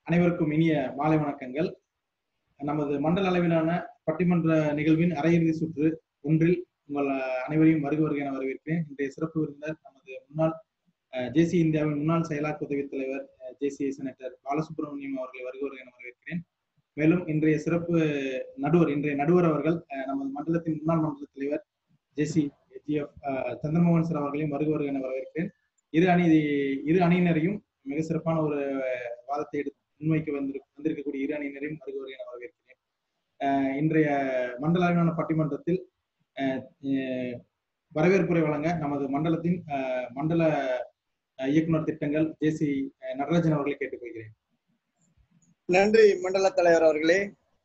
அனைவருக்கும் இனிய மாலை வணக்கங்கள் நமது மண்டல அளவிலான பட்டிமன்ற நிகழ்வின் அரையிறுதி சுற்று ஒன்றில் உங்கள் அனைவரையும் வருக வருக என வரவேற்கிறேன் இன்றைய சிறப்பு விருந்தினர் நமது முன்னாள் ஜேசி இந்தியாவின் முன்னாள் செயலாக்க உதவித் தலைவர் ஜேசி செனட்டர் பாலசுப்ரமணியம் அவர்களை வருக வருக என வரவேற்கிறேன் மேலும் இன்றைய சிறப்பு நடுவர் இன்றைய நடுவர் அவர்கள் நமது மண்டலத்தின் முன்னாள் மண்டல தலைவர் ஜேசி ஜிஎஃப் சந்திரமோகன் சார் அவர்களையும் வருக வருக என வரவேற்கிறேன் இரு அணி இரு அணியினரையும் மிக சிறப்பான ஒரு வாதத்தை எடுத்து முன்வைக்க வந்து வந்திருக்கக்கூடிய இரு அணியினரையும் வருக வருக என வரவேற்கிறேன் இன்றைய மண்டல அளவிலான பட்டிமன்றத்தில் வரவேற்புரை வழங்க நமது மண்டலத்தின் மண்டல இயக்குனர் திட்டங்கள் ஜேசி நடராஜன் அவர்களை கேட்டுக்கொள்கிறேன் நன்றி மண்டல தலைவர் அவர்களே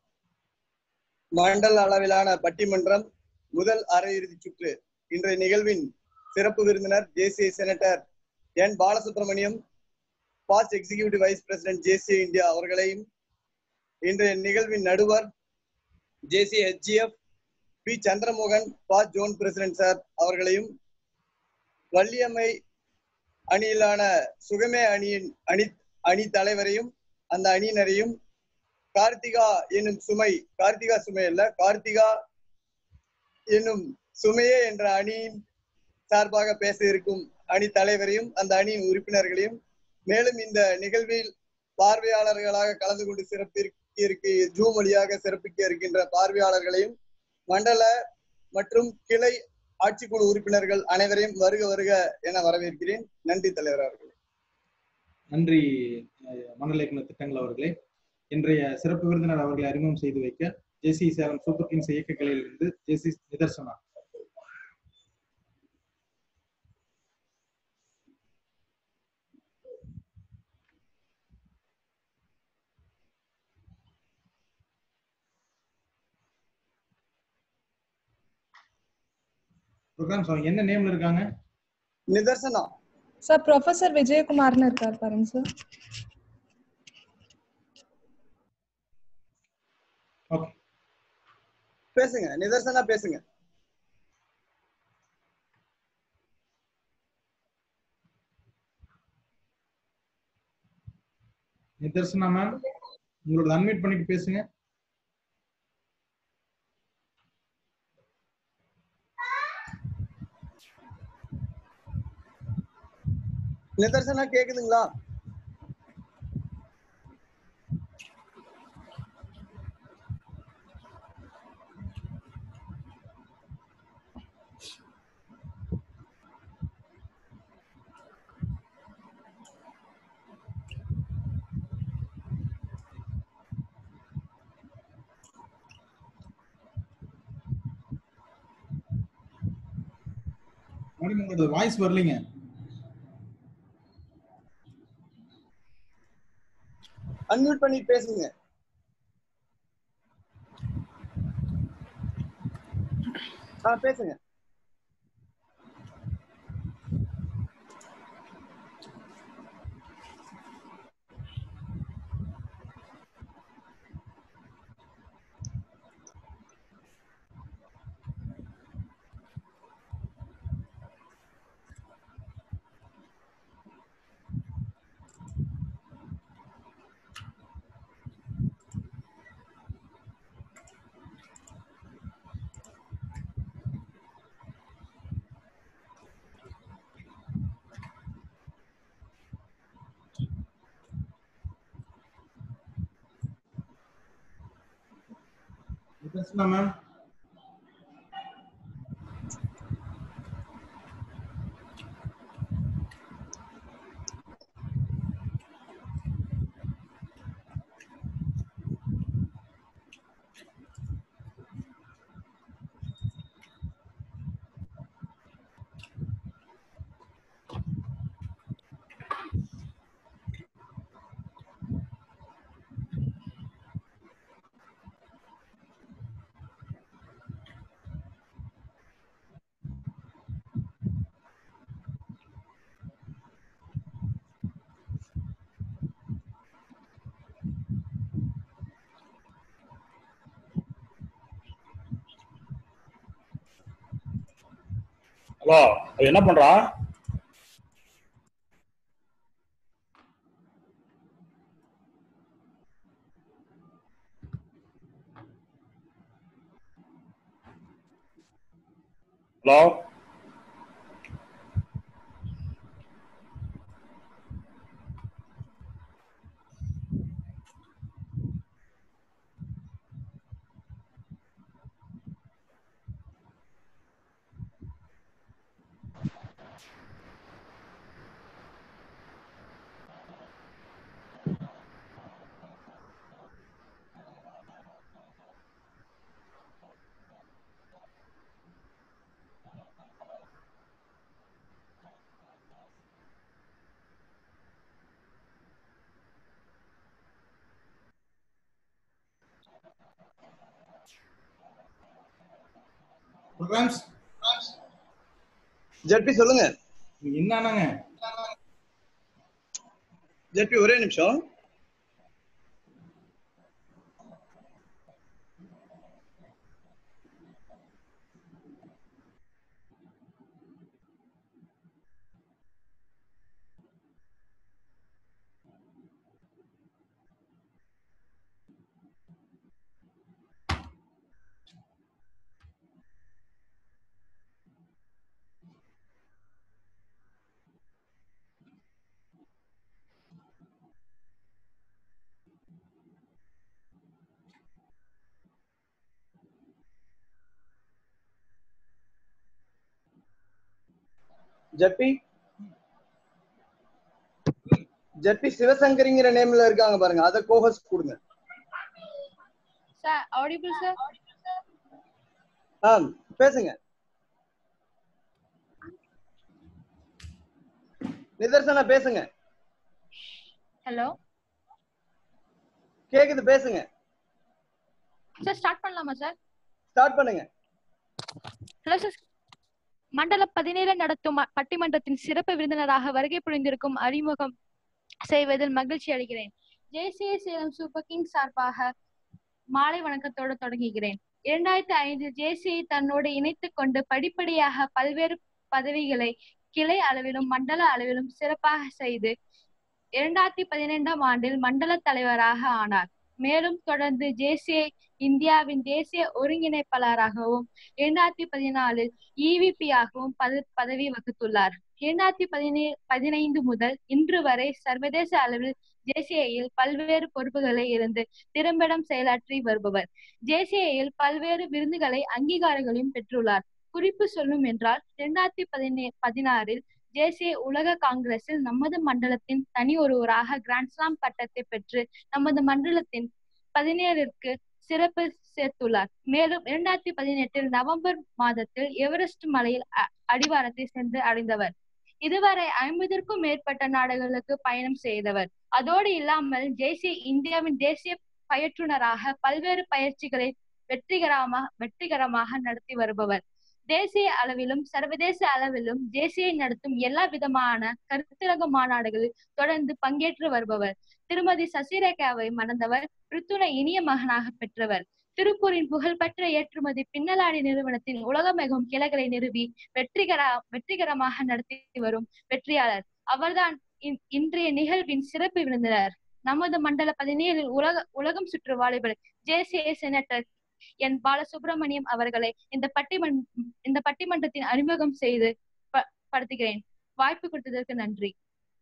மண்டல அளவிலான பட்டிமன்றம் முதல் அரையிறுதி சுற்று இன்றைய நிகழ்வின் சிறப்பு விருந்தினர் ஜேசி செனட்டர் என் Balasubramaniam past executive vice president JC India அவர்களையும் இன்றைய நிகழ்வின் நடுவர் JC HGF P Chandramohan past zone president sir அவர்களையும் வள்ளியம்மை அணியிலான சுகமே அணியின் அணி அணி தலைவரையும் அந்த அணியினரையும் கார்த்திகா என்னும் சுமை கார்த்திகா சுமை அல்ல கார்த்திகா என்னும் சுமையே என்ற அணியின் சார்பாக பேச இருக்கும் அணி தலைவரையும் அந்த அணியின் உறுப்பினர்களையும் மேலும் இந்த நிகழ்வில் பார்வையாளர்களாக கலந்து கொண்டு சிறப்பிற்கு ஜூம் வழியாக சிறப்பிக்க இருக்கின்ற பார்வையாளர்களையும் மண்டல மற்றும் கிளை ஆட்சிக்குழு உறுப்பினர்கள் அனைவரையும் வருக வருக என வரவேற்கிறேன் நன்றி தலைவர் அவர்களே நன்றி மண்டல இயக்குனர் திட்டங்கள் அவர்களே இன்றைய சிறப்பு விருந்தினர் அவர்களை அறிமுகம் செய்து வைக்க ஜேசி சேலம் சூப்பர் கிங்ஸ் இயக்க கிளையிலிருந்து ஜேசி நிதர்சனா ப்ரோக்ராம்ஸ் அவங்க என்ன நேம்ல இருக்காங்க நிதர்சனா சார் ப்ரொஃபசர் விஜயகுமார்னு இருக்கார் பாருங்க சார் ஓகே பேசுங்க நிதர்சனா பேசுங்க நிதர்சனா மேம் உங்களோட அன்மியூட் பண்ணிட்டு பேசுங்க நிதர்சனா கேக்குதுங்களா மேடம் உங்களோட வாய்ஸ் வரலீங்க அன்மியூட் பண்ணி பேசுங்க ஆ பேசுங்க நிதர்சனா மேம் ஹலோ அது என்ன பண்றான் ஹலோ ப்ரோக்ராம்ஸ் ஜெட்பி சொல்லுங்க என்னன்னாங்க ஜெட்பி ஒரே நிமிஷம் ஜெட்பி ஜெட்பி சிவசங்கரிங்கிற நேம்ல இருக்காங்க பாருங்க அத கோஹஸ் கொடுங்க சார் ஆடிபிள் சார் ஆ பேசுங்க நிதர்சனா பேசுங்க ஹலோ கேக்குது பேசுங்க சார் ஸ்டார்ட் பண்ணலாமா சார் ஸ்டார்ட் பண்ணுங்க ஹலோ சார் மண்டல பதினேழு நடத்தும் ம- பட்டிமன்றத்தின் சிறப்பு விருந்தினராக வருகை புரிந்திருக்கும் அறிமுகம் செய்வதில் மகிழ்ச்சி அடைகிறேன் ஜேசிஏ சேலம் சூப்பர் கிங் சார்பாக மாலை வணக்கத்தோடு தொடங்குகிறேன் இரண்டாயிரத்தி ஐந்தில் ஜேசிஐ தன்னோடு இணைத்துக் கொண்டு படிப்படியாக பல்வேறு பதவிகளை கிளை அளவிலும் மண்டல அளவிலும் சிறப்பாக செய்து இரண்டாயிரத்தி பதினைந்தாம் ஆண்டில் மண்டல தலைவராக ஆனார் மேலும் தொடர்ந்து ஜேசிஐ இந்தியாவின் தேசிய ஒருங்கிணைப்பாளராகவும் இரண்டாயிரத்தி பதினாலில் EVP ஆகவும் பத- பதவி வகித்துள்ளார் இரண்டாயிரத்தி பதினே பதினைந்து முதல் இன்று வரை சர்வதேச அளவில் ஜேசிஐயில் பல்வேறு பொறுப்புகளை இருந்து திறம்படம் செயலாற்றி வருபவர் ஜேசிஐயில் பல்வேறு விருதுகளை அங்கீகாரங்களையும் பெற்றுள்ளார் குறிப்பு சொல்லும் என்றால் இரண்டாயிரத்தி பதினே பதினாறில் ஜேசிஐ உலக காங்கிரஸில் நமது மண்டலத்தின் தனி ஒருவராக கிராண்ட்ஸ்லாம் பட்டத்தை பெற்று நமது மண்டலத்தின் பதினேழிற்கு சிறப்பு சேர்த்துள்ளார் மேலும் இரண்டாயிரத்தி பதினெட்டில் நவம்பர் மாதத்தில் எவரெஸ்ட் மலையில் அ- அடிவாரத்தை சென்று அடைந்தவர் இதுவரை ஐம்பதற்கும் மேற்பட்ட நாடுகளுக்கு பயணம் செய்தவர் அதோடு இல்லாமல் ஜேசி இந்தியாவின் தேசிய பயிற்றுனராக பல்வேறு பயிற்சிகளை வெற்றிகரமாக வெற்றிகரமாக நடத்தி வருபவர் தேசிய அளவிலும் சர்வதேச அளவிலும் ஜேசியை நடத்தும் எல்லா விதமான கருத்தரங்க மாநாடுகளில் தொடர்ந்து பங்கேற்று வருபவர் திருமதி சசிரேகாவை மணந்தவர் பிரித்துணை இனிய மகனாக பெற்றவர் திருப்பூரின் புகழ்பெற்ற ஏற்றுமதி பின்னலாடை நிறுவனத்தின் உலகமெகும் கிளைகளை நிறுவி வெற்றிகர வெற்றிகரமாக நடத்தி வரும் வெற்றியாளர் அவர்தான் இன்- இன்றைய நிகழ்வின் சிறப்பு விருந்தினர் நமது மண்டல பதினேழில் உலக உலகம் சுற்று வாலிபர் ஜேசிஏ செனட்டர் என் பாலசுப்ரமணியம் அவர்களை இந்த பட்டிமன் இந்த பட்டிமன்றத்தின் அறிமுகம் செய்து ப- படுத்துகிறேன் வாய்ப்பு கொடுத்ததற்கு நன்றி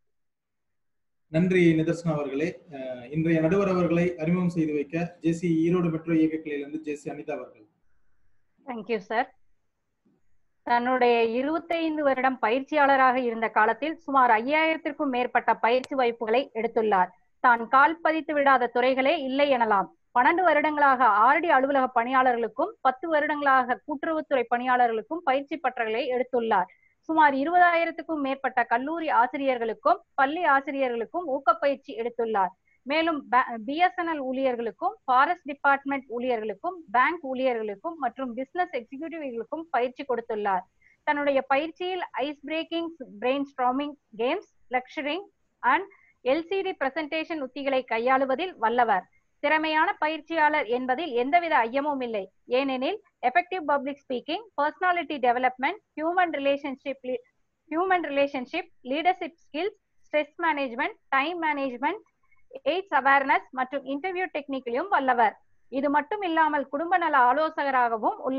நன்றி நிதர்சனா அவர்களே அஹ், இன்றைய நடுவர் அவர்களை அறிமுகம் செய்து வைக்க ஜேசி ஈரோடு மெட்ரோ இயக்க கிளையிலிருந்து ஜேசி அனிதா அவர்கள் தேங்க்யூ சார் தன்னுடைய இருபத்தைந்து வருடம் பயிற்சியாளராக இருந்த காலத்தில் சுமார் ஐயாயிரத்திற்கும் மேற்பட்ட பயிற்சி வாய்ப்புகளை எடுத்துள்ளார் தான் கால் பதித்து விடாத துறைகளே இல்லை எனலாம் பன்னெண்டு வருடங்களாக ஆர்டி அலுவலக பணியாளர்களுக்கும் பத்து வருடங்களாக கூட்டுறவுத்துறை பணியாளர்களுக்கும் பயிற்சி பற்றங்களை எடுத்துள்ளார் சுமார் இருபதாயிரத்துக்கும் மேற்பட்ட கல்லூரி ஆசிரியர்களுக்கும் பள்ளி ஆசிரியர்களுக்கும் ஊக்கப்பயிற்சி எடுத்துள்ளார் மேலும் பிஎஸ்என்எல் ஊழியர்களுக்கும் ஃபாரஸ்ட் டிபார்ட்மெண்ட் ஊழியர்களுக்கும் பேங்க் ஊழியர்களுக்கும் மற்றும் பிசினஸ் எக்ஸிகியூட்டிவ்களுக்கும் பயிற்சி கொடுத்துள்ளார் தன்னுடைய பயிற்சியில் ice breaking brain storming games lecturing and LCD presentation உத்திகளை கையாளுவதில் வல்லவர் திறமையான பயிற்சியாளர் என்பதில் எந்தவித ஐயமும் இல்லை ஏனெனில் effective public speaking personality development human relationship human relationship leadership skills stress management time management AIDS awareness மற்றும் இன்டர்வியூ டெக்னிக்கிலும் வல்லவர் இது மட்டும் இல்லாமல் குடும்ப நல ஆலோசகராகவும் உள்ளார்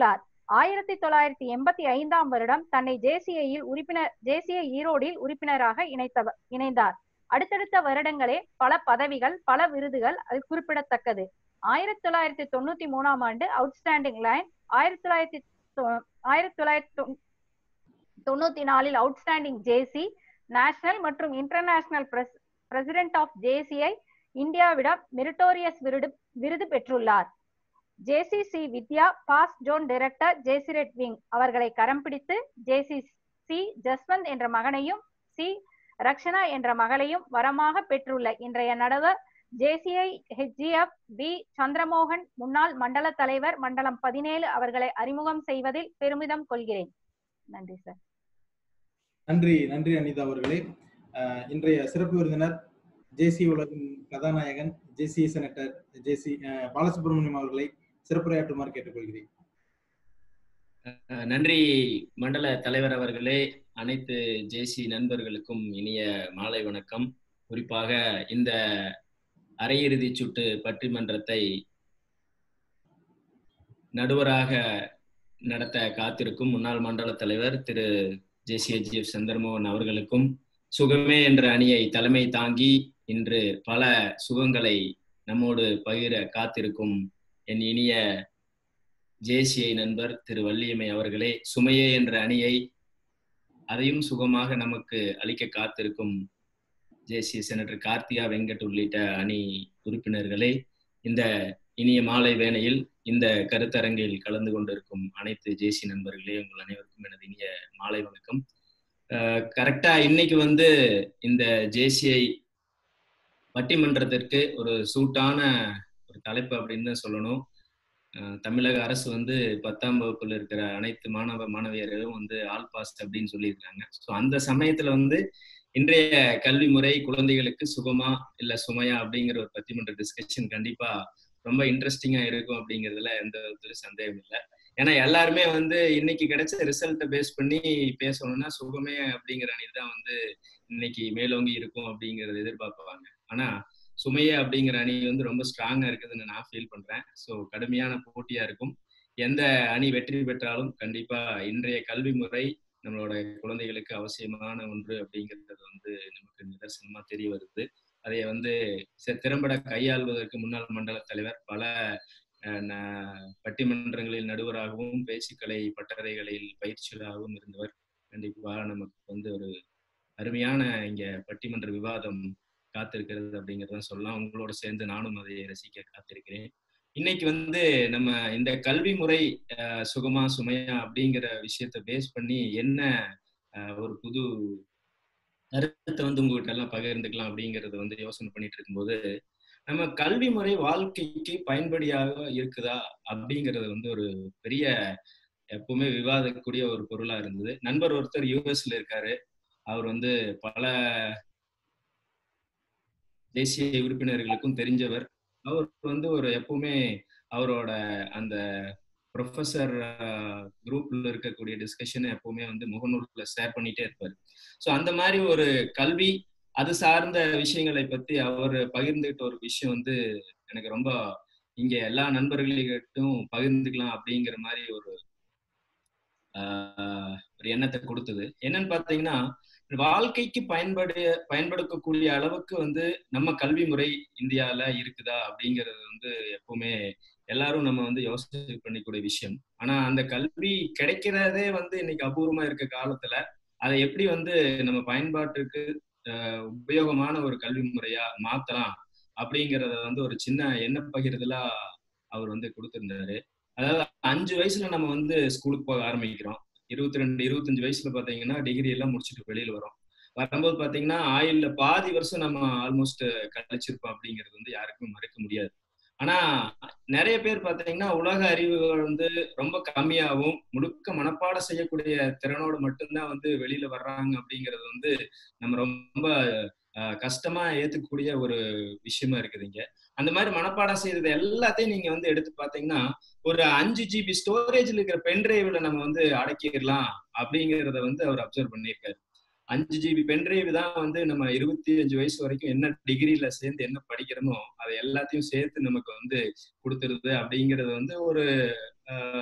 ஆயிரத்தி தொள்ளாயிரத்தி எண்பத்தி ஐந்தாம் வருடம் தன்னை ஜேசிஐயில் உறுப்பினர் ஜேசிஐ ஈரோடில் உறுப்பினராக இணைத்தவர் இணைந்தார் அடுத்தடுத்த வருடங்களே பல பதவிகள் பல விருதுகள் அது குறிப்பிடத்தக்கது ஆயிரத்தி தொள்ளாயிரத்தி தொண்ணூத்தி மூணாம் ஆண்டு அவுட்ஸ்டாண்டிங் லைன் ஆயிரத்தி தொள்ளாயிரத்தி தொ- ஆயிரத்தி தொள்ளாயிரத்தி தொண்ணூ- தொண்ணூத்தி நாலில் அவுட்ஸ்டாண்டிங் ஜேசி நேஷனல் மற்றும் international press president of JCI இந்தியாவிடம் மெரிட்டோரியஸ் விருது விருது பெற்றுள்ளார் JC C Vidya past zone director JC Red Wing அவர்களை கரம் பிடித்து ஜேசி சி ஜஸ்வந்த் என்ற மகனையும் சி ரக்ஷனா என்ற மகளையும் வரமாக பெற்றுள்ள இன்றைய நடுவர் ஜேசிஐ ஹெச்ஜிஎஃப் பி சந்திரமோகன் முன்னாள் மண்டல தலைவர் மண்டலம் பதினேழு அவர்களை அறிமுகம் செய்வதில் பெருமிதம் கொள்கிறேன் நன்றி சார் நன்றி நன்றி அனிதா அவர்களே அஹ், இன்றைய சிறப்பு விருந்தினர் ஜேசி உலகின் கதாநாயகன் ஜேசி செனட்டர் ஜேசி அஹ், பாலசுப்ரமணியம் அவர்களை சிறப்புரையாற்றுமாறு கேட்டுக்கொள்கிறேன் அஹ் நன்றி மண்டல தலைவர் அவர்களே அனைத்து ஜேசி நண்பர்களுக்கும் இனிய மாலை வணக்கம் குறிப்பாக இந்த அரையிறுதி சுட்டு பட்டிமன்றத்தை நடுவராக நடத்த காத்திருக்கும் முன்னாள் மண்டல தலைவர் திரு ஜேசிஎஜிஎஃப் சந்திரமோகன் அவர்களுக்கும் சுகமே என்ற அணியை தலைமை தாங்கி இன்று பல சுகங்களை நம்மோடு பகிர காத்திருக்கும் என் இனிய ஜேசிஐ நண்பர் திரு வள்ளியம்மை அவர்களே சுமையே என்ற அணியை அதையும் சுகமாக நமக்கு அளிக்க காத்திருக்கும் ஜேசிய செனட்டர் கார்த்திகா வெங்கட் உள்ளிட்ட அணி உறுப்பினர்களே இந்த இனிய மாலை வேளையில் இந்த கருத்தரங்கில் கலந்து கொண்டிருக்கும் அனைத்து ஜேசி நண்பர்களே உங்கள் அனைவருக்கும் எனது இனிய மாலை வணக்கம் கரெக்டா இன்னைக்கு வந்து இந்த ஜேசிஐ பட்டிமன்றத்திற்கு ஒரு சூட்டான ஒரு தலைப்பு அப்படின்னு தான் சொல்லணும் அஹ் தமிழக அரசு வந்து பத்தாம் வகுப்புல இருக்கிற அனைத்து மாணவ மாணவியர்களும் வந்து ஆல் பாஸ் அப்படின்னு சொல்லியிருக்காங்க ஸோ அந்த சமயத்துல வந்து இன்றைய கல்வி முறை குழந்தைகளுக்கு சுகமா இல்ல சுமையா அப்படிங்கிற ஒரு பத்திமன்ற டிஸ்கஷன் கண்டிப்பா ரொம்ப இன்ட்ரெஸ்டிங்கா இருக்கும் அப்படிங்கிறதுல எந்த ஒரு சந்தேகம் இல்லை ஏன்னா எல்லாருமே வந்து இன்னைக்கு கிடைச்ச ரிசல்ட்டை பேஸ் பண்ணி பேசணும்னா சுகமே அப்படிங்கிற அணி தான் வந்து இன்னைக்கு மேலோங்கி இருக்கும் அப்படிங்கறத எதிர்பார்ப்பாங்க ஆனா சுமையே அப்படிங்கிற அணி வந்து ரொம்ப ஸ்ட்ராங்கா இருக்குதுன்னு நான் ஃபீல் பண்றேன் ஸோ கடுமையான போட்டியா இருக்கும் எந்த அணி வெற்றி பெற்றாலும் கண்டிப்பா இன்றைய கல்வி முறை நம்மளோட குழந்தைகளுக்கு அவசியமான ஒன்று அப்படிங்கிறது வந்து நமக்கு நிதர்சனமா தெரிய வருது அதை வந்து திறம்பட கையாள்வதற்கு முன்னாள் மண்டல தலைவர் பல பட்டிமன்றங்களில் நடுவராகவும் பேச்சுக்கலை பட்டறைகளில் பயிற்சியாகவும் இருந்தவர் கண்டிப்பாக நமக்கு வந்து ஒரு அருமையான இங்க பட்டிமன்ற விவாதம் காத்திருக்கிறது அப்படிங்கிறத சொல்லலாம் உங்களோட சேர்ந்து நானும் அதை ரசிக்க காத்திருக்கிறேன் இன்னைக்கு வந்து நம்ம இந்த கல்வி முறை சுகமா சுமையா அப்படிங்கிற விஷயத்த பேஸ் பண்ணி என்ன ஒரு புது கருத்தை வந்து உங்ககிட்ட எல்லாம் பகிர்ந்துக்கலாம் அப்படிங்கறத வந்து யோசனை பண்ணிட்டு இருக்கும்போது நம்ம கல்வி முறை வாழ்க்கைக்கு பயன்படியாக இருக்குதா அப்படிங்கறது வந்து ஒரு பெரிய எப்பவுமே விவாதக்கூடிய ஒரு பொருளா இருந்தது நண்பர் ஒருத்தர் யூஎஸ்ல இருக்காரு அவர் வந்து பல தேசிய உறுப்பினர்களுக்கும் தெரிஞ்சவர் அவர் வந்து ஒரு எப்பவுமே அவரோட அந்த ப்ரொஃபஸர் குரூப்ல இருக்கக்கூடிய டிஸ்கஷனை எப்பவுமே வந்து முகநூல்ல ஷேர் பண்ணிட்டே இருப்பார் ஸோ அந்த மாதிரி ஒரு கல்வி அது சார்ந்த விஷயங்களை பத்தி அவர் பகிர்ந்துகிட்ட ஒரு விஷயம் வந்து எனக்கு ரொம்ப இங்க எல்லா நண்பர்கள்கிட்டும் பகிர்ந்துக்கலாம் அப்படிங்கிற மாதிரி ஒரு ஒரு எண்ணத்தை கொடுத்தது என்னன்னு பாத்தீங்கன்னா வாழ்க்கைக்கு பயன்படு பயன்படுத்தக்கூடிய அளவுக்கு வந்து நம்ம கல்வி முறை இந்தியால இருக்குதா அப்படிங்கிறது வந்து எப்பவுமே எல்லாரும் நம்ம வந்து யோசனை பண்ணிக்கூடிய விஷயம் ஆனா அந்த கல்வி கிடைக்கிறதே வந்து இன்னைக்கு அபூர்வமா இருக்க காலத்துல அதை எப்படி வந்து நம்ம பயன்பாட்டுக்கு உபயோகமான ஒரு கல்வி முறையா மாத்தலாம் அப்படிங்கிறத வந்து ஒரு சின்ன எண்ண பகிர்தலா அவர் வந்து கொடுத்திருந்தாரு அதாவது அஞ்சு வயசுல நம்ம வந்து ஸ்கூலுக்கு போக ஆரம்பிக்கிறோம் இருபத்தி ரெண்டு இருபத்தஞ்சு வயசுல பாத்தீங்கன்னா டிகிரி எல்லாம் முடிச்சுட்டு வெளியில வரோம் வரும்போது பாத்தீங்கன்னா ஆயில்ல பாதி வருஷம் நம்ம ஆல்மோஸ்ட் கழிச்சிருப்போம் அப்படிங்கிறது வந்து யாருக்கும் மறுக்க முடியாது ஆனா நிறைய பேர் பாத்தீங்கன்னா உலக அறிவுகள் வந்து ரொம்ப கம்மியாகவும் முழுக்க மனப்பாடம் செய்யக்கூடிய திறனோடு மட்டும்தான் வந்து வெளியில வர்றாங்க அப்படிங்கிறது வந்து நம்ம ரொம்ப கஷ்டமா ஏத்துக்கக்கூடிய ஒரு விஷயமா இருக்குதுங்க அந்த மாதிரி மனப்பாடம் செய்யறது எல்லாத்தையும் நீங்க வந்து எடுத்து பாத்தீங்கன்னா ஒரு அஞ்சு ஜிபி ஸ்டோரேஜ்ல இருக்கிற பென்டிரைவ்ல நம்ம வந்து அடக்கிடலாம் அப்படிங்கிறத வந்து அவர் அப்சர்வ் பண்ணியிருக்காரு அஞ்சு ஜிபி பென்டிரைவ் தான் வந்து நம்ம இருபத்தி அஞ்சு வயசு வரைக்கும் என்ன டிகிரியில சேர்ந்து என்ன படிக்கிறோமோ அதை எல்லாத்தையும் சேர்த்து நமக்கு வந்து கொடுத்துருது அப்படிங்கிறது வந்து ஒரு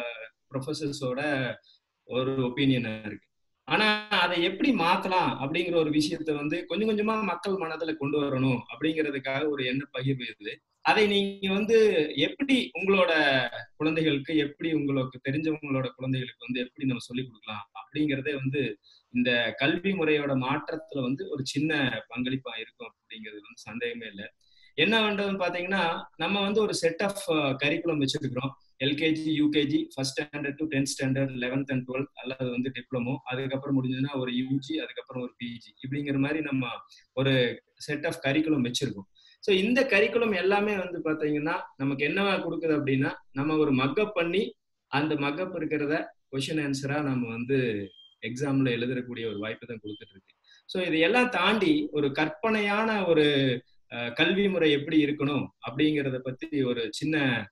ப்ரொஃபசர்ஸோட ஒரு ஒப்பீனியனா இருக்கு ஆனா அதை எப்படி மாத்தலாம் அப்படிங்கிற ஒரு விஷயத்த வந்து கொஞ்சம் கொஞ்சமா மக்கள் மனதுல கொண்டு வரணும் அப்படிங்கிறதுக்காக ஒரு எண்ண பகிர்வு இது அதை நீங்க வந்து எப்படி உங்களோட குழந்தைகளுக்கு எப்படி உங்களுக்கு தெரிஞ்சவங்களோட குழந்தைகளுக்கு வந்து எப்படி நம்ம சொல்லிக் கொடுக்கலாம் அப்படிங்கிறதே வந்து இந்த கல்வி முறையோட மாற்றத்துல வந்து ஒரு சின்ன பங்களிப்பா இருக்கும் அப்படிங்கிறது வந்து சந்தேகமே இல்லை என்ன பண்றதுன்னு பாத்தீங்கன்னா நம்ம வந்து ஒரு செட் ஆஃப் கரிக்குலம் வச்சிருக்கிறோம் LKG UKG first standard to tenth standard eleventh and twelfth அல்லது வந்து டிப்ளமோ அதுக்கப்புறம் முடிஞ்சதுன்னா ஒரு யூஜி அதுக்கப்புறம் ஒரு பிஜி இப்படிங்கிற மாதிரி நம்ம ஒரு செட் ஆஃப் கரிக்குலம் வச்சிருக்கோம் ஸோ இந்த கரிக்குலம் எல்லாமே வந்து பாத்தீங்கன்னா நமக்கு என்னவா கொடுக்குது அப்படின்னா நம்ம ஒரு மக்கப் பண்ணி அந்த மக்கப் இருக்கிறத கொஷின் ஆன்சரா நம்ம வந்து எக்ஸாம்ல எழுதக்கூடிய ஒரு வாய்ப்பு தான் கொடுத்துட்டு இருக்கு ஸோ இது எல்லாம் தாண்டி ஒரு கற்பனையான ஒரு கல்வி முறை எப்படி இருக்கணும் அப்படிங்கிறத பத்தி ஒரு சின்ன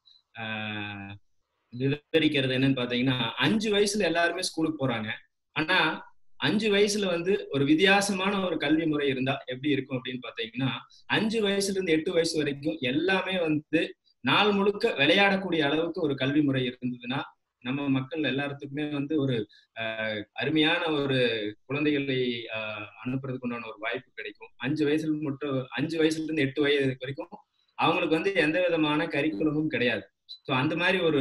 விவரிக்கிறது என்னன்னு பாத்தீங்கன்னா அஞ்சு வயசுல எல்லாருமே ஸ்கூலுக்கு போறாங்க ஆனா அஞ்சு வயசுல வந்து ஒரு வித்தியாசமான ஒரு கல்வி முறை இருந்தா எப்படி இருக்கும் அப்படின்னு பாத்தீங்கன்னா அஞ்சு வயசுல இருந்து எட்டு வயசு வரைக்கும் எல்லாமே வந்து நாள் முழுக்க விளையாடக்கூடிய அளவுக்கு ஒரு கல்வி முறை இருந்ததுன்னா நம்ம மக்கள் எல்லாத்துக்குமே வந்து ஒரு அருமையான ஒரு குழந்தைகளை அனுப்புறதுக்கு உண்டான ஒரு வாய்ப்பு கிடைக்கும் அஞ்சு வயசுல மட்டும் அஞ்சு வயசுல இருந்து எட்டு வயது வரைக்கும் அவங்களுக்கு வந்து எந்த விதமான கரிக்குலமும் கிடையாது ஸோ அந்த மாதிரி ஒரு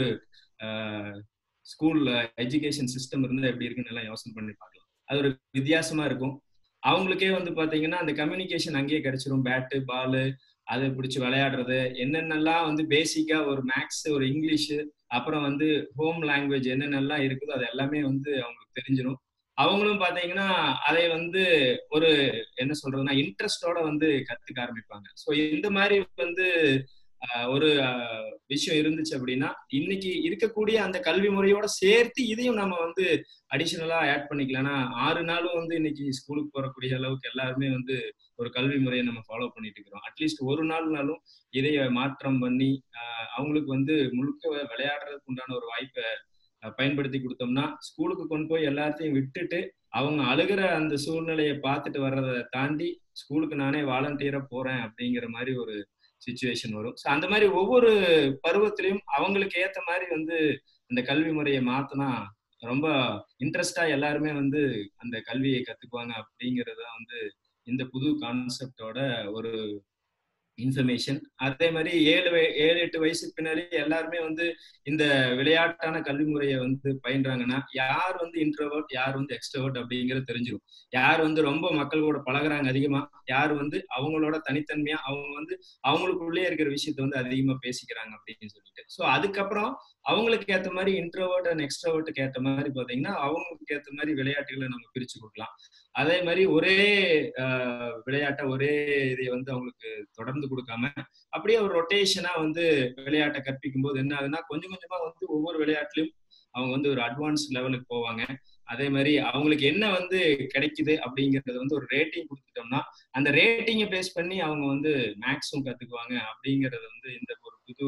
ஸ்கூல் எஜுகேஷன் சிஸ்டம் இருந்தால் எப்படி இருக்குன்னு எல்லாம் யோசனை பண்ணி பார்க்கலாம் அது ஒரு வித்தியாசமா இருக்கும் அவங்களுக்கே வந்து பாத்தீங்கன்னா அந்த கம்யூனிகேஷன் அங்கேயே கிடைச்சிரும் பேட்டு பாலு அதை பிடிச்சி விளையாடுறது என்னென்னலாம் வந்து பேசிக்கா ஒரு மேக்ஸ் ஒரு இங்கிலீஷு அப்புறம் வந்து ஹோம் லாங்குவேஜ் என்னென்னலாம் இருக்குதோ அது எல்லாமே வந்து அவங்களுக்கு தெரிஞ்சிடும் அவங்களும் பாத்தீங்கன்னா அதை வந்து ஒரு என்ன சொல்றதுன்னா இன்ட்ரெஸ்டோட வந்து கத்துக்க ஆரம்பிப்பாங்க ஸோ இந்த மாதிரி வந்து ஒரு விஷயம் இருந்துச்சு அப்படின்னா இன்னைக்கு இருக்கக்கூடிய அந்த கல்வி முறையோட சேர்த்து இதையும் நம்ம வந்து அடிஷனலா ஆட் பண்ணிக்கலாம் ஆறு நாளும் வந்து இன்னைக்கு ஸ்கூலுக்கு போறக்கூடிய அளவுக்கு எல்லாருமே வந்து ஒரு கல்வி முறையை நம்ம ஃபாலோ பண்ணிட்டு இருக்கிறோம் அட்லீஸ்ட் ஒரு நாள்னாலும் இதை மாற்றம் பண்ணி அவங்களுக்கு வந்து முழுக்க விளையாடுறதுக்கு உண்டான ஒரு வாய்ப்பை பயன்படுத்தி கொடுத்தோம்னா ஸ்கூலுக்கு கொண்டு போய் எல்லாத்தையும் விட்டுட்டு அவங்க அழுகிற அந்த சூழ்நிலையை பார்த்துட்டு வர்றதை தாண்டி ஸ்கூலுக்கு நானே வாலண்டியரா போறேன் அப்படிங்கிற மாதிரி ஒரு சுச்சுவேஷன் வரும் ஸோ அந்த மாதிரி ஒவ்வொரு பருவத்திலையும் அவங்களுக்கு ஏத்த மாதிரி வந்து அந்த கல்வி முறையை மாத்தினா ரொம்ப இன்ட்ரெஸ்டா எல்லாருமே வந்து அந்த கல்வியை கத்துக்குவாங்க அப்படிங்கறத வந்து இந்த புது கான்செப்டோட ஒரு இன்ஃபர்மேஷன் அதே மாதிரி ஏழு ஏழு எட்டு வயசுக்கு பின்னாடி எல்லாருமே வந்து இந்த விளையாட்டான கல்வி முறையை வந்து பயின்றாங்கன்னா யார் வந்து இன்ட்ரோவர்ட் யார் வந்து எக்ஸ்ட்ரோவர்ட் அப்படிங்கிறது தெரிஞ்சிடும் யார் வந்து ரொம்ப மக்களோட பழகுறாங்க அதிகமா யார் வந்து அவங்களோட தனித்தன்மையா அவங்க வந்து அவங்களுக்குள்ளே இருக்கிற விஷயத்த வந்து அதிகமா பேசிக்கிறாங்க அப்படின்னு சொல்லிட்டு ஸோ அதுக்கப்புறம் அவங்களுக்கு ஏற்ற மாதிரி இன்ட்ரோவர்ட் அண்ட் எக்ஸ்ட்ரோவர்ட்டுக்கு ஏற்ற மாதிரி பார்த்தீங்கன்னா அவங்களுக்கு ஏற்ற மாதிரி விளையாட்டுகளை நம்ம பிரிச்சு கொடுக்கலாம் அதே மாதிரி ஒரே விளையாட்டை ஒரே இதை வந்து அவங்களுக்கு தொடர்ந்து கொடுக்காம அப்படியே ஒரு ரொட்டேஷனா வந்து விளையாட்டை கற்பிக்கும் போது என்ன ஆகுதுன்னா கொஞ்சம் கொஞ்சமா வந்து ஒவ்வொரு விளையாட்டுலயும் அவங்க வந்து ஒரு அட்வான்ஸ் லெவலுக்கு போவாங்க அதே மாதிரி அவங்களுக்கு என்ன வந்து கிடைக்குது அப்படிங்கறது வந்து ஒரு ரேட்டிங் கொடுத்துட்டோம்னா அந்த ரேட்டிங்கை பேஸ் பண்ணி அவங்க வந்து மேக்ஸும் கத்துக்குவாங்க அப்படிங்கறது வந்து இந்த ஒரு புது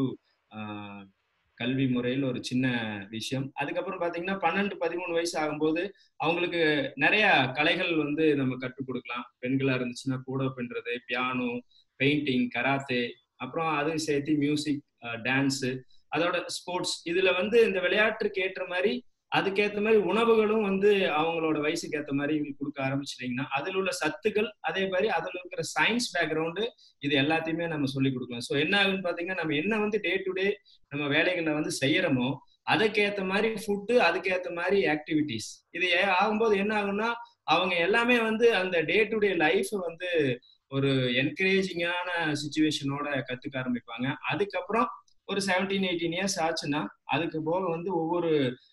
கல்வி முறையில் ஒரு சின்ன விஷயம் அதுக்கப்புறம் பாத்தீங்கன்னா பன்னெண்டு பதிமூணு வயசு ஆகும்போது அவங்களுக்கு நிறைய கலைகள் வந்து நம்ம கற்றுக் கொடுக்கலாம் பெண்களா இருந்துச்சுன்னா கூட பின்றது பியானோ பெயிண்டிங் கராத்தே அப்புறம் அதுவும் சேர்த்து மியூசிக் டான்ஸு அதோட ஸ்போர்ட்ஸ் இதுல வந்து இந்த விளையாட்டுக்கு ஏற்ற மாதிரி அதுக்கேற்ற மாதிரி உணவுகளும் வந்து அவங்களோட வயசுக்கு ஏற்ற மாதிரி கொடுக்க ஆரம்பிச்சிட்டிங்கன்னா அதில் உள்ள சத்துக்கள் அதே மாதிரி அதில் இருக்கிற சயின்ஸ் பேக்ரவுண்டு இது எல்லாத்தையுமே நம்ம சொல்லி கொடுக்கலாம் ஸோ என்ன ஆகுன்னு பார்த்தீங்கன்னா நம்ம என்ன வந்து டே டு டே நம்ம வேலைகளை வந்து செய்யறோமோ அதுக்கேற்ற மாதிரி ஃபுட்டு அதுக்கேற்ற மாதிரி ஆக்டிவிட்டிஸ் இது ஆகும்போது என்ன ஆகும்னா அவங்க எல்லாமே வந்து அந்த டே டு டே லைஃப் வந்து ஒரு என்கரேஜிங்கான சுச்சுவேஷனோட கத்துக்க ஆரம்பிப்பாங்க அதுக்கப்புறம் ஒரு செவன்டீன் எயிட்டீன் இயர்ஸ் ஆச்சுன்னா அதுக்கு போக வந்து ஒவ்வொரு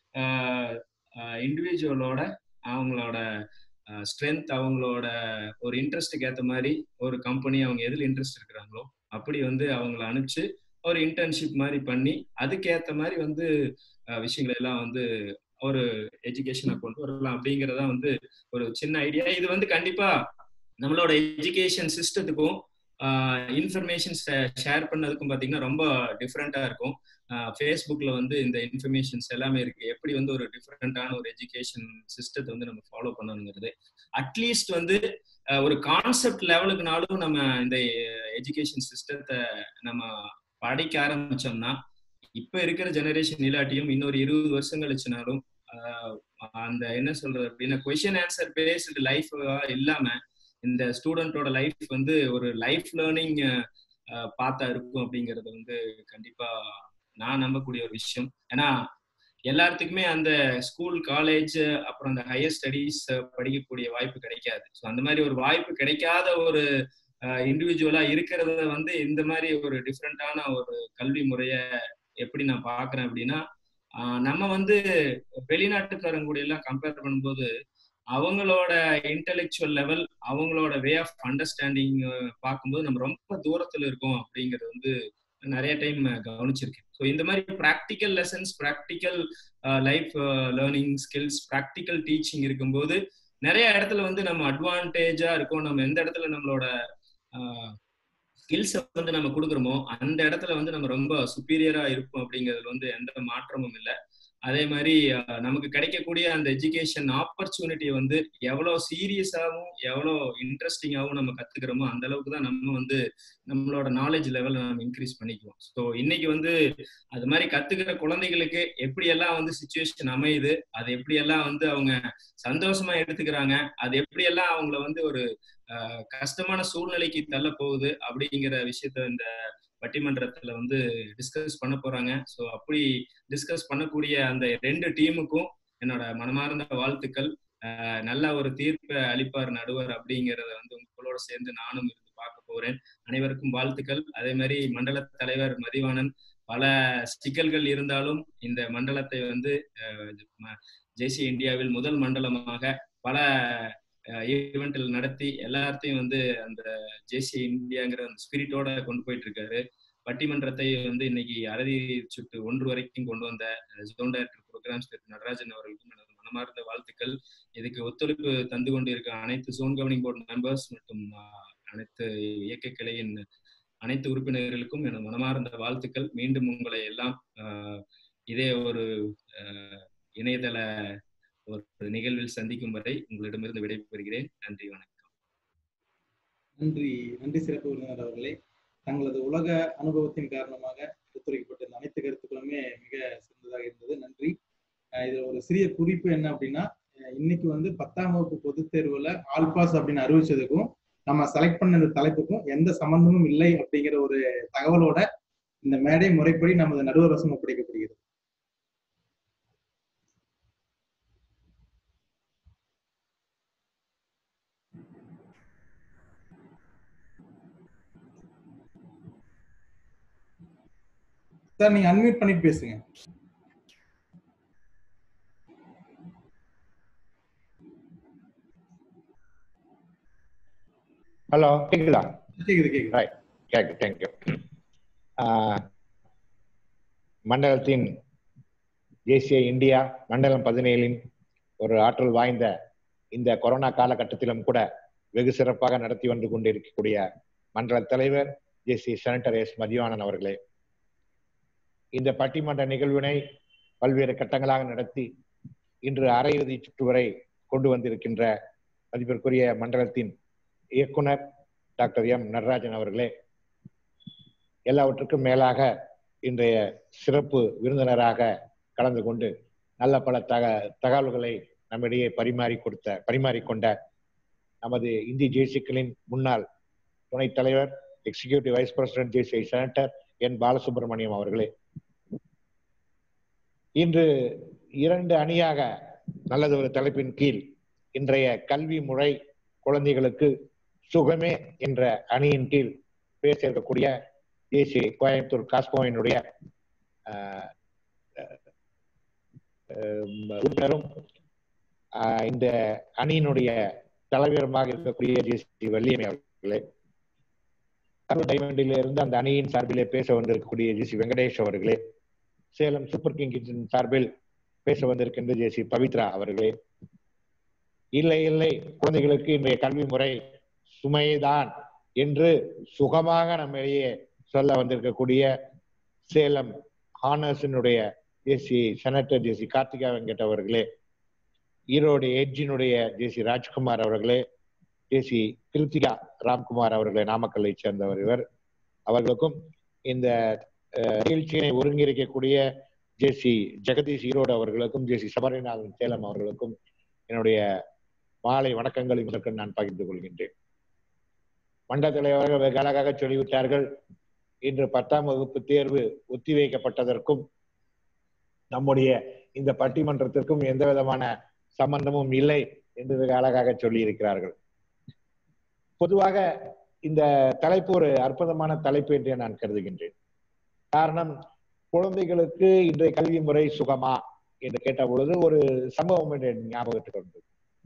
இண்டிவிஜுவலோட அவங்களோட ஸ்ட்ரென்த் அவங்களோட ஒரு இன்ட்ரெஸ்ட்டுக்கு ஏற்ற மாதிரி ஒரு கம்பெனி அவங்க எதில் இன்ட்ரெஸ்ட் இருக்கிறாங்களோ அப்படி வந்து அவங்கள அனுப்பிச்சு ஒரு இன்டர்ன்ஷிப் மாதிரி பண்ணி அதுக்கேற்ற மாதிரி வந்து விஷயங்களை எல்லாம் வந்து ஒரு எஜுகேஷனை கொண்டு வரலாம் அப்படிங்கிறதா வந்து ஒரு சின்ன ஐடியா இது வந்து கண்டிப்பா நம்மளோட எஜுகேஷன் சிஸ்டத்துக்கும் இன்ஃபர்மேஷன் ஷேர் பண்ணதுக்கும் பார்த்தீங்கன்னா ரொம்ப டிஃப்ரெண்ட்டாக இருக்கும் ஃபேஸ்புக்கில் வந்து இந்த இன்ஃபர்மேஷன்ஸ் எல்லாமே இருக்கு எப்படி வந்து ஒரு டிஃப்ரெண்ட்டான ஒரு எஜுகேஷன் சிஸ்டத்தை வந்து நம்ம ஃபாலோ பண்ணணுங்கிறது அட்லீஸ்ட் வந்து ஒரு கான்செப்ட் லெவலுக்குனாலும் நம்ம இந்த எஜுகேஷன் சிஸ்டத்தை நம்ம படிக்க ஆரம்பிச்சோம்னா இப்ப இருக்கிற ஜெனரேஷன் இல்லாட்டியும் இன்னொரு இருபது வருஷம் கழிச்சுனாலும் ஆஹ் அந்த என்ன சொல்றது அப்படின்னா கொஷின் ஆன்சர் பேஸ்டு லைஃப் இல்லாம இந்த ஸ்டூடெண்டோட லைஃப் வந்து ஒரு லைஃப் லேர்னிங் பார்த்தா இருக்கும் அப்படிங்கிறது வந்து கண்டிப்பா நான் நம்பக்கூடிய ஒரு விஷயம் ஏன்னா எல்லாத்துக்குமே அந்த ஸ்கூல் காலேஜ் அப்புறம் அந்த ஹையர் ஸ்டடீஸ் படிக்கக்கூடிய வாய்ப்பு கிடைக்காது ஸோ அந்த மாதிரி ஒரு வாய்ப்பு கிடைக்காத ஒரு இண்டிவிஜுவலா இருக்கிறத வந்து இந்த மாதிரி ஒரு டிஃப்ரெண்டான ஒரு கல்வி முறைய எப்படி நான் பாக்குறேன் அப்படின்னா நம்ம வந்து வெளிநாட்டுக்காரங்க கூட எல்லாம் கம்பேர் பண்ணும்போது அவங்களோட இன்டெலெக்சுவல் லெவல் அவங்களோட வே ஆஃப் அண்டர்ஸ்டாண்டிங் பார்க்கும்போது நம்ம ரொம்ப தூரத்துல இருக்கோம் அப்படிங்கிறது வந்து நிறைய டைம் கவனிச்சிருக்கேன் ஸோ இந்த மாதிரி practical lessons practical life learning skills practical teaching இருக்கும்போது நிறைய இடத்துல வந்து நம்ம அட்வான்டேஜா இருக்கும் நம்ம எந்த இடத்துல நம்மளோட ஸ்கில்ஸை வந்து நம்ம கொடுக்குறோமோ அந்த இடத்துல வந்து நம்ம ரொம்ப சுப்பீரியரா இருப்போம் அப்படிங்கிறதுல வந்து எந்த மாற்றமும் இல்லை அதே மாதிரி நமக்கு கிடைக்கக்கூடிய அந்த எஜுகேஷன் ஆப்பர்ச்சுனிட்டியை வந்து எவ்வளோ சீரியஸாகவும் எவ்வளோ இன்ட்ரெஸ்டிங்காகவும் நம்ம கத்துக்கிறோமோ அந்த அளவுக்கு தான் நம்ம வந்து நம்மளோட நாலேஜ் லெவலை நம்ம இன்க்ரீஸ் பண்ணிக்குவோம் ஸோ இன்னைக்கு வந்து அது மாதிரி கத்துக்கிற குழந்தைகளுக்கு எப்படியெல்லாம் வந்து சுச்சுவேஷன் அமையுது அது எப்படியெல்லாம் வந்து அவங்க சந்தோஷமா எடுத்துக்கிறாங்க அது எப்படியெல்லாம் அவங்கள வந்து ஒரு கஷ்டமான சூழ்நிலைக்கு தள்ள போகுது அப்படிங்கிற விஷயத்த இந்த பட்டிமன்றத்துல வந்து டிஸ்கஸ் பண்ண போறாங்க ஸோ அப்படி டிஸ்கஸ் பண்ணக்கூடிய அந்த ரெண்டு டீமுக்கும் என்னோட மனமார்ந்த வாழ்த்துக்கள் நல்ல ஒரு தீர்ப்பை அளிப்பார் நடுவர் அப்படிங்கிறத வந்து உங்களோட சேர்ந்து நானும் இருந்து பார்க்க போறேன் அனைவருக்கும் வாழ்த்துக்கள் அதே மாதிரி மண்டல தலைவர் மதிவாணன் பல சிக்கல்கள் இருந்தாலும் இந்த மண்டலத்தை வந்து ஜேசி இந்தியாவில் முதல் மண்டலமாக பல ஈவெண்ட்டில் நடத்தி எல்லாத்தையும் வந்து அந்த ஜேசி இந்தியாங்கிற அந்த ஸ்பிரிட்டோட கொண்டு போயிட்டு இருக்காரு பட்டிமன்றத்தை வந்து இன்னைக்கு அறுதி சுட்டு ஒன்று வரைக்கும் கொண்டு வந்த zone director programs Thiru Natarajan அவர்களுக்கும் எனது மனமார்ந்த வாழ்த்துக்கள் இதுக்கு ஒத்துழைப்பு தந்து கொண்டு இருக்க அனைத்து ஜோன் கவர்னிங் போர்டு மெம்பர்ஸ் மற்றும் அனைத்து இயக்க கிளையின் அனைத்து உறுப்பினர்களுக்கும் எனது மனமார்ந்த வாழ்த்துக்கள் மீண்டும் உங்களை எல்லாம் இதே ஒரு இணையதள ஒரு நிகழ்வில் சந்திக்கும் வரை உங்களிடமிருந்து விடைபெறுகிறேன் நன்றி வணக்கம் நன்றி நன்றி சிறப்பு விருந்தினர் அவர்களே தங்களது உலக அனுபவத்தின் காரணமாக எடுத்துரைக்கப்பட்ட இந்த அனைத்து கருத்துக்களுமே மிக சிறந்ததாக இருந்தது நன்றி இதுல ஒரு சிறிய குறிப்பு என்ன அப்படின்னா இன்னைக்கு வந்து பத்தாம் வகுப்பு பொதுத் தேர்வுல ஆல்பாஸ் அப்படின்னு அறிவிச்சதுக்கும் நம்ம செலக்ட் பண்ண இந்த தலைப்புக்கும் எந்த சம்பந்தமும் இல்லை அப்படிங்கிற ஒரு தகவலோட இந்த மேடை முறைப்படி நமது நடுவர் வசம் ஒப்படைக்கப்படுகிறது சார் நீங்க அன்மியூட் பண்ணிட்டு பேசுங்க ஹலோ கேக்குதா கேக்குது கேக்குது ரைட் கேக்கு தேங்க்யூ மண்டலத்தின் தேசிய இந்தியா மண்டலம் பதினேழின் ஒரு ஆற்றல் வாய்ந்த இந்த கொரோனா காலகட்டத்திலும் கூட வெகு சிறப்பாக நடத்தி வந்து கொண்டிருக்கக்கூடிய மண்டல தலைவர் ஜேசி செனட்டர் எஸ் மதிவானன் அவர்களே இந்த பட்டிமன்ற நிகழ்வினை பல்வேறு கட்டங்களாக நடத்தி இன்று அரையிறுதி சுற்று வரை கொண்டு வந்திருக்கின்ற மதிப்பிற்குரிய மண்டலத்தின் இயக்குனர் டாக்டர் எம் நடராஜன் அவர்களே எல்லாவற்றுக்கும் மேலாக இன்றைய சிறப்பு விருந்தினராக கலந்து கொண்டு நல்ல பல தக தகவல்களை நம்மிடையே பரிமாறி கொடுத்த பரிமாறிக்கொண்ட நமது இந்திய ஜேசிக்களின் முன்னாள் துணைத் தலைவர் executive vice president JC senator என் பாலசுப்ரமணியம் அவர்களே இன்று இரண்டு அணியாக நல்லது ஒரு தலைப்பின் கீழ் இன்றைய கல்வி முறை குழந்தைகளுக்கு சுகமே என்ற அணியின் கீழ் பேச இருக்கக்கூடிய தேசிய கோயம்புத்தூர் காஸ்கோவினுடைய உறுப்பினரும் இந்த அணியினுடைய தலைவருமாக இருக்கக்கூடிய ஜேசி வள்ளியம்மை அவர்களே கரூர் டைமண்டில் இருந்து அந்த அணியின் சார்பிலே பேச வந்திருக்கக்கூடிய ஜேசி வெங்கடேஷ் அவர்களே சேலம் சூப்பர் கிங்ஸின் சார்பில் பேச வந்திருக்கின்ற ஜேசி பவித்ரா அவர்களே இல்லை இல்லை குழந்தைகளுக்கு இன்றைய கல்வி முறை சுமைதான் என்று சுகமாக நம்மிடையே சொல்ல வந்திருக்கக்கூடிய சேலம் ஹானர்ஸினுடைய JC senator JC Karthika Venkat அவர்களே ஈரோடு எட்ஜினுடைய ஜேசி ராஜ்குமார் அவர்களே ஜேசி கிருத்திகா ராம்குமார் அவர்களே நாமக்கல்லை சேர்ந்தவர் இவர் அவர்களுக்கும் இந்த அஹ், நிகழ்ச்சியினை ஒருங்கிணைக்கக்கூடிய ஜேசி ஜெகதீஷ் ஈரோடு அவர்களுக்கும் ஜேசி சபரிநாதன் சேலம் அவர்களுக்கும் என்னுடைய மாலை வணக்கங்களை முதற்கண் நான் பகிர்ந்து கொள்கின்றேன் மண்ட தலைவர்கள் வெகு அழகாக சொல்லிவிட்டார்கள் இன்று பத்தாம் வகுப்பு தேர்வு ஒத்திவைக்கப்பட்டதற்கும் நம்முடைய இந்த பட்டிமன்றத்திற்கும் எந்த விதமான சம்பந்தமும் இல்லை என்று வெகு அழகாக சொல்லி இருக்கிறார்கள் பொதுவாக இந்த தலைப்பு ஒரு அற்புதமான தலைப்பு என்றே நான் கருதுகின்றேன் காரணம் குழந்தைகளுக்கு இன்றைய கல்வி முறை சுகமா என்று கேட்ட பொழுது ஒரு சம்பவம் என்று என் ஞாபகத்துக்கு வந்தது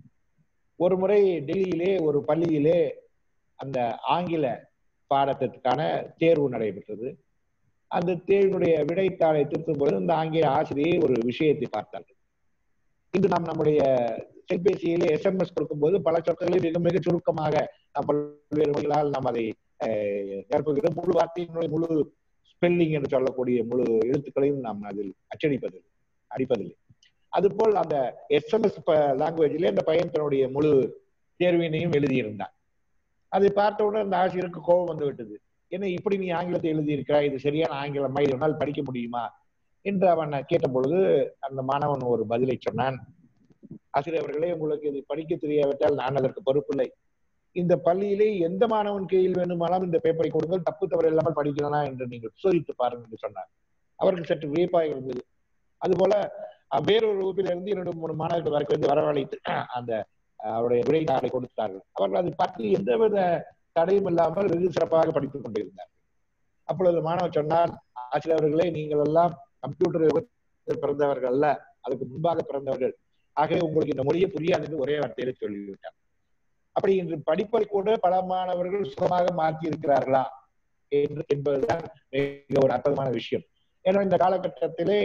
ஒரு முறை டெல்லியிலே ஒரு பள்ளியிலே அந்த ஆங்கில பாடத்திற்கான தேர்வு நடைபெற்றது அந்த தேர்வினுடைய விடைத்தாளை திருத்தும் பொழுது இந்த ஆங்கில ஆசிரியை ஒரு விஷயத்தை பார்த்தார்கள் இன்று நாம் நம்முடைய செல்பேசியிலே எஸ்எம்எஸ் கொடுக்கும்போது பல சொற்களை மிக மிக சுருக்கமாக நாம் பல்வேறு மொழிகளால் நாம் அதை அஹ், நிரப்புகிறோம் முழு வார்த்தையினுடைய முழு ஸ்பெல்லிங் என்று சொல்லக்கூடிய முழு எழுத்துக்களையும் நாம் அதில் அச்சடிப்பதில்லை அடிப்பதில்லை அதுபோல் அந்த எஸ்எம்எஸ் லாங்குவேஜிலே அந்த பையன் தன்னுடைய முழு தேர்வினையும் எழுதியிருந்தான் அதை பார்த்தவுடன் அந்த ஆசிரியருக்கு கோபம் வந்து விட்டது என்ன இப்படி நீ ஆங்கிலத்தை எழுதியிருக்கிறாய் இது சரியான ஆங்கிலமா இது என்னால் படிக்க முடியுமா என்று அவன் கேட்ட பொழுது அந்த மாணவன் ஒரு பதிலை சொன்னான் ஆசிரியர் அவர்களே உங்களுக்கு இது படிக்க தெரியாவிட்டால் நான் அதற்கு பொறுப்பில்லை இந்த பள்ளியிலே எந்த மாணவன் கையில் வேண்டுமானாலும் இந்த பேப்பரை கொடுங்கள் தப்பு தவறு இல்லாமல் படிக்கிறனா என்று நீங்கள் சோதித்து பாருங்கள் என்று சொன்னார் அவருக்கு சற்று வியப்பாக இருந்தது அதுபோல அஹ், வேறொரு வகுப்பிலிருந்து இரண்டு மூணு மாணவர்கள் வரைக்கும் வந்து வரவழைத்து அந்த அஹ், அவருடைய விடைத்தாளை கொடுத்தார்கள் அவர்கள் அதை பார்த்து எந்தவித தடையும் இல்லாமல் வெகு சிறப்பாக படித்துக் கொண்டிருந்தார்கள் அப்பொழுது மாணவர் சொன்னார் ஆசிரியர் அவர்களே நீங்கள் எல்லாம் கம்ப்யூட்டர் யுகத்தில் பிறந்தவர்கள் அல்ல அதுக்கு முன்பாக பிறந்தவர்கள் ஆகவே உங்களுக்கு இந்த மொழியை புரியாது என்று ஒரே வார்த்தையில சொல்லிவிட்டார் அப்படி இன்று படிப்பை கூட பல மாணவர்கள் சுகமாக மாற்றி இருக்கிறார்களா என்று என்பதுதான் மிக ஒரு அற்புதமான விஷயம் ஏன்னா இந்த காலகட்டத்திலே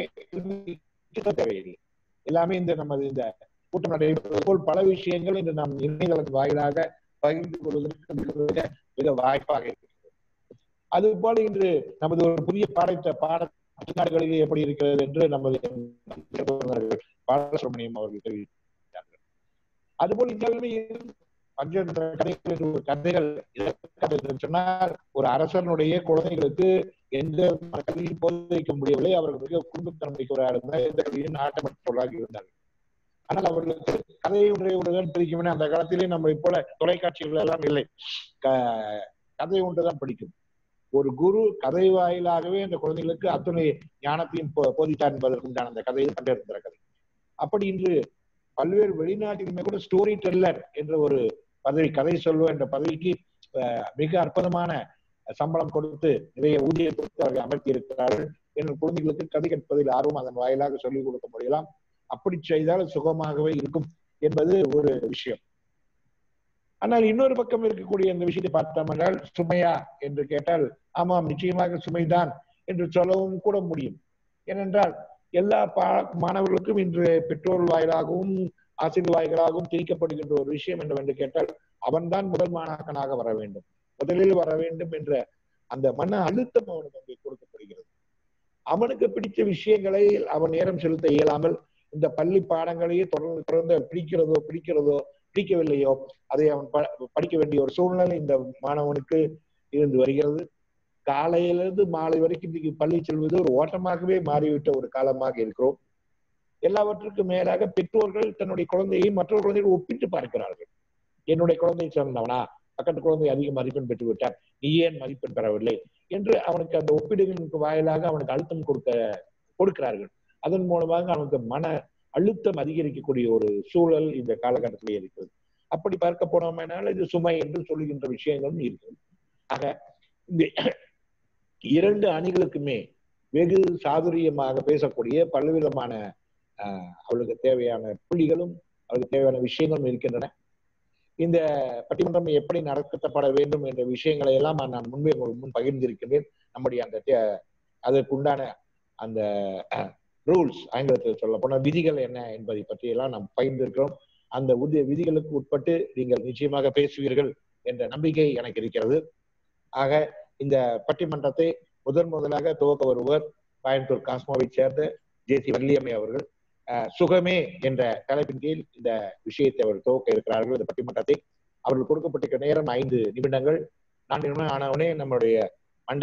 இது தேவையில்லை எல்லாமே இந்த நமது இந்த கூட்டம் நடைபெறுவது போல் பல விஷயங்கள் இன்று நாம் இணையதளத்தின் வாயிலாக பகிர்ந்து கொள்வதற்கு மிக மிக மிக வாய்ப்பாக இருக்கிறது அதுபோல இன்று நமது ஒரு புதிய பாடத்தை பாட நாடுகளிலே எப்படி இருக்கிறது என்று நமது நிறுவனர்கள் பாலசுப்ரமணியம் அவர்கள் தெரிவித்தார்கள் அதுபோல் இந்தியாவிலுமே பஞ்சதந்திர கதைகள் என்று ஒரு கதைகள் எதற்காக என்று சொன்னால் ஒரு அரசனுடைய குழந்தைகளுக்கு எந்த விதமான கல்வியும் போதிக்க முடியவில்லை அவர்கள் மிக குடும்பத்தனம் மிக்கவராக இருந்தால் எந்த கல்வியும் நாட்டமற்றவர்களாக இருந்தார்கள் ஆனால் அவர்களுக்கு கதை ஒன்றை ஒன்றுதான் பிடிக்கும் அந்த காலத்திலே நம்மை போல தொலைக்காட்சிகள் எல்லாம் இல்லை க- கதை ஒன்றுதான் பிடிக்கும் ஒரு குரு கதை வாயிலாகவே அந்த குழந்தைகளுக்கு அத்துணை ஞானத்தையும் போ- போதித்தார் என்பதற்கு உண்டான அந்த கதையில் பஞ்சதந்திர கதை அப்படி இன்று பல்வேறு வெளிநாட்டிலுமே கூட ஸ்டோரி டெல்லர் என்ற ஒரு பதவி கதை சொல்லுவோம் என்ற பதவிக்கு அஹ், மிக அற்புதமான சம்பளம் கொடுத்து நிறைய ஊதியம் கொடுத்து அவர்கள் அமர்த்தி இருக்கிறார்கள் என்ற குழந்தைகளுக்கு கதை கற்பதில் ஆர்வம் அதன் வாயிலாக சொல்லிக் கொடுக்க முடியலாம் அப்படி செய்தால் சுகமாகவே இருக்கும் என்பது ஒரு விஷயம் ஆனால் இன்னொரு பக்கம் இருக்கக்கூடிய இந்த விஷயத்தை பார்த்தோம் என்றால் சுமையா என்று கேட்டால் ஆமாம் நிச்சயமாக சுமைதான் என்று சொல்லவும் கூட முடியும் ஏனென்றால் எல்லா பா மாணவர்களுக்கும் இன்று பெற்றோர் வாயிலாகவும் ஆசிரியர் வாயிலாகவும் திரிக்கப்படுகின்ற ஒரு விஷயம் என்னவென்று கேட்டால் அவன்தான் முதல் மாணாக்கனாக வர வேண்டும் முதலில் வர வேண்டும் என்ற அந்த மன அழுத்தம் அவனுக்கு அங்கே கொடுக்கப்படுகிறது அவனுக்கு பிடித்த விஷயங்களை அவன் நேரம் செலுத்த இயலாமல் இந்த பள்ளி பாடங்களையே தொடர்ந்து தொடர்ந்து பிடிக்கிறதோ பிடிக்கிறதோ பிடிக்கவில்லையோ அதை அவன் ப- படிக்க வேண்டிய ஒரு சூழ்நிலை இந்த மாணவனுக்கு இருந்து வருகிறது காலையிலிருந்து மாலை வரைக்கும் இன்னைக்கு பள்ளி செல்வது ஒரு ஓட்டமாகவே மாறிவிட்ட ஒரு காலமாக இருக்கிறோம் எல்லாவற்றுக்கும் மேலாக பெற்றோர்கள் தன்னுடைய குழந்தையை மற்றொரு குழந்தைகள் ஒப்பிட்டு பார்க்கிறார்கள் என்னுடைய குழந்தை சிறந்தவனா பக்கத்து குழந்தை அதிக மதிப்பெண் பெற்று விட்டார் நீ ஏன் மதிப்பெண் பெறவில்லை என்று அவனுக்கு அந்த ஒப்பீடுகளுக்கு வாயிலாக அவனுக்கு அழுத்தம் கொடுக்க கொடுக்கிறார்கள் அதன் மூலமாக அவனுக்கு மன அழுத்தம் அதிகரிக்கக்கூடிய ஒரு சூழல் இந்த காலகட்டத்திலே இருக்கிறது அப்படி பார்க்க போனோம்னால் இது சுமை என்று சொல்லுகின்ற விஷயங்களும் இருக்கிறது ஆக இந்த இரண்டு அணிகளுக்குமே வெகு சாதுரியமாக பேசக்கூடிய பலவிதமான ஆஹ், அவளுக்கு தேவையான புள்ளிகளும் அவளுக்கு தேவையான விஷயங்களும் இருக்கின்றன இந்த பட்டிமன்றம் எப்படி நடத்தப்பட வேண்டும் என்ற விஷயங்களை எல்லாம் நான் முன்பே உங்களுக்கு முன் பகிர்ந்திருக்கின்றேன் நம்முடைய அந்த தே- அதற்குண்டான அந்த ரூல்ஸ் ஆங்கிலத்தில் சொல்ல போன விதிகள் என்ன என்பதை பற்றி எல்லாம் நாம் பகிர்ந்திருக்கிறோம் அந்த உதி விதிகளுக்கு உட்பட்டு நீங்கள் நிச்சயமாக பேசுவீர்கள் என்ற நம்பிக்கை எனக்கு இருக்கிறது ஆக இந்த பட்டிமன்றத்தை முதன் முதலாக துவக்க வருவர் கோயம்புத்தூர் காஸ்மோவை சேர்ந்த ஜே சி வள்ளியம்மை அவர்கள் அஹ், சுகமே என்ற தலைப்பின் கீழ் இந்த விஷயத்தை அவர் துவக்க இருக்கிறார்கள் இந்த பட்டிமன்றத்தை அவர்கள் கொடுக்கப்பட்டிருக்க நேரம் ஐந்து நிமிடங்கள் நான்கு நிமிடம் ஆனவுடனே நம்முடைய மண்டல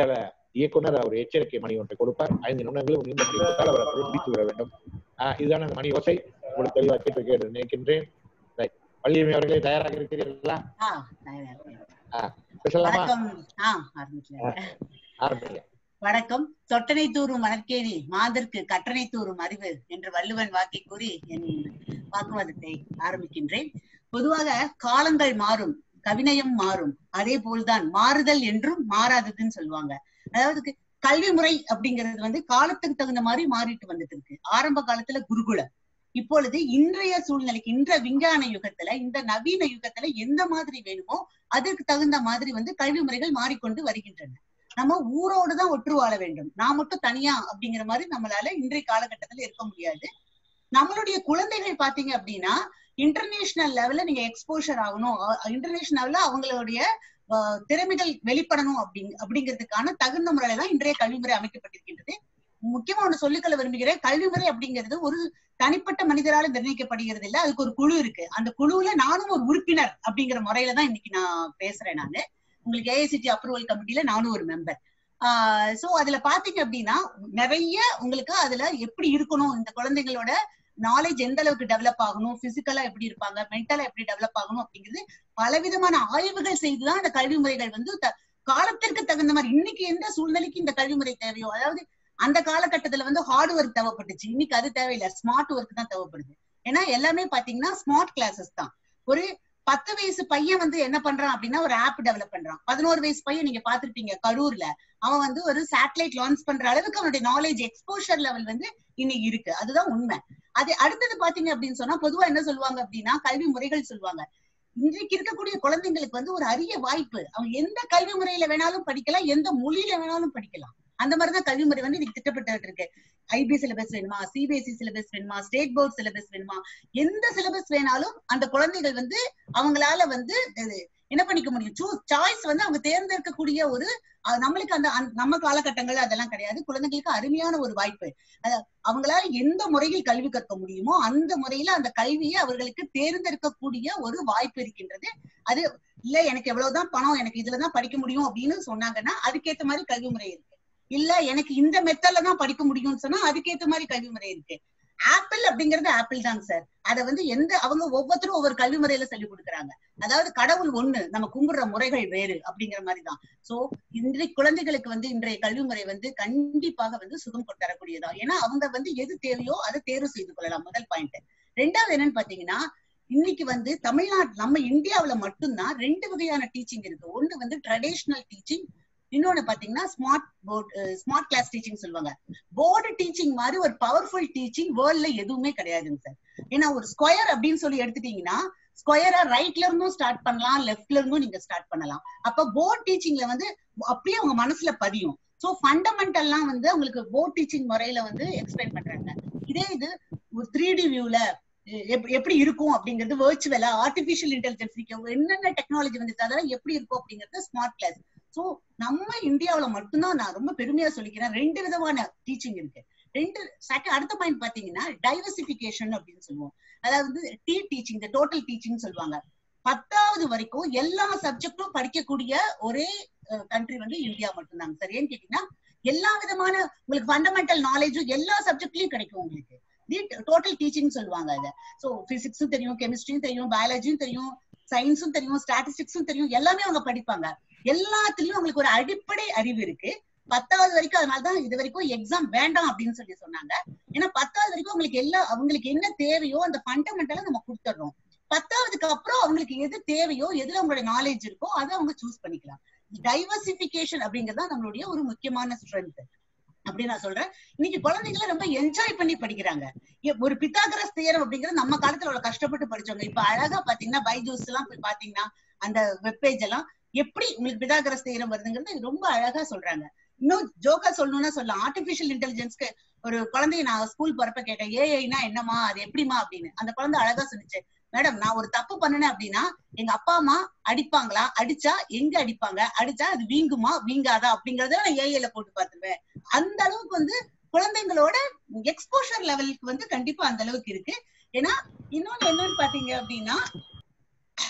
இயக்குனர் அவர் எச்சரிக்கை மணி ஒன்றை கொடுப்பார் ஐந்து நிமிடங்களில் நீண்ட மணி கொடுத்தால் அவர் அதை முடித்து விட வேண்டும் ஆஹ் இதுதான் அந்த மணி ஓசை உங்களுக்கு தெளிவாக கேட்டு கேட்டு நினைக்கின்றேன் Right. வள்ளியம்மை அவர்களே தயாராக இருக்கிறீர்களா ஆ, தயாரா இருக்கேன். ஆஹ் பேசலாமா வணக்கம் ஆ ஆரம்பிக்கலாம் ஆரம்பிங்க வணக்கம் தொட்டனை தூறும் மணற்கேணி மாந்தர்க்கு கட்டணை தூறும் அறிவு என்று வள்ளுவன் வாக்கை கூறி என் வாக்குவாதத்தை ஆரம்பிக்கின்றேன் பொதுவாக காலங்கள் மாறும் கவிநயம் மாறும் அதே போல்தான் மாறுதல் என்றும் மாறாததுன்னு சொல்லுவாங்க அதாவது கு- கல்வி முறை அப்படிங்கிறது வந்து காலத்துக்கு தகுந்த மாதிரி மாறிட்டு வந்துட்டு இருக்கு ஆரம்ப காலத்துல குருகுலம் இப்பொழுது இன்றைய சூழ்நிலைக்கு இன்ற விஞ்ஞான யுகத்துல இந்த நவீன யுகத்துல எந்த மாதிரி வேணுமோ அதற்கு தகுந்த மாதிரி வந்து கல்வி முறைகள் மாறிக்கொண்டு வருகின்றன நம்ம ஊரோடு தான் ஒற்று வாழ வேண்டும் நான் மட்டும் தனியா அப்படிங்கிற மாதிரி நம்மளால இன்றைய காலகட்டத்துல இருக்க முடியாது நம்மளுடைய குழந்தைகள் பாத்தீங்க அப்படின்னா இன்டர்நேஷனல் லெவல்ல நீங்க எக்ஸ்போஷர் ஆகணும் இன்டர்நேஷனல் லெவல்ல அவங்களுடைய அஹ், திறமைகள் வெளிப்படணும் அப்படிங் அப்படிங்கிறதுக்கான தகுந்த முறையில தான் இன்றைய கல்விமுறை அமைக்கப்பட்டிருக்கின்றது முக்கியமா ஒண்ணு சொல்லிக்கொள்ள விரும்புகிறேன் கல்விமுறை அப்படிங்கிறது ஒரு தனிப்பட்ட மனிதரால நிர்ணயிக்கப்படுகிறது இல்ல அதுக்கு ஒரு குழு இருக்கு அந்த குழுவுல நானும் ஒரு உறுப்பினர் அப்படிங்கிற முறையில தான் இன்னைக்கு நான் பேசுறேன் நானு உங்களுக்கு ஏஐசிடி அப்ரூவல் கமிட்டில நானும் ஒரு மெம்பர் ஆஹ் சோ அதுல பாத்தீங்க அப்படின்னா நிறைய உங்களுக்கு அதுல எப்படி இருக்கணும் இந்த குழந்தைங்களோட நாலேஜ் எந்த அளவுக்கு டெவலப் ஆகணும் பிசிக்கலா எப்படி இருப்பாங்க மென்டலா எப்படி டெவலப் ஆகணும் அப்படிங்கிறது பலவிதமான ஆய்வுகள் செய்துதான் அந்த கல்வி முறைகள் வந்து த- காலத்திற்கு தகுந்த மாதிரி இன்னைக்கு எந்த சூழ்நிலைக்கு இந்த கல்வி முறை தேவையோ அதாவது அந்த காலகட்டத்துல வந்து ஹார்ட் ஒர்க் தேவைப்பட்டுச்சு இன்னைக்கு அது தேவையில்லை ஸ்மார்ட் ஒர்க் தான் தேவைப்படுது ஏன்னா எல்லாமே பாத்தீங்கன்னா ஸ்மார்ட் கிளாஸஸ் தான் ஒரு பத்து வயசு பையன் வந்து என்ன பண்றான் அப்படின்னா ஒரு ஆப் டெவலப் பண்றான் பதினோரு வயசு பையன் நீங்க பாத்திருப்பீங்க கரூர்ல அவன் வந்து ஒரு சேட்டலைட் லான்ச் பண்ற அளவுக்கு அவனுடைய நாலேஜ் எக்ஸ்போஷர் லெவல் வந்து இன்னைக்கு இருக்கு அதுதான் உண்மை அது அடுத்தது பாத்தீங்க அப்படின்னு சொன்னா பொதுவா என்ன சொல்லுவாங்க அப்படின்னா கல்வி முறைகள் சொல்லுவாங்க இன்றைக்கு இருக்கக்கூடிய குழந்தைங்களுக்கு வந்து ஒரு அரிய வாய்ப்பு அவங்க எந்த கல்வி முறையில வேணாலும் படிக்கலாம் எந்த மொழியில வேணாலும் படிக்கலாம் அந்த மாதிரிதான் கல்வி முறை வந்து இன்னைக்கு திட்டப்பட்டு இருக்கு ஐபி சிலபஸ் வேணுமா சிபிஎஸ்இ சிலபஸ் வேணுமா ஸ்டேட் போர்ட் சிலபஸ் வேணுமா எந்த சிலபஸ் வேணாலும் அந்த குழந்தைகள் வந்து அவங்களால வந்து இது என்ன பண்ணிக்க முடியும் சூஸ் சாய்ஸ் வந்து அவங்க தேர்ந்தெடுக்கக்கூடிய ஒரு அஹ், நம்மளுக்கு அந்த அந்த- நம்ம காலகட்டங்கள் அதெல்லாம் கிடையாது குழந்தைகளுக்கு அருமையான ஒரு வாய்ப்பு அத- அவங்களால எந்த முறையில் கல்வி கற்க முடியுமோ அந்த முறையில அந்த கல்வியை அவர்களுக்கு தேர்ந்தெடுக்கக்கூடிய ஒரு வாய்ப்பு இருக்கின்றது அது இல்ல எனக்கு எவ்வளவுதான் பணம் எனக்கு இதுலதான் படிக்க முடியும் அப்படின்னு சொன்னாங்கன்னா அதுக்கேத்த மாதிரி கல்வி முறை இருக்கு இல்ல எனக்கு இந்த மெத்தட்ல தான் படிக்க முடியும்னு சொன்னா அதுக்கேத்த மாதிரி கல்வி முறை இருக்கு ஆப்பிள் அப்படிங்கிறது ஆப்பிள் தாங்க சார் அத வந்து எந்த அவங்க ஒவ்வொருத்தரும் ஒவ்வொரு கல்வி முறையில சொல்லி கொடுக்குறாங்க அதாவது கடவுள் ஒண்ணு நம்ம கும்பிடுற முறைகள் வேறு அப்படிங்கிற மாதிரி தான் சோ இன்றைய குழந்தைகளுக்கு வந்து இன்றைய கல்வி முறை வந்து கண்டிப்பாக வந்து சுகம் கொண்டு தரக்கூடியதா ஏன்னா அவங்க வந்து எது தேவையோ அதை தேர்வு செய்து கொள்ளலாம் முதல் பாயிண்ட் ரெண்டாவது என்னன்னு பாத்தீங்கன்னா இன்னைக்கு வந்து தமிழ்நாடு நம்ம இந்தியாவுல மட்டும்தான் ரெண்டு வகையான டீச்சிங் இருக்கு ஒண்ணு வந்து ட்ரெடிஷனல் டீச்சிங் இன்னொன்னு பாத்தீங்கன்னா smart board smart class teaching சொல்லுவாங்க போர்டு டீச்சிங் மாதிரி ஒரு பவர்ஃபுல் டீச்சிங் வேர்ல்ட்ல எதுவுமே கிடையாதுங்க சார் ஏன்னா ஒரு ஸ்கொயர் அப்படின்னு சொல்லி எடுத்துட்டீங்கன்னா ஸ்கொயரா ரைட்ல இருந்தும் ஸ்டார்ட் பண்ணலாம் லெஃப்ட்ல இருந்தும் நீங்க ஸ்டார்ட் பண்ணலாம் அப்ப போர்ட் டீச்சிங்ல வந்து அப்படியே உங்க மனசுல பதியும் சோ ஃபண்டமெண்டல்லாம் வந்து உங்களுக்கு போர்ட் டீச்சிங் முறையில வந்து எக்ஸ்பிளைன் பண்றாங்க இதே இது ஒரு த்ரீ டி வியூல எப்படி இருக்கும் அப்படிங்கிறது வர்ச்சுவலா ஆர்டிபிஷியல் இன்டெலிஜென்ஸ் என்னென்ன டெக்னாலஜி வந்துச்சு அதெல்லாம் எப்படி இருக்கும் அப்படிங்கிறது ஸ்மார்ட் கிளாஸ் சோ நம்ம இந்தியாவுல மட்டும்தான் நான் ரொம்ப பெருமையா சொல்லிக்கிறேன் ரெண்டு விதமான டீச்சிங் இருக்கு ரெண்டு செகண்ட் அடுத்த பாயிண்ட் பாத்தீங்கன்னா டைவர்சிபிகேஷன் அப்படின்னு சொல்லுவோம் அதாவது டி டீச்சிங் இந்த டோட்டல் டீச்சிங் சொல்லுவாங்க பத்தாவது வரைக்கும் எல்லா சப்ஜெக்டும் படிக்கக்கூடிய ஒரே கண்ட்ரி வந்து இந்தியா மட்டும்தாங்க சார் ஏன்னு கேட்டீங்கன்னா எல்லா விதமான உங்களுக்கு ஃபண்டமெண்டல் நாலேஜும் எல்லா சப்ஜெக்ட்லயும் கிடைக்கும் உங்களுக்கு டோட்டல் டீச்சிங் சொல்லுவாங்க அதை சோ பிசிக்ஸும் தெரியும் கெமிஸ்ட்ரியும் தெரியும் பயாலஜியும் தெரியும் சயின்ஸும் தெரியும் ஸ்டாட்டிஸ்டிக்ஸும் தெரியும் எல்லாமே அவங்க படிப்பாங்க எல்லாத்துலயும் அவங்களுக்கு ஒரு அடிப்படை அறிவு இருக்கு பத்தாவது வரைக்கும் அதனாலதான் இது வரைக்கும் எக்ஸாம் வேண்டாம் அப்படின்னு சொல்லி சொன்னாங்க ஏன்னா பத்தாவது வரைக்கும் அவங்களுக்கு எல்லா அவங்களுக்கு என்ன தேவையோ அந்த ஃபண்டமெண்டலை நம்ம கொடுத்துடுறோம் பத்தாவதுக்கு அப்புறம் அவங்களுக்கு எது தேவையோ எதுல அவங்களோட நாலேஜ் இருக்கோ அதை அவங்க சூஸ் பண்ணிக்கலாம் டைவர்சிபிகேஷன் அப்படிங்கறது நம்மளுடைய ஒரு முக்கியமான ஸ்ட்ரென்த் அப்படி நான் சொல்றேன் இன்னைக்கு குழந்தைங்களை ரொம்ப என்ஜாய் பண்ணி படிக்கிறாங்க ஒரு பித்தாகரஸ் தியரம் அப்படிங்கிறது நம்ம காலத்துல அவ்வளவு கஷ்டப்பட்டு படிச்சவங்க இப்ப அழகா பாத்தீங்கன்னா பைஜூஸ் எல்லாம் போய் பாத்தீங்கன்னா அந்த வெப்பேஜ் எல்லாம் எப்படி உங்களுக்கு பிதாகரஸ் தியரம் வருதுங்கிறது ரொம்ப அழகா சொல்றாங்க இன்னும் ஜோக்கா சொல்லணும்னா சொல்லலாம் ஆர்டிபிஷியல் இன்டெலிஜென்ஸ்க்கு ஒரு குழந்தைய நான் ஸ்கூல் போறப்ப கேட்டேன் ஏஐனா என்னமா அது எப்படிமா அப்படின்னு அந்த குழந்தை அழகா சொல்லிச்சு மேடம் நான் ஒரு தப்பு பண்ணினேன் அப்படின்னா எங்க அப்பா அம்மா அடிப்பாங்களா அடிச்சா எங்க அடிப்பாங்க அடிச்சா அது வீங்குமா வீங்காதா அப்படிங்கறத நான் ஏஐல போட்டு பார்த்துருவேன் அந்த அளவுக்கு வந்து குழந்தைங்களோட எக்ஸ்போஷர் லெவலுக்கு வந்து கண்டிப்பா அந்த அளவுக்கு இருக்கு ஏன்னா இன்னொன்னு என்னன்னு பாத்தீங்க அப்படின்னா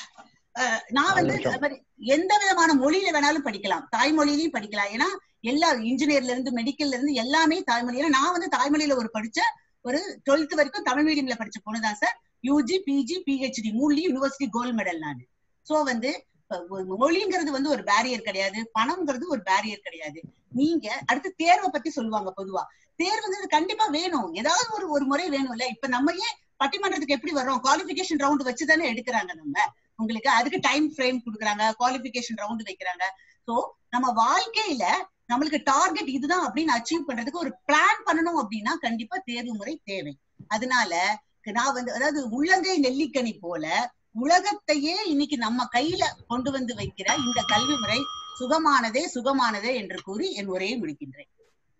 அஹ், நான் வந்து நிமிஷம். அது மாதிரி எந்த விதமான மொழியில வேணாலும் படிக்கலாம் தாய்மொழியிலையும் படிக்கலாம் ஏன்னா எல்லா இன்ஜினியர்ல இருந்து மெடிக்கல்ல இருந்து எல்லாமே தாய்மொழி ஏன்னா நான் வந்து தாய்மொழியில ஒரு படிச்ச ஒரு டுவெல்த் வரைக்கும் தமிழ் மீடியம்ல படிச்ச பொண்ணுதான் சார் யூஜி பிஜி பிஹெச்டி மூணுலயும் யூனிவர்சிட்டி கோல்டு மெடல் நான் சோ வந்து அஹ், மொ- மொழிங்கிறது வந்து ஒரு பேரியர் கிடையாது பணம்ங்கிறது ஒரு பேரியர் கிடையாது நீங்க அடுத்து தேர்வை பத்தி சொல்லுவாங்க பொதுவா தேர்வுங்கிறது கண்டிப்பா வேணும் ஏதாவது ஒரு ஒரு முறை வேணும்ல இப்ப நம்ம ஏன் பட்டிமன்றத்துக்கு எப்படி வர்றோம் குவாலிபிகேஷன் ரவுண்ட் வச்சு தானே எடுக்கிறாங்க நம்ம உங்களுக்கு அதுக்கு டைம் ஃப்ரேம் கொடுக்குறாங்க குவாலிபிகேஷன் ரவுண்ட் வைக்கிறாங்க சோ நம்ம வாழ்க்கையில நம்மளுக்கு டார்கெட் இதுதான் அப்படின்னு அச்சீவ் பண்றதுக்கு ஒரு பிளான் பண்ணணும் அப்படின்னா கண்டிப்பா தேர்வு முறை தேவை அதனால நான் வந்து அதாவது உள்ளங்கை நெல்லிக்கனி போல உலகத்தையே இன்னைக்கு நம்ம கையில கொண்டு வந்து வைக்கிற இந்த கல்வி முறை சுகமானதே சுகமானதே என்று கூறி என் உரையை முடிக்கின்றேன்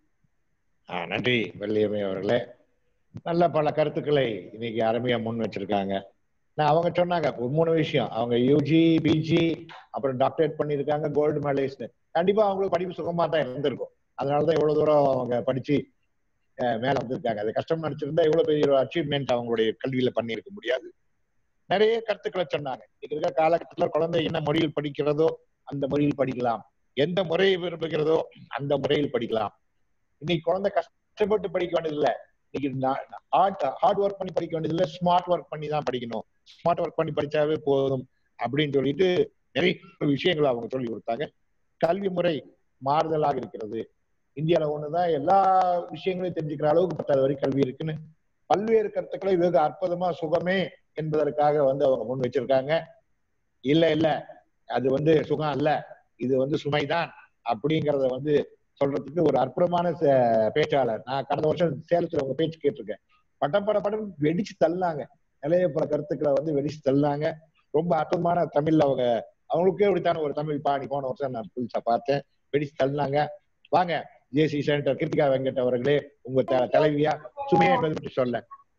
ஆ, நன்றி வள்ளியம்மை அவர்களே நல்ல பல கருத்துக்களை இன்னைக்கு அருமையா முன் வச்சிருக்காங்க நான் அவங்க சொன்னாங்க ஒரு மூணு விஷயம் அவங்க யூஜி பிஜி அப்புறம் டாக்டரேட் பண்ணியிருக்காங்க கோல்டு மெடலிஸ்ட் கண்டிப்பா அவங்களுக்கு படிப்பு சுகமா தான் இருந்திருக்கும் அதனாலதான் இவ்வளவு தூரம் அவங்க படிச்சு அஹ், மேல வந்திருக்காங்க அது கஷ்டம் நினைச்சிருந்தா இவ்வளவு பெரிய ஒரு அச்சீவ்மெண்ட் அவங்களுடைய கல்வியில பண்ணியிருக்க முடியாது நிறைய கருத்துக்களை சொன்னாங்க இன்னைக்கு இருக்க காலகட்டத்துல குழந்தை என்ன மொழியில் படிக்கிறதோ அந்த மொழியில் படிக்கலாம் எந்த முறையை விரும்புகிறதோ அந்த முறையில் படிக்கலாம் இன்னைக்கு குழந்தை கஷ்டப்பட்டு படிக்க வேண்டியதில்லை இன்னைக்கு ஹார்ட் ஹார்ட் ஒர்க் பண்ணி படிக்க வேண்டியதில்லை ஸ்மார்ட் ஒர்க் பண்ணி தான் படிக்கணும் ஸ்மார்ட் ஒர்க் பண்ணி படிச்சாவே போதும் அப்படின்னு சொல்லிட்டு நிறைய விஷயங்களை அவங்க சொல்லி கொடுத்தாங்க கல்வி முறை மாறுதலாக இருக்கிறது இந்தியால ஒண்ணுதான் எல்லா விஷயங்களையும் தெரிஞ்சுக்கிற அளவுக்கு பத்தாவது வரை கல்வி இருக்குன்னு பல்வேறு கருத்துக்களை வெகு அற்புதமா சுகமே என்பதற்காக வந்து அவங்க முன் வச்சிருக்காங்க இல்ல இல்ல அது வந்து சுகம் அல்ல இது வந்து சுமைதான் அப்படிங்கறத வந்து சொல்றதுக்கு ஒரு அற்புதமான ச- பேச்சாளர் நான் கடந்த வருஷம் சேலத்துல உங்க பேச்சு கேட்டிருக்கேன் பட்டப்பட படம் வெடிச்சு தள்ளாங்க நிறைய பல கருத்துக்களை வந்து வெடிச்சு தள்ளாங்க ரொம்ப அற்புதமான தமிழ்ல அவங்க அவங்களுக்கே உரித்தான ஒரு தமிழ் பாணி போன வருஷம் நான் புதுசா பார்த்தேன் வெடிச்சு தள்ளாங்க வாங்க ஜேசி செனட்டர் கிருத்திகா வெங்கட் அவர்களே உங்க த- தலைவியா சுமையை என்பதை பற்றி சொல்ல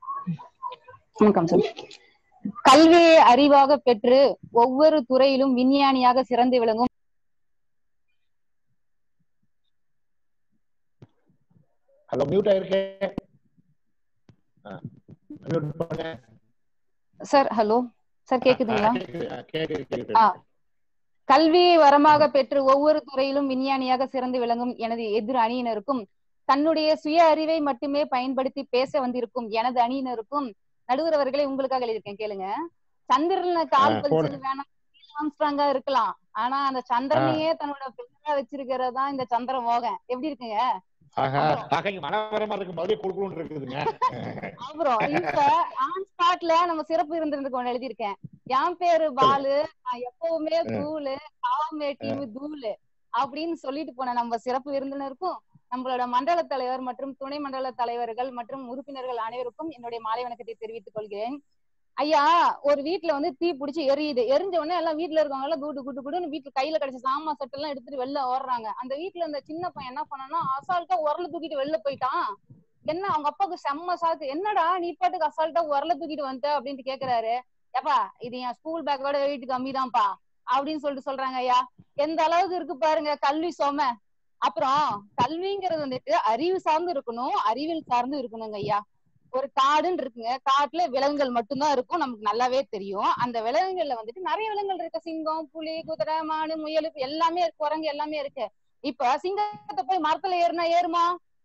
வணக்கம் சார் கல்வியை அறிவாக பெற்று ஒவ்வொரு துறையிலும் விஞ்ஞானியாக சிறந்து விளங்கும் ஹலோ மியூட் ஆயிருக்கேன் மியூட் பண்ணுங்க சார் ஹலோ சார் கேக்குதுங்களா ஆ, கேக்குது, ஆ, கேக்குது, கேக்குது. ஆ. கல்வியை வரமாக பெற்று ஒவ்வொரு துறையிலும் விஞ்ஞானியாக சிறந்து விளங்கும் எனது எதிர் அணியினருக்கும் தன்னுடைய சுய அறிவை மட்டுமே பயன்படுத்தி பேச வந்திருக்கும் எனது அணியினருக்கும் நடுவர் அவர்களே உங்களுக்காக எழுதியிருக்கேன் கேளுங்க சந்திரன்ல கால் ஆ, பதிச்சது வேணாம் ஆம்ஸ்ட்ராங்கா இருக்கலாம் ஆனா அந்த சந்திரனையே தன்னோட பெயரா வச்சிருக்கிறது தான் இந்த சந்திர மோகன் எப்படி இருக்குங்க ஆஹா ஆக இங்க மனவரமா இருக்கும் போதே குடுக்கணும் இருக்குதுங்க அப்புறம் இப்ப ஆன் ஸ்பாட்ல நம்ம சிறப்பு இருந்திருந்து கொண்டு எழுதியிருக்கேன் என் பேரு பாலு நான் எப்பவுமே கூலு காவமே டீம் தூளு அப்படின்னு சொல்லிட்டு போன நம்ம சிறப்பு விருந்தினருக்கும் நம்மளோட மண்டல தலைவர் மற்றும் துணை மண்டல தலைவர்கள் மற்றும் உறுப்பினர்கள் அனைவருக்கும் என்னுடைய மாலை வணக்கத்தை தெரிவித்துக் கொள்கிறேன் ஐயா ஒரு வீட்டுல வந்து தீ பிடிச்சி எரியுது எரிஞ்ச உடனே எல்லாம் வீட்டுல இருக்கவங்க எல்லாம் கூட்டு கூட்டு கூட்டுன்னு வீட்டுல கையில கிடைச்ச சாமான் சட்டை எல்லாம் எடுத்துட்டு வெளில ஓடுறாங்க அந்த வீட்டுல இருந்த சின்ன பையன் என்ன பண்ணான்னா அசால்ட்டா உரல தூக்கிட்டு வெளில போயிட்டான் என்ன அவங்க அப்பாவுக்கு செம்ம சாக்கு என்னடா நீ பாட்டுக்கு அசால்ட்டா உரல தூக்கிட்டு வந்த அப்படின்ட்டு கேக்குறாரு ஏப்பா இது என் ஸ்கூல் பேக்கோட வெயிட் கம்மி தான்ப்பா அப்படின்னு சொல்லிட்டு சொல்றாங்க ஐயா எந்த அளவுக்கு இருக்கு பாருங்க கல்வி சோம அப்புறம் கல்விங்கிறது வந்துட்டு அறிவு சார்ந்து இருக்கணும் அறிவியல் சார்ந்து இருக்கணுங்க ஐயா ஒரு காடுன்னு இருக்குங்க காட்டுல விலங்குகள் மட்டும்தான் இருக்கும் நமக்கு நல்லாவே தெரியும் அந்த விலங்குகள்ல வந்துட்டு நிறைய விலங்குகள் இருக்கு சிங்கம் புலி குதிரை மானு முயல் இப்ப எல்லாமே இருக்கு குரங்கு எல்லாமே இருக்கு இப்ப சிங்கத்தை போய் மரத்துல ஏறுனா ஏறுமா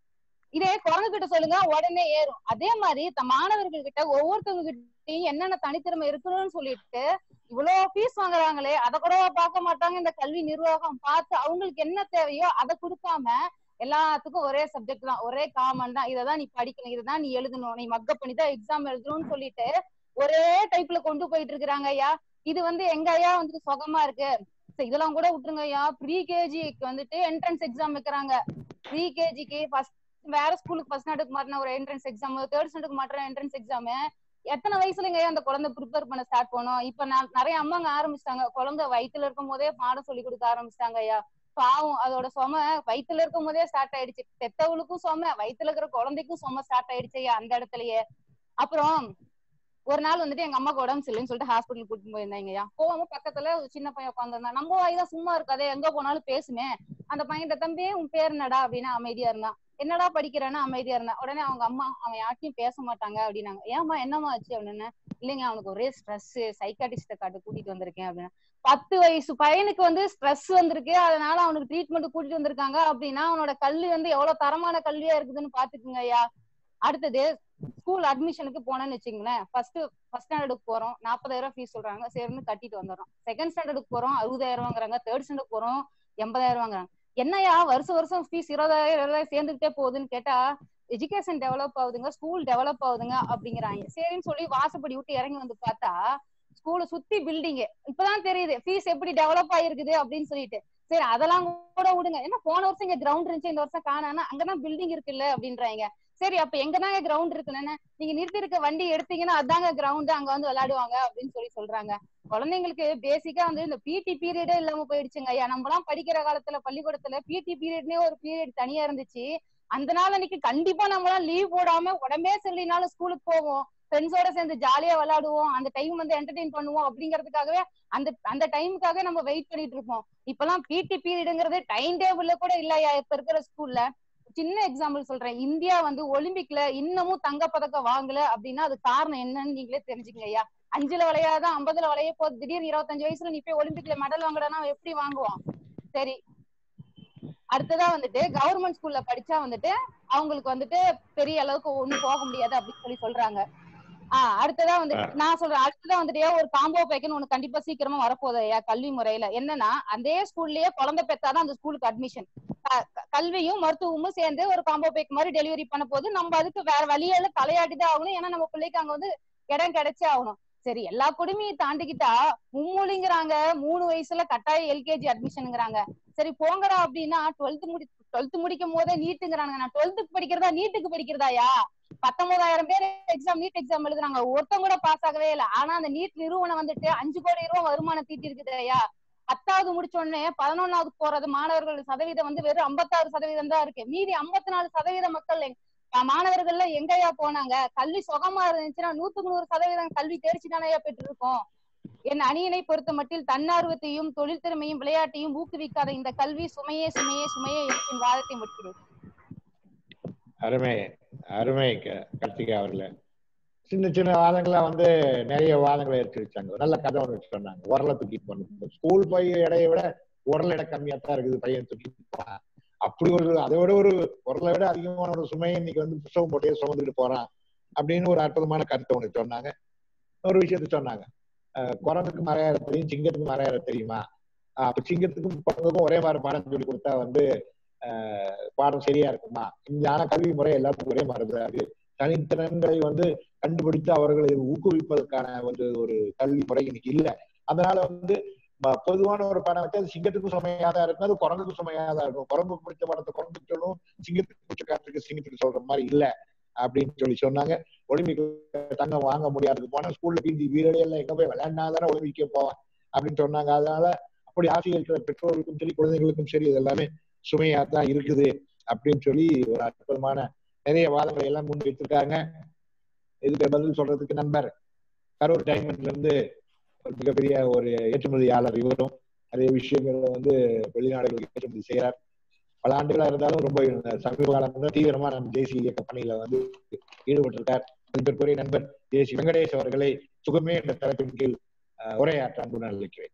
இதே குரங்கு கிட்ட சொல்லுங்க உடனே ஏறும் அதே மாதிரி த மாணவர்கள் கிட்ட ஒவ்வொருத்தவங்க கிட்டயும் என்னென்ன தனித்திறமை இருக்கணும்னு சொல்லிட்டு இவ்வளவு ஃபீஸ் வாங்குறாங்களே அதை கூட பார்க்க மாட்டாங்க இந்த கல்வி நிர்வாகம் பார்த்து அவங்களுக்கு என்ன தேவையோ அதை கொடுக்காம எல்லாத்துக்கும் ஒரே சப்ஜெக்ட் தான் ஒரே காமன் தான் இததான் நீ படிக்கணும் இததான் நீ எழுதணும் நீ மக்கப் பண்ணி தான் எக்ஸாம் எழுதணும்னு சொல்லிட்டு ஒரே டைப்ல கொண்டு போயிட்டு இருக்கிறாங்க ஐயா இது வந்து எங்க ஐயா வந்துட்டு சுகமா இருக்கு சரி, இதெல்லாம் கூட விட்டுருங்க ஐயா ப்ரீ கேஜிக்கு வந்துட்டு என்ட்ரன்ஸ் எக்ஸாம் வைக்கிறாங்க ப்ரீ கேஜிக்கு ஃபர்ஸ்ட் வேற ஸ்கூலுக்கு ஃபர்ஸ்ட் ஸ்டாண்டர்ட் மாட்டின ஒரு என்ட்ரன்ஸ் எக்ஸாம் தேர்ட் ஸ்டாண்டர்ட் மாட்டின என்ட்ரன்ஸ் எக்ஸாம் எத்தனை வயசுலங்க அந்த குழந்தை ப்ரிப்பேர் பண்ண ஸ்டார்ட் பண்ணும் இப்ப நான் நிறைய அம்மாங்க ஆரம்பிச்சிட்டாங்க குழந்தை வயித்துல இருக்கும் போதே பாடம் சொல்லி கொடுக்க ஆரம்பிச்சிட்டாங்க ஐயா பாவம் அதோட சும வயித்துல இருக்கும் போதே ஸ்டார்ட் ஆயிடுச்சு பெத்தவளுக்கும் சும வயித்துல இருக்கிற குழந்தைக்கும் சும ஸ்டார்ட் ஆயிடுச்சு ஐயா அந்த இடத்துலயே அப்புறம் ஒரு நாள் வந்துட்டு எங்க அம்மாக்கு உடம்பு சரியில்லைன்னு சொல்லிட்டு ஹாஸ்பிட்டல் கூட்டிட்டு போயிருந்தாங்க ஐயா போகாம பக்கத்துல ஒரு சின்ன பையன் உட்காந்துருந்தான் நம்ம வாய்தான் சும்மா இருக்காதே எங்க போனாலும் பேசுமே அந்த பையன் தம்பி உன் பேர் என்னடா அப்படின்னு அமைதியா இருந்தான் என்னடா படிக்கிறேன்னு அமைதியா இருந்தான் உடனே அவங்க அம்மா அவன் யார்ட்டையும் பேச மாட்டாங்க அப்படின்னாங்க ஏம்மா என்னம்மா ஆச்சு அப்படின்னு இல்லைங்க அவனுக்கு ஒரே ஸ்ட்ரெஸ் சைக்காட்டிஸ்ட காட்டு கூட்டிட்டு வந்திருக்கேன் அப்படின்னா பத்து வயசு பையனுக்கு வந்து ஸ்ட்ரெஸ் வந்திருக்கு அதனால அவனுக்கு ட்ரீட்மெண்ட் கூட்டிட்டு வந்திருக்காங்க அப்படின்னா அவனோட கல்வி வந்து எவ்வளவு தரமான கல்வியா இருக்குதுன்னு பாத்துக்குங்க ஐயா அடுத்தது ஸ்கூல் அட்மிஷனுக்கு போனேன்னு வச்சுங்களேன் ஃபர்ஸ்ட் ஃபர்ஸ்ட் ஸ்டாண்டர்டுக்கு போறோம் நாற்பதாயிரம் ஃபீஸ் சொல்றாங்க சேர்ந்து கட்டிட்டு வந்துடுறோம் செகண்ட் ஸ்டாண்டர்டுக்கு போறோம் அறுபதாயிரம் வாங்குறாங்க தேர்ட் ஸ்டாண்டர்ட் போறோம் எண்பதாயிரம் வாங்குறாங்க என்னையா வருஷம் வருஷம் ஃபீஸ் இருபதாயிரம் இருபதாயிரம் சேர்ந்துகிட்டே போகுதுன்னு கேட்டா எஜுகேஷன் டெவலப் ஆகுதுங்க ஸ்கூல் டெவலப் ஆகுதுங்க அப்படிங்கிறாங்க சரின்னு சொல்லி வாசப்படி விட்டு இறங்கி வந்து பார்த்தா ஸ்கூலை சுத்தி பில்டிங் இப்பதான் தெரியுது ஃபீஸ் எப்படி டெவலப் ஆயிருக்குது அப்படின்னு சொல்லிட்டு சரி அதெல்லாம் கூட விடுங்க என்ன போன வருஷம் இங்க கிரவுண்ட் இருந்துச்சு இந்த வருஷம் காணானா அங்கதான் பில்டிங் இருக்குல்ல அப்படின்றாங்க சரி அப்ப எங்கதாங்க கிரவுண்ட் இருக்குன்னு நீங்க நிறுத்தி இருக்க வண்டி எடுத்தீங்கன்னா அதாங்க கிரவுண்ட் அங்க வந்து விளையாடுவாங்க அப்படின்னு சொல்லி சொல்றாங்க குழந்தைங்களுக்கு பேசிக்கா வந்து இந்த பிடி பீரியடே இல்லாம போயிடுச்சுங்க ஐயா நம்ம எல்லாம் படிக்கிற காலத்துல பள்ளிக்கூடத்துல பிடி பீரியட்னே ஒரு பீரியட் தனியா இருந்துச்சு அந்த நாள் அன்னைக்கு கண்டிப்பா நம்ம எல்லாம் லீவ் போடாம உடம்பே சரியினாலும் ஸ்கூலுக்கு போவோம் ஃப்ரெண்ட்ஸோட சேர்ந்து ஜாலியா விளையாடுவோம் அந்த டைம் வந்து என்டர்டெயின் பண்ணுவோம் அப்படிங்கறதுக்காகவே அந்த அந்த டைமுக்காக நம்ம வெயிட் பண்ணிட்டு இருப்போம் இப்பெல்லாம் பிடி பீரியடுங்கிறது டைம் டேபிள்ல கூட இல்லையா இப்ப இருக்கிற ஸ்கூல்ல சின்ன எக்ஸாம்பிள் சொல்றேன் இந்தியா வந்து ஒலிம்பிக்ல இன்னமும் தங்க பதக்கம் வாங்கல அப்படின்னா அது காரணம் என்னன்னு நீங்களே தெரிஞ்சுக்கங்க ஐயா அஞ்சுல விளையாதான் ஐம்பதுல விளைய போது திடீர்னு இருபத்தஞ்சு வயசுல நீ போய் ஒலிம்பிக்ல மெடல் வாங்கடனா எப்படி வாங்குவான் சரி அடுத்ததா வந்துட்டு கவர்மெண்ட் ஸ்கூல்ல படிச்சா வந்துட்டு அவங்களுக்கு வந்துட்டு பெரிய அளவுக்கு ஒண்ணும் போக முடியாது அப்படின்னு சொல்லி சொல்றாங்க ஆஹ் அடுத்ததா வந்து நான் சொல்றேன் அடுத்ததா வந்துட்டு ஒரு காம்போ பேக்குன்னு ஒண்ணு கண்டிப்பா சீக்கிரமா வரப்போகுது ஐயா கல்வி முறையில என்னன்னா அதே ஸ்கூல்லயே குழந்தை பெத்தாதான் அந்த ஸ்கூலுக்கு அட்மிஷன் கல்வியும் மருத்துவமும் சேர்ந்து ஒரு காம்போ பேக் மாதிரி டெலிவரி பண்ண போது நம்ம அதுக்கு வேற வழியால தலையாட்டிதான் ஆகணும் ஏன்னா நம்ம பிள்ளைக்கு அங்க வந்து இடம் கிடைச்சே ஆகணும் சரி எல்லா குடுமையும் தாண்டிக்கிட்டா மும்மொழிங்கிறாங்க மூணு வயசுல கட்டாய எல்கேஜி அட்மிஷனுங்கிறாங்க சரி போங்கடா அப்படின்னா டுவெல்த் முடி டுவெல்த் முடிக்கும் போதே நீட்டுங்கிறாங்க நான் டுவெல்த்துக்கு படிக்கிறதா நீட்டுக்கு படிக்கிறதாயா பத்தொன்பதாயிரம் பேர் எக்ஸாம் நீட் எக்ஸாம் எழுதுறாங்க ஒருத்தங்க கூட பாஸ் ஆகவே இல்லை ஆனா அந்த நீட் நிறுவனம் வந்துட்டு அஞ்சு கோடி ரூபாய் வருமானம் தீட்டி இருக்குதையா பத்தாவது முடிச்ச உடனே பதினொன்னாவது போறது மாணவர்கள் சதவீதம் வந்து வெறும் ஐம்பத்தாறு சதவீதம் தான் இருக்கு மீதி ஐம்பத்தி நாலு சதவீத மக்கள் மாணவர்கள்ல எங்கயா போனாங்க கல்வி சுகமா இருந்துச்சுன்னா நூத்துக்கு நூறு சதவீதம் கல்வி தேர்ச்சி தானையா பெற்று இருக்கோம் என் அணியினை பொறுத்த மட்டில் தன்னார்வத்தையும் தொழில் திறமையும் விளையாட்டையும் ஊக்குவிக்காத இந்த கல்வி சுமையே சுமையே சுமையே என் வாதத்தை முடிக்கிறேன் அருமை அருமை கார்த்திகா அவர்களே சின்ன சின்ன வாதங்களா வந்து நிறைய வாதங்களை எடுத்து வச்சாங்க நல்ல கதை ஒன்று சொன்னாங்க உரலை தூக்கிட்டு போகணும் ஸ்கூல் போய் இடையை விட உரல் இடம் கம்மியா தான் இருக்குது பையன் தூக்கிட்டு போறான் அப்படி ஒரு அதை விட ஒரு உரலை விட அதிகமான ஒரு சுமையை இன்னைக்கு வந்து புத்தகம் போட்டே சுமந்துட்டு போறான் அப்படின்னு ஒரு அற்புதமான கருத்தை ஒன்று சொன்னாங்க ஒரு விஷயத்த சொன்னாங்க குரங்குக்கு மறையாற தெரியும் சிங்கத்துக்கு மறையாற தெரியுமா அப்ப சிங்கத்துக்கும் குரங்குக்கும் ஒரே மாதிரி பாடம் சொல்லி கொடுத்தா வந்து பாடம் சரியா இருக்குமா இந்த கல்வி முறை எல்லாத்துக்கும் ஒரே மாதிரி தனித்திறன்களை வந்து கண்டுபிடித்து அவர்களை ஊக்குவிப்பதற்கான வந்து ஒரு கல்வி முறை இன்னைக்கு இல்லை அதனால வந்து பொதுவான ஒரு பாடம் வச்சு அது சிங்கத்துக்கும் சுமையா தான் இருக்கும் அது குரங்குக்கும் சுமையா தான் இருக்கும் குரங்குக்கு பிடிச்ச படத்தை குரங்குக்கு சொல்லும் சிங்கத்துக்கு பிடிச்ச காற்றுக்கு சிங்கத்துக்கு சொல்ற மாதிரி இல்ல அப்படின்னு சொல்லி சொன்னாங்க ஒலிம்பிக் தங்கம் வாங்க முடியாது போனா ஸ்கூல்ல பிஞ்சி வீரடி எல்லாம் எங்க போய் விளையாடினாதானே ஒலிம்பிக்கே போவான் அப்படின்னு சொன்னாங்க அதனால அப்படி ஆசை இருக்கிற பெற்றோருக்கும் சரி குழந்தைகளுக்கும் சரி இது எல்லாமே சுமையா தான் இருக்குது அப்படின்னு சொல்லி ஒரு அற்புதமான நிறைய வாதங்களை எல்லாம் முன் வைத்திருக்காங்க இதுக்கு பதில் சொல்றதுக்கு நண்பர் கரூர் டைமண்ட்ல இருந்து ஒரு மிகப்பெரிய ஒரு ஏற்றுமதியாளர் இவரும் நிறைய விஷயங்களை வந்து வெளிநாடுகளுக்கு ஏற்றுமதி செய்யறார் பல ஆண்டுகளா இருந்தாலும் ரொம்ப சமீப காலம் தீவிரமா நம்ம தேசிய இயக்க பணியில வந்து ஈடுபட்டிருக்கார் மதிப்பிற்குரிய நண்பர் தேசி வெங்கடேஷ் அவர்களை சுகமே என்ற தலைப்பின் கீழ் உரையாற்ற அன்புடன் அளிக்கிறேன்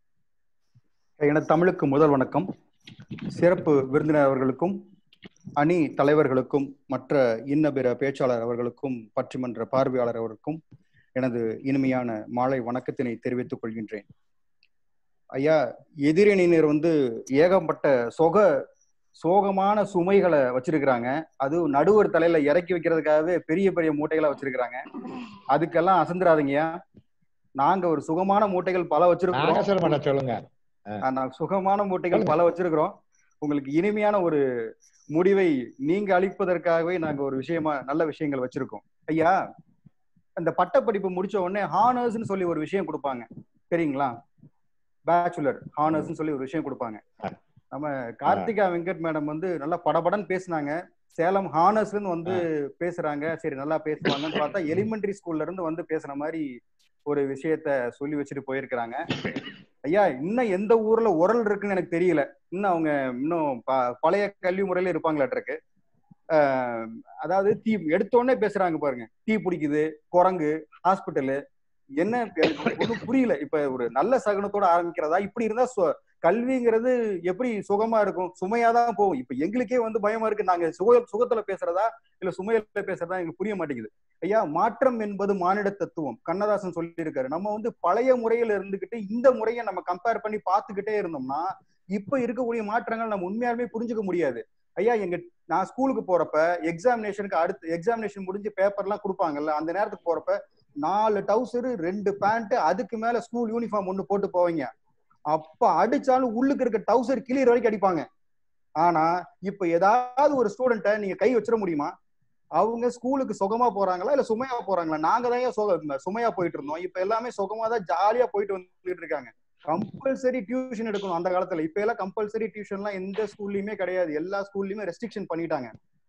எனது தமிழுக்கு முதல் வணக்கம் சிறப்பு விருந்தினர் அவர்களுக்கும் அணி தலைவர்களுக்கும் மற்ற இன்ன பிற பேச்சாளர் அவர்களுக்கும் பற்றிமன்ற பார்வையாளர் அவர்களுக்கும் எனது இனிமையான மாலை வணக்கத்தினை தெரிவித்துக் கொள்கின்றேன் ஐயா எதிரணியினர் வந்து ஏகப்பட்ட சொக சோகமான சுமைகளை வச்சிருக்கிறாங்க அது நடுவர் தலையில இறக்கி வைக்கிறதுக்காகவே பெரிய பெரிய மூட்டைகளை வச்சிருக்கிறாங்க அதுக்கெல்லாம் அசந்துராதீங்கயா நாங்க ஒரு சுகமான மூட்டைகள் பல வச்சிருக்கோம் சொல்லுங்க நான் சுகமான மூட்டைகள் பல வச்சிருக்கிறோம் உங்களுக்கு இனிமையான ஒரு முடிவை நீங்க அளிப்பதற்காகவே நாங்க ஒரு விஷயமா நல்ல விஷயங்கள் வச்சிருக்கோம் ஐயா அந்த பட்டப்படிப்பு முடிச்ச உடனே ஹானர்ஸ்னு சொல்லி ஒரு விஷயம் கொடுப்பாங்க சரிங்களா பேச்சுலர் ஹானர்ஸ்னு சொல்லி ஒரு விஷயம் கொடுப்பாங்க நம்ம கார்த்திகா வெங்கட் மேடம் வந்து நல்லா படபடன்னு பேசினாங்க சேலம் ஹானர்ஸ்ல இருந்து வந்து பேசுறாங்க சரி நல்லா பேசுவாங்கன்னு பார்த்தா எலிமெண்டரி ஸ்கூல்ல இருந்து வந்து பேசுற மாதிரி ஒரு விஷயத்த சொல்லி வச்சுட்டு போயிருக்கிறாங்க ஐயா இன்னும் எந்த ஊர்ல உரல் இருக்குன்னு எனக்கு தெரியல இன்னும் அவங்க இன்னும் பழைய கல்வி முறையில இருப்பாங்களாட்டிருக்கு அதாவது தீ எடுத்தோடனே பேசுறாங்க பாருங்க தீ பிடிக்குது குரங்கு ஹாஸ்பிட்டலு என்ன எனக்கு ஒண்ணும் புரியல இப்ப ஒரு நல்ல சகனத்தோட ஆரம்பிக்கிறதா இப்படி இருந்தா சு- கல்விங்கிறது எப்படி சுகமா இருக்கும் சுமையாதான் போகும் இப்ப எங்களுக்கே வந்து பயமா இருக்கு நாங்க சுக சுகத்துல பேசுறதா இல்ல சுமையில பேசுறதா எங்களுக்கு புரிய மாட்டேங்குது ஐயா மாற்றம் என்பது மானிட தத்துவம் கண்ணதாசன் சொல்லியிருக்காரு நம்ம வந்து பழைய முறையில இருந்துகிட்டு இந்த முறையை நம்ம கம்பேர் பண்ணி பார்த்துக்கிட்டே இருந்தோம்னா இப்ப இருக்கக்கூடிய மாற்றங்கள் நம்ம உண்மையாலுமே புரிஞ்சுக்க முடியாது ஐயா எங்க நான் ஸ்கூலுக்கு போறப்ப எக்ஸாமினேஷனுக்கு அடுத்து எக்ஸாமினேஷன் முடிஞ்சு பேப்பர்லாம் கொடுப்பாங்கல்ல அந்த நேரத்துக்கு போறப்ப நாலு டவுசரு ரெண்டு பேண்ட் அதுக்கு மேல ஸ்கூல் யூனிஃபார்ம் ஒண்ணு போட்டு போவீங்க அப்ப அடிச்சாலும் உள்ளுக்கு இருக்க டவுசர் கிளியர் வரைக்கும் அடிப்பாங்க ஆனா இப்ப ஏதாவது ஒரு ஸ்டூடெண்ட்டை நீங்க கை வச்சிட முடியுமா அவங்க ஸ்கூலுக்கு சுகமா போறாங்களா இல்ல சுமையா போறாங்களா நாங்க தான் ஏன் சுக சுமையா போயிட்டு இருந்தோம் இப்ப எல்லாமே சுகமா தான் ஜாலியா போயிட்டு வந்துட்டு இருக்காங்க கம்பல்சரி டியூஷன் எடுக்கணும் அந்த காலத்துல இப்ப எல்லாம் கம்பல்சரி டியூஷன்லாம் எந்த ஸ்கூல்லயுமே கிடையாது எல்லா ஸ்கூல்லயுமே ரெஸ்ட்ரிக்ஷன் பண்ணிட்டாங்க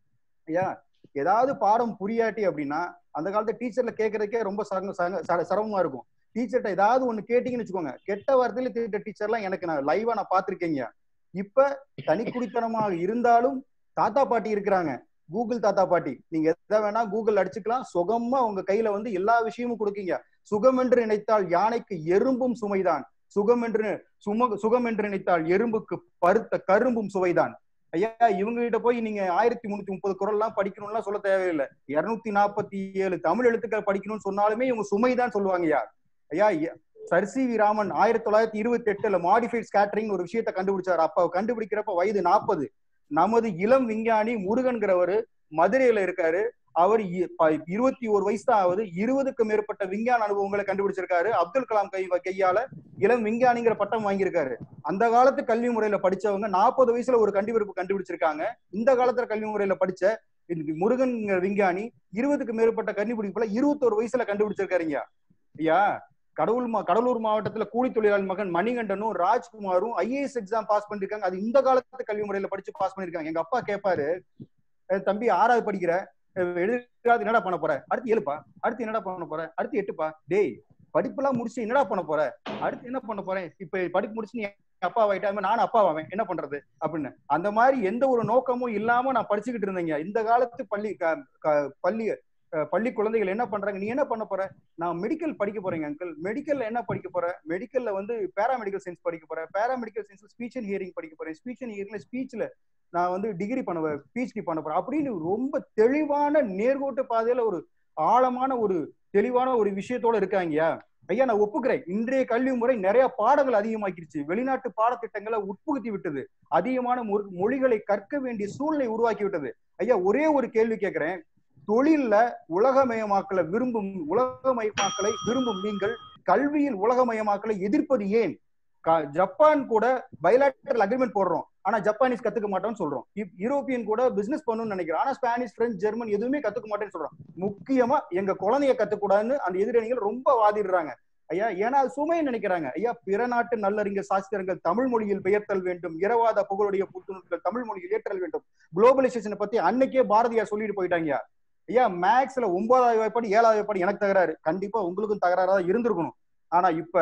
ஐயா ஏதாவது பாடம் புரியாட்டி அப்படின்னா அந்த காலத்துல டீச்சர்ல கேட்கறதுக்கே ரொம்ப சரங்க- சரங்க- சர- சிரமமா இருக்கும் டீச்சர்ட்ட ஏதாவது ஒண்ணு கேட்டீங்கன்னு வச்சுக்கோங்க கெட்ட வார்த்தையில திட்ட டீச்சர்லாம் எனக்கு நான் லைவா நான் பாத்திருக்கேங்க இப்ப தனிக்குடித்தனமாக இருந்தாலும் தாத்தா பாட்டி இருக்கிறாங்க கூகுள் தாத்தா பாட்டி நீங்க எதை வேணா கூகுள் அடிச்சுக்கலாம் சுகமா உங்க கையில வந்து எல்லா விஷயமும் கொடுக்கீங்க சுகம் என்று நினைத்தால் யானைக்கு எறும்பும் சுமைதான் சுகம் என்று சும சுகம் என்று நினைத்தால் எறும்புக்கு பருத்த கரும்பும் சுவைதான் ஐயா இவங்க கிட்ட போய் நீங்க ஆயிரத்தி முன்னூத்தி முப்பது குரல் எல்லாம் படிக்கணும்லாம் சொல்ல தேவையில்லை இருநூத்தி நாற்பத்தி ஏழு தமிழ் எழுத்துக்கள் படிக்கணும்னு சொன்னாலுமே இவங்க சுமைதான் சொல்லுவாங்க ஐயா ஐயா எ- சர் சி வி ராமன் ஆயிரத்தி தொள்ளாயிரத்தி இருபத்தி எட்டுல மாடிஃபைட் ஸ்கேட்டரிங் ஒரு விஷயத்த கண்டுபிடிச்சாரு அப்ப கண்டுபிடிக்கிறப்ப வயது நாற்பது நமது இளம் விஞ்ஞானி முருகன்கிறவரு மதுரையில இருக்காரு அவர் இ- ப- இருபத்தி ஒரு வயசு தான் ஆகுது இருபதுக்கு மேற்பட்ட விஞ்ஞான அனுபவங்களை கண்டுபிடிச்சிருக்காரு அப்துல் கலாம் கை கையால இளம் விஞ்ஞானிங்கிற பட்டம் வாங்கியிருக்காரு அந்த காலத்து கல்வி முறையில படிச்சவங்க நாற்பது வயசுல ஒரு கண்டுபிடிப்பு கண்டுபிடிச்சிருக்காங்க இந்த காலத்துல கல்வி முறையில படிச்ச இந்த முருகன் விஞ்ஞானி இருபதுக்கு மேற்பட்ட கண்டுபிடிப்புல இருபத்தோரு வயசுல கண்டுபிடிச்சிருக்காருங்க ஐயா கடவுள் மா கடலூர் மாவட்டத்துல கூலி தொழிலாளி மகன் மணிகண்டனும் ராஜ்குமாரும் ஐஏஎஸ் எக்ஸாம் பாஸ் பண்ணிருக்காங்க அது இந்த காலத்து கல்வி முறையில படிச்சு பாஸ் பண்ணிருக்காங்க எங்க அப்பா கேட்பாரு "அஹ் தம்பி ஆறாவது படிக்கிற அஹ் எழுதுறாது என்னடா பண்ண போற அடுத்து ஏழுப்பா அடுத்து என்னடா பண்ண போற அடுத்து எட்டுப்பா டேய் படிப்பெல்லாம் முடிச்சு என்னடா பண்ண போற அடுத்து என்ன பண்ண போறேன் இப்ப படிப்பு முடிச்சு நீ அப்பா ஆயிட்டா நானும் அப்பா ஆவேன் என்ன பண்றது அப்படின்னு அந்த மாதிரி எந்த ஒரு நோக்கமும் இல்லாம நான் படிச்சுக்கிட்டு இருந்தேங்க இந்த காலத்து பள்ளி க- க- பள்ளி அஹ் பள்ளி குழந்தைகள் என்ன பண்றாங்க நீ என்ன பண்ண போற நான் மெடிக்கல் படிக்க போறேங்க அங்கிள் மெடிக்கல்ல என்ன படிக்க போற மெடிக்கல்ல வந்து பேராமெடிக்கல் சயின்ஸ் படிக்க போறேன் paramedical science speech and hearing படிக்க போறேன் ஸ்பீச் அண்ட் ஹியரிங்ல ஸ்பீச்ல நான் வந்து டிகிரி பண்ண பிஹெச்டி பண்ண போறேன் அப்படின்னு ரொம்ப தெளிவான நேர்கோட்டு பாதையில ஒரு ஆழமான ஒரு தெளிவான ஒரு விஷயத்தோட இருக்காங்கயா ஐயா நான் ஒப்புக்கிறேன் இன்றைய கல்வி முறை நிறைய பாடங்கள் அதிகமாக்கிருச்சு வெளிநாட்டு பாடத்திட்டங்களை உட்புகுத்தி விட்டது அதிகமான மொ- மொழிகளை கற்க வேண்டிய சூழ்நிலை உருவாக்கி விட்டது ஐயா ஒரே ஒரு கேள்வி கேட்கிறேன் தொழில்ல உலகமயமாக்கலை விரும்பும் உலகமயமாக்கலை விரும்பும் நீங்கள் கல்வியில் உலகமயமாக்கலை எதிர்ப்பது ஏன் க- ஜப்பான் கூட பைலாட்டரல் அக்ரிமெண்ட் போடுறோம் ஆனா ஜப்பானீஸ் கத்துக்க மாட்டோம்னு சொல்றோம் இப்- யூரோப்பியன் கூட பிசினஸ் பண்ணணும்னு நினைக்கிறோம் ஆனா ஸ்பானிஷ் பிரெஞ்சு ஜெர்மன் எதுவுமே கத்துக்க மாட்டேன்னு சொல்றோம் முக்கியமா எங்க குழந்தைய கத்துக்கூடாதுன்னு அந்த எதிரணிகள் ரொம்ப வாதிடுறாங்க ஐயா ஏன்னா அது சுமைன்னு நினைக்கிறாங்க ஐயா பிற நாட்டு நல்லறிஞர் சாஸ்திரங்கள் தமிழ் மொழியில் பெயர்த்தல் வேண்டும் இரவாத புகழுடைய புத்துணர்வுகள் தமிழ் மொழியில் ஏற்றல் வேண்டும் குளோபலைசேஷனை பத்தி அன்னைக்கே பாரதியார் சொல்லிட்டு போயிட்டாங்க ஐயா மேக்ஸ்ல ஒன்பதாவது வாய்ப்பாடு ஏழாவது வாய்ப்பாடு எனக்கு தகராறு கண்டிப்பா உங்களுக்கும் தகராறா தான் இருந்திருக்கணும் ஆனா இப்ப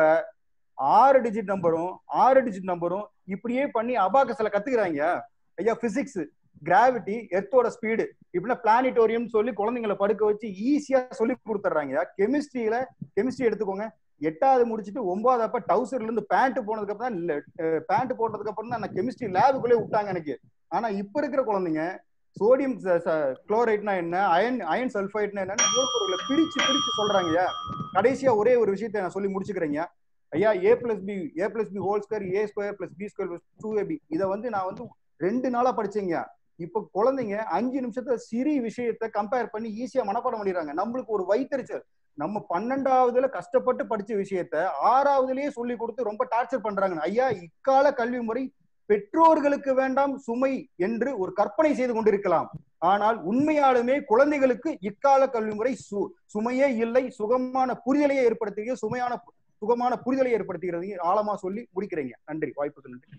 ஆறு டிஜிட் நம்பரும் ஆறு டிஜிட் நம்பரும் இப்படியே பண்ணி அபாகஸ்ல கத்துக்கிறாங்க ஐயா பிசிக்ஸ் கிராவிட்டி எர்த்தோட ஸ்பீடு இப்படின்னா பிளானிட்டோரியம் சொல்லி குழந்தைங்களை படுக்க வச்சு ஈஸியா சொல்லி கொடுத்துட்றாங்க கெமிஸ்ட்ரியில கெமிஸ்ட்ரி எடுத்துக்கோங்க எட்டாவது முடிச்சுட்டு ஒன்பதாவது அப்ப டவுசர்ல இருந்து பேண்ட் போனதுக்கு அப்புறம் தான் பேண்ட் போட்டதுக்கு அப்புறம் தான் நான் கெமிஸ்ட்ரி லேபுக்குள்ளே விட்டாங்க எனக்கு ஆனா இப்ப இருக்கிற குழந்தைங்க சோடியம் குளோரைட்னா என்ன அயன் அயன் சல்ஃபைட்னா என்னன்னு மூலப்பொருட்களை பிரிச்சு பிரிச்சு சொல்றாங்க கடைசியா ஒரே ஒரு விஷயத்தை நான் சொல்லி முடிச்சுக்கிறேங்க ஐயா A plus B A plus B whole square A square plus B square plus two AB இதை வந்து நான் வந்து ரெண்டு நாளா படிச்சேங்க இப்ப குழந்தைங்க அஞ்சு நிமிஷத்துல சிறி விஷயத்தை கம்பேர் பண்ணி ஈஸியா மனப்பாடம் பண்ணிடுறாங்க நம்மளுக்கு ஒரு வைத்தறிச்சல் நம்ம பன்னெண்டாவதுல கஷ்டப்பட்டு படிச்ச விஷயத்த ஆறாவதுலயே சொல்லி கொடுத்து ரொம்ப டார்ச்சர் பண்றாங்க ஐயா இக்கால கல்வி முறை பெற்றோர்களுக்கு வேண்டாம் சுமை என்று ஒரு கற்பனை செய்து கொண்டிருக்கலாம் ஆனால் உண்மையாலுமே குழந்தைகளுக்கு இக்கால கல்வி முறை சு சுமையே இல்லை சுகமான புரிதலையே ஏற்படுத்துகிறது சுமையான சுகமான புரிதலை ஏற்படுத்துகிறது ஆழமா சொல்லி முடிக்கிறீங்க நன்றி வாய்ப்புக்கு நன்றி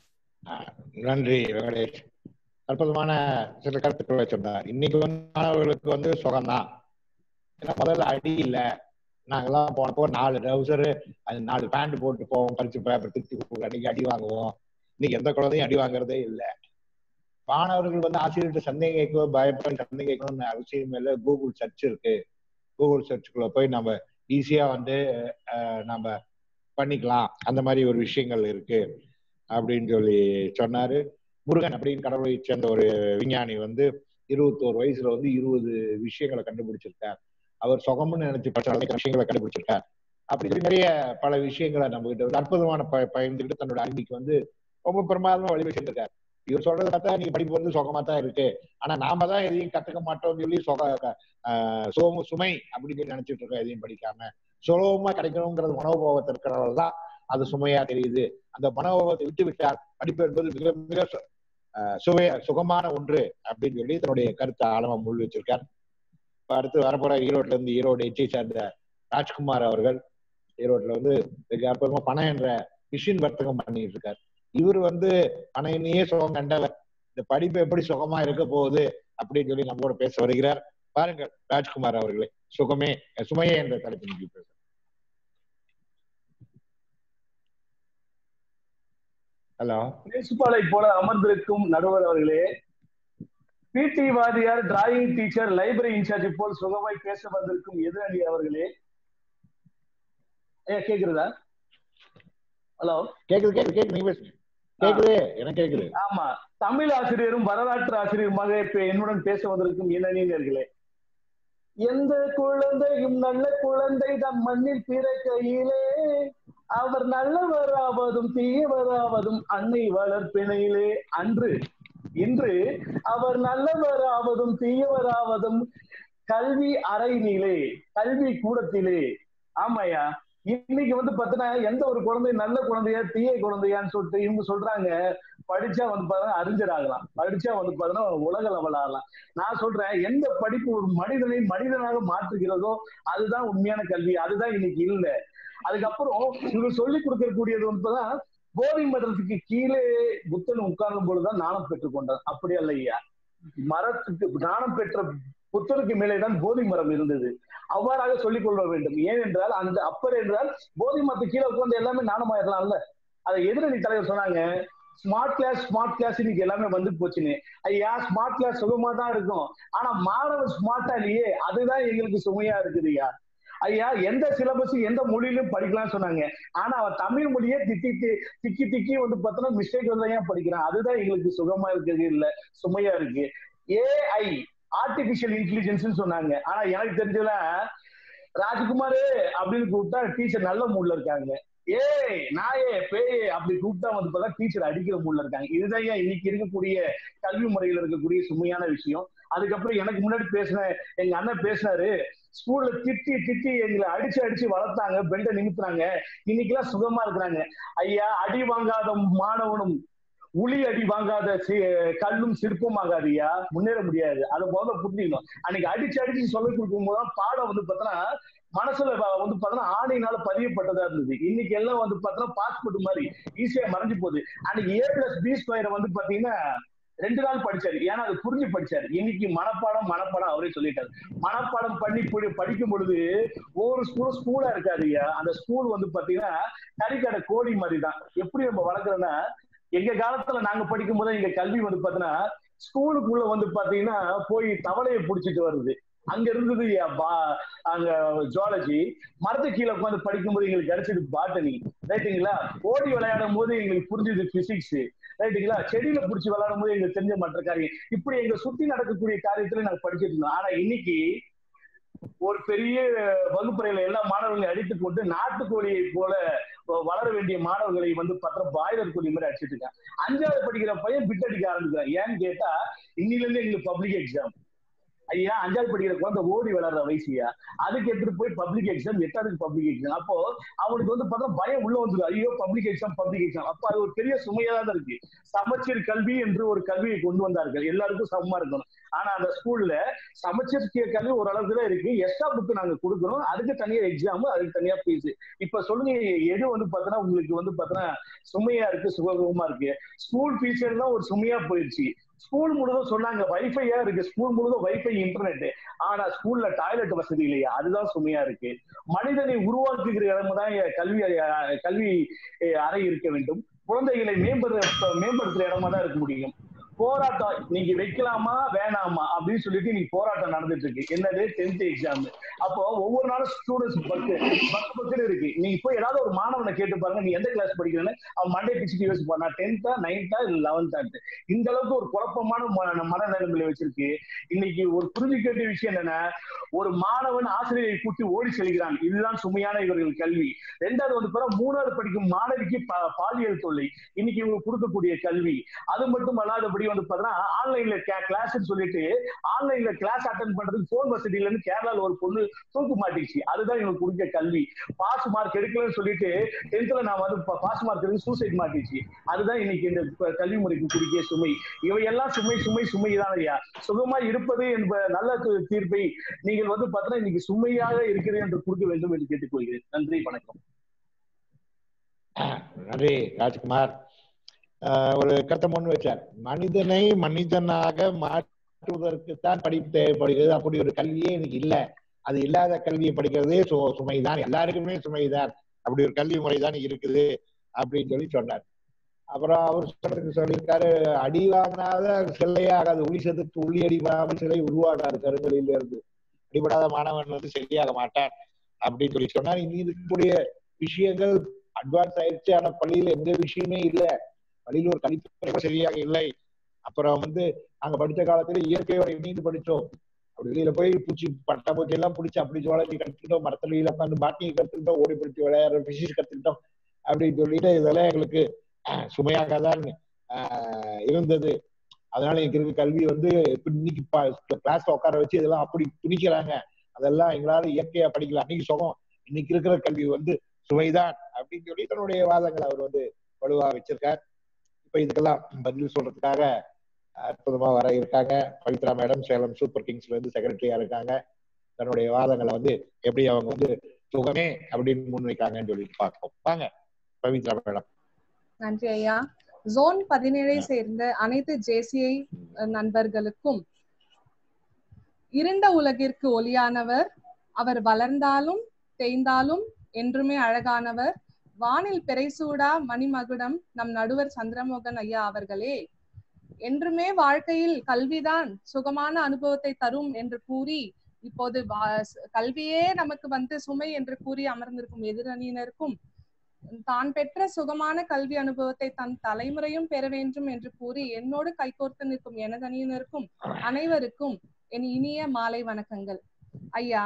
நன்றி வெங்கடேஷ் அற்புதமான சில கருத்துக்களை சொன்னார் இன்னைக்கு வந்து மாணவர்களுக்கு வந்து சுகம்தான் ஏன்னா முதல்ல அடி இல்லை நாங்கெல்லாம் போனப்போ நாலு ட்ரௌசரு அது நாலு பேண்ட் போட்டு போவோம் பறிச்சு பேப்பர் திருத்தி அன்னைக்கு அடி வாங்குவோம் இன்னைக்கு எந்த குழந்தையும் அடி வாங்குறதே இல்லை மாணவர்கள் வந்து ஆசிரியர்கிட்ட சந்தேகம் கேட்கவோ பயப்பட சந்தேகம் கேட்கணும்னு அவசியம் இல்லை கூகுள் சர்ச் இருக்கு கூகுள் சர்ச்சுக்குள்ள போய் நம்ம ஈஸியா வந்து அஹ், நம்ம பண்ணிக்கலாம் அந்த மாதிரி ஒரு விஷயங்கள் இருக்கு அப்படின்னு சொல்லி சொன்னாரு முருகன் அப்படின்னு கடவுளை சேர்ந்த ஒரு விஞ்ஞானி வந்து இருபத்தோரு வயசுல வந்து இருபது விஷயங்களை கண்டுபிடிச்சிருக்கார் அவர் சுகம்னு நினைச்சு பட்ட அளவுக்கு விஷயங்களை கண்டுபிடிச்சிருக்கார் அப்படி சொல்லி நிறைய பல விஷயங்களை நம்ம கிட்ட வந்து அற்புதமான ப பயந்துக்கிட்டு தன்னோட அறிவிக்கு வந்து ரொம்ப பிரமாதமா வழிபட்டு செஞ்சிருக்காரு இவர் சொல்றதை பார்த்தா நீங்க படிப்பு வந்து சுகமா தான் இருக்கு ஆனா நாம தான் எதையும் கத்துக்க மாட்டோம்னு சொல்லி சுக ஆஹ் சுகம் சுமை அப்படின்னு சொல்லி நினைச்சிட்டு இருக்கோம் எதையும் படிக்காம சுலபமா கிடைக்கணுங்கிறது மனோபாவத்தை இருக்கிறனால தான் அது சுமையா தெரியுது அந்த மனோபாவத்தை விட்டு விட்டால் படிப்பு என்பது மிக மிக சு- ஆஹ் சுவைய சுகமான ஒன்று அப்படின்னு சொல்லி தன்னுடைய கருத்தை ஆழமா முள் வச்சிருக்கார் இப்ப அடுத்து வரப்போற ஈரோட்ல இருந்து ஈரோடு எச்சை சார்ந்த ராஜ்குமார் அவர்கள் ஈரோட்ல வந்து மிக அற்புதமா பணம் என்ற மிஷின் வர்த்தகம் பண்ணிட்டு இருக்கார் இவர் வந்து பணையனையே சுகம் கண்டவர் இந்த படிப்பு எப்படி சுகமா இருக்க போகுது அப்படின்னு சொல்லி நம்மோட பேச வருகிறார் பாருங்கள் ராஜ்குமார் அவர்களே சுகமே சுமையே என்ற தலைப்பின் கீழ் பேச ஹலோ பிரின்சிபாலை போல அமர்ந்திருக்கும் நடுவர் அவர்களே பிடி வாதியார் டிராயிங் டீச்சர் லைப்ரரி இன்சார்ஜ் போல் சுகமாய் பேச வந்திருக்கும் எதிரணி அவர்களே ஏ கேக்குறதா ஹலோ கேக்குது கேக்குது கேக்குது நீங்க பேசுங்க கேக்குது எனக்கு கேக்குது ஆமா தமிழ் ஆசிரியரும் வரலாற்று ஆசிரியருமாக இப்ப என்னுடன் பேச வந்திருக்கும் இளைஞர்களே எந்த குழந்தையும் நல்ல குழந்தை தம் மண்ணில் பிறக்கையிலே அவர் நல்லவராவதும் தீயவராவதும் அன்னை வளர்ப்பினையிலே அன்று இன்று அவர் நல்லவராவதும் தீயவராவதும் கல்வி அறையினிலே கல்வி கூடத்திலே ஆமாயா இன்னைக்கு வந்து பாத்தீங்கன்னா எந்த ஒரு குழந்தை நல்ல குழந்தையா தீய குழந்தையான்னு சொல்லிட்டு இவங்க சொல்றாங்க படிச்சா வந்து பாத்தீங்கன்னா அறிஞர் ஆகலாம் படிச்சா வந்து பாத்தீங்கன்னா உலக லெவல் ஆகலாம் நான் சொல்றேன் எந்த படிப்பு ஒரு மனிதனை மனிதனாக மாற்றுகிறதோ அதுதான் உண்மையான கல்வி அதுதான் இன்னைக்கு இல்லை அதுக்கப்புறம் இவங்க சொல்லி கொடுக்கக்கூடியது வந்துதான் போதை மரத்துக்கு கீழே புத்தன் உட்கார்ந்தும் பொழுதுதான் நாணம் பெற்றுக்கொண்டார் அப்படி அல்ல ஐயா மரத்துக்கு நாணம் பெற்ற புத்தனுக்கு மேலேதான் போதை மரம் இருந்தது அவ்வாறாக சொல்லிக் கொள்ள வேண்டும் ஏனென்றால் அந்த அப்பர் என்றால் போதை மரத்துக்கு கீழே உட்கார்ந்து எல்லாமே நாணமாயிரலாம்ல அதை எதிரணி தலைவர் சொன்னாங்க ஸ்மார்ட் கிளாஸ் ஸ்மார்ட் கிளாஸ் இன்னைக்கு எல்லாமே வந்து போச்சுன்னு ஐயா ஸ்மார்ட் கிளாஸ் சுகமா தான் இருக்கும் ஆனா மாணவன் ஸ்மார்ட்டா இல்லையே அதுதான் எங்களுக்கு சுமையா இருக்குது ஐயா ஐயா எந்த சிலபஸ் எந்த மொழியிலும் படிக்கலாம்னு சொன்னாங்க ஆனா அவன் தமிழ் மொழியே திக்கி தி- திக்கி திக்கி வந்து பார்த்தோன்னா மிஸ்டேக் வந்து ஏன் படிக்கிறான் அதுதான் எங்களுக்கு சுகமா இருக்கிறது இல்ல சுமையா இருக்கு ஏஐ ஆர்டிபிஷியல் இன்டெலிஜென்ஸ் சொன்னாங்க ஆனா எனக்கு தெரிஞ்சதுல ராஜ்குமாரு அப்படின்னு கூப்பிட்டா டீச்சர் நல்ல மூட்ல இருக்காங்க ஏய் நாயே பேயே அப்படி கூப்பிட்டா வந்து பார்த்தா டீச்சர் அடிக்கிற மூட்ல இருக்காங்க இதுதான் ஏன் இன்னைக்கு இருக்கக்கூடிய கல்வி முறையில இருக்கக்கூடிய சுமையான விஷயம் அதுக்கப்புறம் எனக்கு முன்னாடி பேசின எங்க அண்ணன் பேசினாரு ஸ்கூல்ல திட்டி திட்டி எங்களை அடிச்சு அடிச்சு வளர்த்தாங்க பெண்டை நிமித்துறாங்க இன்னைக்கெல்லாம் சுகமா இருக்கிறாங்க ஐயா அடி வாங்காத மாணவனும் உளி அடி வாங்காத சி- கல்லும் சிற்பமாகாதியா முன்னேற முடியாது அதை முதல்ல புரிஞ்சுக்கணும் அன்னைக்கு அடிச்சு அடிச்சு சொல்லி கொடுக்கும் போதுதான் பாடம் வந்து பார்த்தோன்னா மனசுல வ- வந்து பார்த்தோன்னா ஆணையினால பதியப்பட்டதா இருந்தது இன்னைக்கு எல்லாம் வந்து பார்த்தோன்னா பாஸ்போர்ட் மாதிரி ஈஸியா மறைஞ்சு போகுது அன்னைக்கு ஏ பிளஸ் பி ஸ்கொயரை வந்து பாத்தீங்கன்னா ரெண்டு நாள் படிச்சாரு ஏன்னா அது புரிஞ்சு படிச்சாரு இன்னைக்கு மனப்பாடம் மனப்பாடம் அவரே சொல்லிட்டாரு மனப்பாடம் பண்ணி படி- படிக்கும் பொழுது ஒவ்வொரு ஸ்கூலும் ஸ்கூலா இருக்காதுயா அந்த ஸ்கூல் வந்து பாத்தீங்கன்னா கறிக்கடை கோழி மாதிரி தான் எப்படி நம்ம வளர்க்குறோம்னா எங்க காலத்துல நாங்க படிக்கும் போது எங்க கல்வி வந்து பாத்தீங்கன்னா ஸ்கூலுக்குள்ள வந்து பாத்தீங்கன்னா போய் தவளையை புடிச்சிட்டு வருது அங்க இருந்தது யா பா- அங்க ஜுவாலஜி மரத்து கீழே உட்காந்து படிக்கும்போது எங்களுக்கு கிடைச்சது பாட்டனி ரைட்டுங்களா ஓடி விளையாடும் போது எங்களுக்கு புரிஞ்சது பிசிக்ஸ் ரைட்டுங்களா செடியில புடிச்சு விளையாடும் போது எங்களுக்கு தெரிஞ்ச மற்ற காரியம் இப்படி எங்க சுத்தி நடக்கக்கூடிய காரியத்துல நாங்க படிச்சிட்டு இருந்தோம் ஆனா இன்னைக்கு ஒரு பெரிய வகுப்பறையில எல்லா மாணவர்களையும் அடித்துக் கொண்டு நாட்டுக்கோழியை போல வளர வேண்டிய மாணவர்களை வந்து பத்திரம் பாய்லர் கோழி மாதிரி அடிச்சிட்டு இருக்காங்க அஞ்சாவது படிக்கிற பையன் பிட் அடிக்க ஆரம்பிக்கிறான் ஏன்னு கேட்டா இன்னில இருந்து எங்களுக்கு பப்ளிக் எக்ஸாம் ஐயா அஞ்சாவது படிக்கிற குழந்தை ஓடி விளையாடுற வயசுயா அதுக்கு எடுத்துட்டு போய் பப்ளிக் எக்ஸாம் எட்டாவதுக்கு பப்ளிக் எக்ஸாம் அப்போ அவனுக்கு வந்து பார்த்தா பயம் உள்ள வந்துருக்கு ஐயோ பப்ளிக் எக்ஸாம் பப்ளிக் எக்ஸாம் அப்போ அது ஒரு பெரிய சுமையா தான் இருக்கு சமச்சீர் கல்வி என்று ஒரு கல்வியை கொண்டு வந்தார்கள் எல்லாருக்கும் சமமா இருக்கணும் ஆனா அந்த ஸ்கூல்ல சமச்சீர் கல்வி ஓரளவுக்கு தான் இருக்கு எக்ஸ்ட்ரா புக் நாங்க கொடுக்கணும் அதுக்கு தனியா எக்ஸாம் அதுக்கு தனியா ஃபீஸ் இப்ப சொல்லுங்க எது வந்து பார்த்தோன்னா உங்களுக்கு வந்து பார்த்தோன்னா சுமையா இருக்கு சுகமா இருக்கு ஸ்கூல் ஃபீச்சர் தான் ஒரு சுமையா போயிடுச்சு ஸ்கூல் முழுதும் சொன்னாங்க வைஃபையா இருக்கு ஸ்கூல் முழுதும் வைஃபை இன்டர்நெட் ஆனா ஸ்கூல்ல டாய்லெட் வசதி இல்லையா அதுதான் சுமையா இருக்கு மனிதனை உருவாக்குகிற இடமா தான் கல்வி அஹ், கல்வி அஹ், அறை இருக்க வேண்டும் குழந்தைகளை மேம்படுத்த மேம்படுத்துற இடமா தான் இருக்க முடியும் போராட்டம் நீங்க வைக்கலாமா வேணாமா அப்படின்னு சொல்லிட்டு நீங்க போராட்டம் நடந்துட்டு இருக்கு என்னது டென்த் எக்ஸாம் அப்போ ஒவ்வொரு நாளும் ஸ்டூடெண்ட்ஸ் பக்கு பக்கு பக்குன்னு இருக்கு நீங்க போய் ஏதாவது ஒரு மாணவனை கேட்டு பாருங்க நீ எந்த கிளாஸ் படிக்கிறேன்னு அவன் மண்டே பிச்சுட்டு யோசிப்பான் நான் டென்த்தா நைன்த்தா இல்ல லெவன்த்தா இந்த அளவுக்கு ஒரு குழப்பமான ம- மனநிலைமையில வச்சிருக்கு இன்னைக்கு ஒரு புரிஞ்சுக்க வேண்டிய விஷயம் என்னன்னா ஒரு மாணவன் ஆசிரியரை கூட்டி ஓடி செல்கிறான் இதுதான் சுமையான இவர்கள் கல்வி ரெண்டாவது வந்து பாத்தா மூணாவது படிக்கும் மாணவிக்கு பா- பாலியல் தொல்லை இன்னைக்கு இவங்க கொடுக்கக்கூடிய கல்வி அது மட்டும் அல்லாதபடி வந்து பாத்தீங்கன்னா ஆன்லைன்ல கிளாஸ் சொல்லிட்டு ஆன்லைன்ல கிளாஸ் அட்டன் பண்றதுக்கு போன் வசதி இல்லைன்னு கேரளால ஒரு பொண்ணு தூக்கு மாட்டிச்சு அதுதான் இவங்க கொடுக்க கல்வி பாஸ் மார்க் எடுக்கலன்னு சொல்லிட்டு டென்த்ல நான் வந்து பாஸ் மார்க் எடுத்து சூசைட் மாட்டிச்சு அதுதான் இன்னைக்கு இந்த ப- கல்வி முறைக்கு குறுக்கிய சுமை இவையெல்லாம் சுமை சுமை சுமை தான் ஐயா சுகமா இருப்பது என்ப நல்ல து- தீர்ப்பை நீங்கள் வந்து பார்த்தீங்கன்னா இன்னைக்கு சுமையாக இருக்கிறது என்று கொடுக்க வேண்டும் என்று கேட்டுக்கொள்கிறேன் நன்றி வணக்கம் நன்றி ராஜ்குமார் ஆஹ் ஒரு கருத்தை முன் வச்சார் மனிதனை மனிதனாக மாற்றுவதற்குத்தான் படிப்பு தேவைப்படுகிறது அப்படி ஒரு கல்வியே இன்னைக்கு இல்ல அது இல்லாத கல்வியை படிக்கிறதே சு சுமைதான் எல்லாருக்குமே சுமைதான் அப்படி ஒரு கல்வி முறை தான் இருக்குது அப்படின்னு சொல்லி சொன்னார் அப்புறம் அவர் சொல்றதுக்கு சொல்லியிருக்காரு அடி வாங்கினாத சிலையாகாது உளி செதுக்கு உள்ளி அடிபடாமல் சிலை உருவாகாது கருங்கலில இருந்து அடிபடாத மாணவன் வந்து சரியாக மாட்டான் அப்படின்னு சொல்லி சொன்னார் இனி இருக்கக்கூடிய விஷயங்கள் அட்வான்ஸ் ஆயிடுச்சு ஆனா பள்ளியில எந்த விஷயமே இல்ல பள்ளியில ஒரு கழிப்பறை சரியாக இல்லை அப்புறம் வந்து நாங்க படிச்ச காலத்துல இயற்கையோட இணைந்து படிச்சோம் அப்படி வெளியில போய் பூச்சி பட்டாம்பூச்சி எல்லாம் பிடிச்சி அப்படி ஜோலஜி கத்துக்கிட்டோம் மரத்தடியில உட்காந்து பாட்டியை கத்துக்கிட்டோம் ஓடி பிடிச்சி விளையாடுற பிசிக்ஸ் கத்துக்கிட்டோம் அப்படின்னு சொல்லிட்டு இதெல்லாம் எங்களுக்கு அஹ், சுமையாக தான் ஆஹ், இருந்தது அதனால எனக்கு இருக்க கல்வி வந்து இப்ப இன்னைக்கு கிளாஸ்ல உட்கார வச்சு இதெல்லாம் அப்படி துணிக்கிறாங்க அதெல்லாம் எங்களால இயற்கையா படிக்கலாம் அன்னைக்கு சுகம் இன்னைக்கு இருக்கிற கல்வி வந்து சுவைதான் அப்படின்னு சொல்லி தன்னுடைய வாதங்களை அவர் வந்து வலுவா வச்சிருக்கார் இப்ப இதுக்கெல்லாம் பதில் சொல்றதுக்காக அற்புதமா வர இருக்காங்க பவித்ரா மேடம் சேலம் சூப்பர் கிங்ஸ்ல இருந்து செக்ரட்டரியா இருக்காங்க தன்னுடைய வாதங்களை வந்து எப்படி அவங்க வந்து சுகமே அப்படின்னு முன்வைக்காங்கன்னு சொல்லிட்டு பார்ப்போம் வாங்க பவித்ரா மேடம் நன்றி ஐயா ஜோன் பதினேழை சேர்ந்த அனைத்து ஜேசிஐ நண்பர்களுக்கும் இருண்ட உலகிற்கு ஒளியானவர் அவர் வளர்ந்தாலும் தேய்ந்தாலும் என்றுமே அழகானவர் வானில் பிறைசூடா மணிமகுடம் நம் நடுவர் சந்திரமோகன் ஐயா அவர்களே என்றுமே வாழ்க்கையில் கல்விதான் சுகமான அனுபவத்தை தரும் என்று கூறி இப்போது வா- கல்வியே நமக்கு வந்து சுமை என்று கூறி அமர்ந்திருக்கும் எதிரணியினருக்கும் தான் பெற்ற சுகமான கல்வி அனுபவத்தை தன் தலைமுறையும் பெற வேண்டும் என்று கூறி என்னோடு கைகோர்த்து நிற்கும் எனது அணியினருக்கும் அனைவருக்கும் என் இனிய மாலை வணக்கங்கள் ஐயா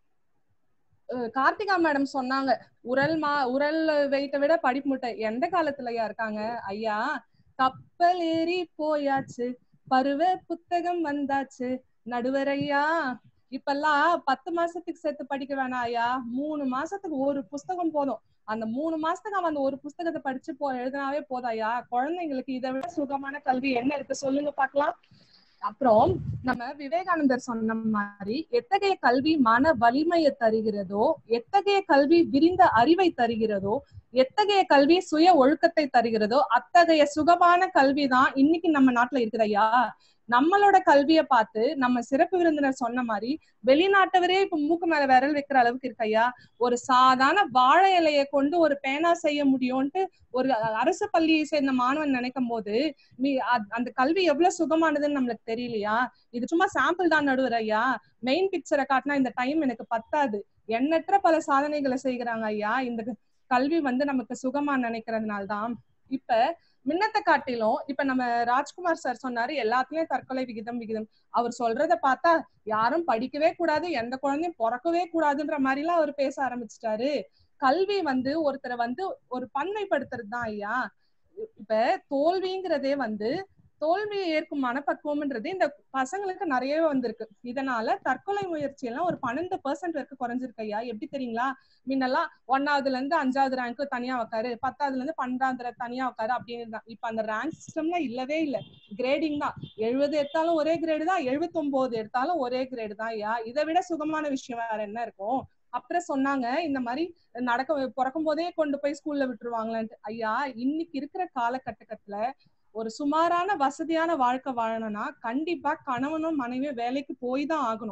அஹ் கார்த்திகா மேடம் சொன்னாங்க உரல் மா உரல் வெயிட்ட விட படிப்பு முட்டை எந்த காலத்துலயா இருக்காங்க ஐயா கப்பல் ஏறி போயாச்சு பருவ புத்தகம் வந்தாச்சு நடுவர் ஐயா இப்பெல்லாம் பத்து மாசத்துக்கு சேர்த்து படிக்க வேணாம் ஐயா மூணு மாசத்துக்கு ஒரு புஸ்தகம் போதும் அந்த மூணு மாசத்துக்கு அவன் அந்த ஒரு புஸ்தகத்தை படிச்சு போ எழுதினாவே போதும் ஐயா குழந்தைங்களுக்கு இதை விட சுகமான கல்வி என்ன இருக்கு சொல்லுங்க பார்க்கலாம் அப்புறம் நம்ம விவேகானந்தர் சொன்ன மாதிரி எத்தகைய கல்வி மன வலிமையை தருகிறதோ எத்தகைய கல்வி விரிந்த அறிவை தருகிறதோ எத்தகைய கல்வி சுய ஒழுக்கத்தை தருகிறதோ அத்தகைய சுகமான கல்வி தான் இன்னைக்கு நம்ம நாட்டுல இருக்குதையா நம்மளோட கல்வியை பார்த்து நம்ம சிறப்பு விருந்தினர் சொன்ன மாதிரி வெளிநாட்டவரே இப்ப மூக்கு மேல விரல் வைக்கிற அளவுக்கு இருக்கையா ஒரு சாதாரண வாழை இலையை கொண்டு ஒரு பேனா செய்ய முடியும்ட்டு ஒரு அரசு பள்ளியை சேர்ந்த மாணவன் நினைக்கும் போது நீ அ- அந்த கல்வி எவ்வளவு சுகமானதுன்னு நம்மளுக்கு தெரியலையா இது சும்மா சாம்பிள் தான் நடுவர் ஐயா மெயின் பிக்சரை காட்டினா இந்த டைம் எனக்கு பத்தாது எண்ணற்ற பல சாதனைகளை செய்கிறாங்க ஐயா இந்த கல்வி வந்து நமக்கு சுகமா நினைக்கிறதுனால தான் இப்ப முன்னத்தை காட்டிலும் இப்ப நம்ம ராஜ்குமார் சார் சொன்னாரு எல்லாத்துலயும் தற்கொலை விகிதம் விகிதம் அவர் சொல்றத பார்த்தா யாரும் படிக்கவே கூடாது எந்த குழந்தையும் பிறக்கவே கூடாதுன்ற மாதிரி எல்லாம் அவர் பேச ஆரம்பிச்சிட்டாரு கல்வி வந்து ஒருத்தரை வந்து ஒரு பன்மைப்படுத்துறது தான் ஐயா இப்ப தோல்விங்கிறதே வந்து தோல்வியை ஏற்கும் மனப்பக்குவம்ன்றது இந்த பசங்களுக்கு நிறையவே வந்திருக்கு இதனால தற்கொலை முயற்சி எல்லாம் ஒரு பன்னெண்டு பெர்சென்ட் வரைக்கும் குறைஞ்சிருக்கு ஐயா எப்படி தெரியுங்களா முன்னெல்லாம் ஒன்னாவதுல இருந்து அஞ்சாவது ரேங்க் தனியா உட்காரு பத்தாவதுல இருந்து பன்னெண்டாவது தனியா உட்காரு அப்படின்னு தான் இப்ப அந்த ரேங்க் சிஸ்டம்ல இல்லவே இல்ல கிரேடிங் தான் எழுபது எடுத்தாலும் ஒரே கிரேடு தான் எழுபத்தி ஒன்பது எடுத்தாலும் ஒரே கிரேடு தான் ஐயா இதை விட சுகமான விஷயம் வேற என்ன இருக்கும் அப்புறம் சொன்னாங்க இந்த மாதிரி நடக்க பிறக்கும் போதே கொண்டு போய் ஸ்கூல்ல விட்டுருவாங்களான்ட்டு ஐயா இன்னைக்கு இருக்கிற காலகட்டத்துல ஒரு சுமாரான வசதியான வாழ்க்கை வாழணும்னா கண்டிப்பா கணவனும் மனைவியும் வேலைக்கு போய் தான் ஆகணும்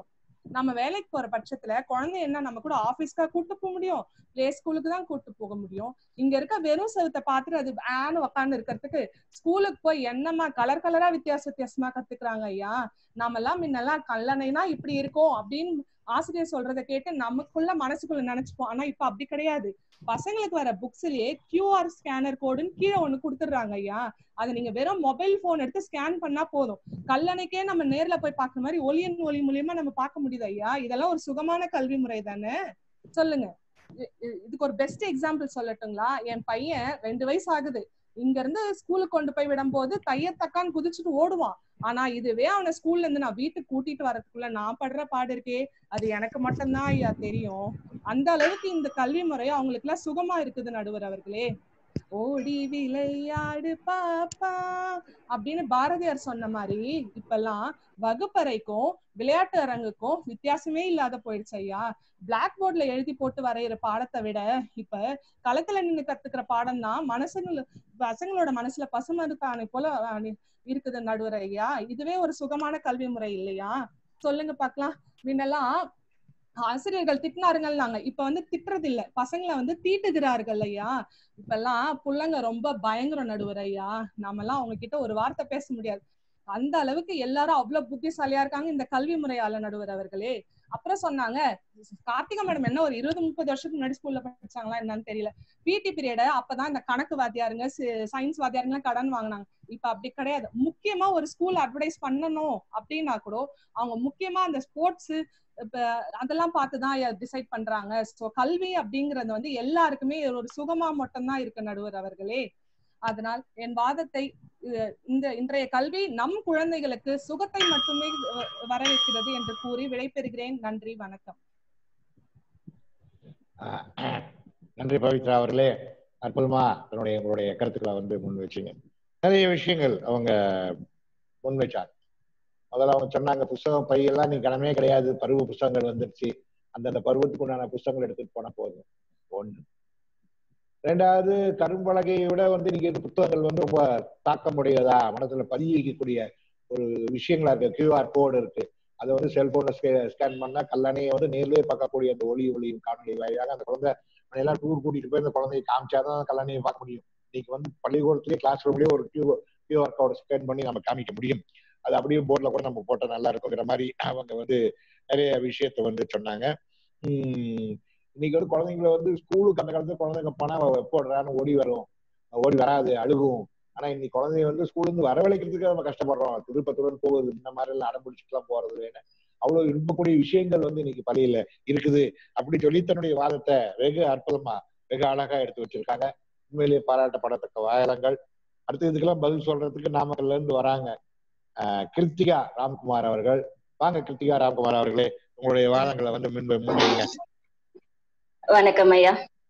நம்ம வேலைக்கு போற பட்சத்துல குழந்தை என்ன நம்ம கூட ஆபீஸ்க்கா கூட்டு போக முடியும் பிளே ஸ்கூலுக்கு தான் கூட்டு போக முடியும் இங்க இருக்க வெறும் செவத்தை பார்த்துட்டு அது ஆன்னு உக்காந்து இருக்கிறதுக்கு ஸ்கூலுக்கு போய் என்னமா கலர் கலரா வித்தியாச வித்தியாசமா கத்துக்கிறாங்க ஐயா நாம எல்லாம் முன்னெல்லாம் கல்லணைனா இப்படி இருக்கும் அப்படின்னு ஆசிரியர் சொல்றதை கேட்டு நமக்குள்ள மனசுக்குள்ள நினைச்சுப்போம் ஆனா இப்ப அப்படி கிடையாது பசங்களுக்கு வர புக்ஸ்லயே கியூஆர் ஸ்கேனர் கோடுன்னு கீழே ஒண்ணு கொடுத்துடுறாங்க ஐயா அதை நீங்க வெறும் மொபைல் போன் எடுத்து ஸ்கேன் பண்ணா போதும் கல்லணைக்கே நம்ம நேர்ல போய் பாக்குற மாதிரி ஒளியன் ஒளி மூலியமா நம்ம பார்க்க முடியுது ஐயா இதெல்லாம் ஒரு சுகமான கல்வி முறை தானே சொல்லுங்க இ- இ- இதுக்கு ஒரு பெஸ்ட் எக்ஸாம்பிள் சொல்லட்டுங்களா என் பையன் ரெண்டு வயசு ஆகுது இங்க இருந்து ஸ்கூலுக்கு கொண்டு போய் விடும்போது தைய தக்கான்னு குதிச்சுட்டு ஓடுவான் ஆனா இதுவே அவனை ஸ்கூல்ல இருந்து நான் வீட்டுக்கு கூட்டிட்டு வரதுக்குள்ள நான் படுற பாடு இருக்கே அது எனக்கு மட்டும்தான் ஐயா தெரியும் அந்த அளவுக்கு இந்த கல்வி முறை அவங்களுக்கு எல்லாம் சுகமா இருக்குது நடுவர் அவர்களே ஓடி விளையாடு பாப்பா அப்படின்னு பாரதியார் சொன்ன மாதிரி இப்பெல்லாம் வகுப்பறைக்கும் விளையாட்டு அரங்குக்கும் வித்தியாசமே இல்லாத போயிடுச்சு ஐயா பிளாக் போர்ட்ல எழுதி போட்டு வரைகிற பாடத்தை விட இப்ப களத்துல நின்னு கத்துக்கிற பாடம் தான் மனசுங்கள பசங்களோட மனசுல பசுமருத்தானை போல அஹ், இருக்குது நடுவர் ஐயா இதுவே ஒரு சுகமான கல்வி முறை இல்லையா சொல்லுங்க பாக்கலாம் முன்னெல்லாம் ஆசிரியர்கள் திட்டினாருங்கன்னாங்க இப்ப வந்து திட்டுறது இல்ல பசங்களை வந்து தீட்டுகிறார்கள் ஐயா இப்பெல்லாம் புள்ளைங்க ரொம்ப பயங்கரம் நடுவர் ஐயா நாமெல்லாம் அவங்க கிட்ட ஒரு வார்த்தை பேச முடியாது அந்த அளவுக்கு எல்லாரும் அவ்வளவு புத்திசாலியா இருக்காங்க இந்த கல்வி முறையால நடுவர் அவர்களே அப்புறம் சொன்னாங்க கார்த்திகா மேடம் என்ன ஒரு இருபது முப்பது வருஷத்துக்கு முன்னாடி ஸ்கூல்ல படிச்சாங்களா என்னன்னு தெரியல பிடி பீரியட அப்பதான் இந்த கணக்கு வாத்தியாருங்க சயின்ஸ் வாத்தியாருங்க கடன் வாங்கினாங்க இப்ப அப்படி கிடையாது முக்கியமா ஒரு ஸ்கூல் அட்வர்டைஸ் பண்ணணும் அப்படின்னா கூட அவங்க முக்கியமா அந்த ஸ்போர்ட்ஸ் இப்ப அதெல்லாம் பார்த்துதான் டிசைட் பண்றாங்க சோ கல்வி அப்படிங்கறது வந்து எல்லாருக்குமே ஒரு சுகமா மட்டும்தான் இருக்கு நடுவர் அவர்களே அதனால் என் வாதத்தை அஹ், இந்த இன்றைய கல்வி நம் குழந்தைகளுக்கு சுகத்தை மட்டுமே அஹ், வரவேற்கிறது என்று கூறி விடைபெறுகிறேன் நன்றி வணக்கம் நன்றி பவித்ரா அவர்களே அற்புதமா தன்னுடைய உங்களுடைய கருத்துக்களை வந்து முன் வச்சீங்க நிறைய விஷயங்கள் அவங்க முன் வச்சாங்க முதல்ல அவங்க சொன்னாங்க புஸ்தகம் பையெல்லாம் நீ கடமே கிடையாது பருவ புஸ்தகங்கள் வந்துருச்சு அந்தந்த பருவத்துக்கு உண்டான புஸ்தகங்கள் எடுத்துட்டு போனா போதும் ஒண்ணு ரெண்டாவது கரும்பலகையை விட வந்து நீங்க இந்த புத்தகங்கள் வந்து ரொம்ப தாக்கமுடையதா மனசுல பதிய வைக்கக்கூடிய ஒரு விஷயங்களா இருக்கு கியூஆர் கோடு இருக்கு அதை வந்து செல்போன்ல ஸ்கேன் பண்ணா கல்லணையை வந்து நேர்லயே பார்க்கக்கூடிய அந்த ஒளி ஒளியும் காணொலி வாயிலாக அந்த குழந்தை எல்லாம் டூர் கூட்டிட்டு போய் அந்த குழந்தையை காமிச்சாதான் கல்லணையை பார்க்க முடியும் இன்னைக்கு வந்து பள்ளிக்கூடத்திலேயே கிளாஸ் ரூம்லயே ஒரு கியூ கியூஆர் கோடு ஸ்கேன் பண்ணி நம்ம காமிக்க முடியும் அது அப்படியே போர்ட்ல கூட நம்ம போட்டா நல்லா இருக்குங்கிற மாதிரி அவங்க வந்து நிறைய விஷயத்த வந்து சொன்னாங்க உம் இன்னைக்கு வந்து குழந்தைங்களை வந்து ஸ்கூலுக்கு அந்த காலத்துல குழந்தைங்க போனா அவ எப்போடுறான்னு ஓடி வரும் ஓடி வராது அழுகும் ஆனா இன்னைக்கு குழந்தைங்க வந்து ஸ்கூல்ல இருந்து வரவழைக்கிறதுக்கு நம்ம கஷ்டப்படுறோம் திருப்பத்துடன் போகுது இந்த மாதிரி எல்லாம் அடம்பிடிச்சுட்டு எல்லாம் போறது வேணும் அவ்வளவு விரும்பக்கூடிய விஷயங்கள் வந்து இன்னைக்கு பள்ளியில இருக்குது அப்படி சொல்லி தன்னுடைய வாதத்தை வெகு அற்புதமா வெகு அழகா எடுத்து வச்சிருக்காங்க உண்மையிலேயே பாராட்டப்படத்தக்க வாயலங்கள் அடுத்து இதுக்கெல்லாம் பதில் சொல்றதுக்கு நாமக்கல்ல இருந்து வராங்க ஆஹ் கிருத்திகா ராம்குமார் அவர்கள் வாங்க கிருத்திகா ராம்குமார் அவர்களே உங்களுடைய வாதங்களை வந்து முன்பு முன்வைங்க வணக்கம் ஐயா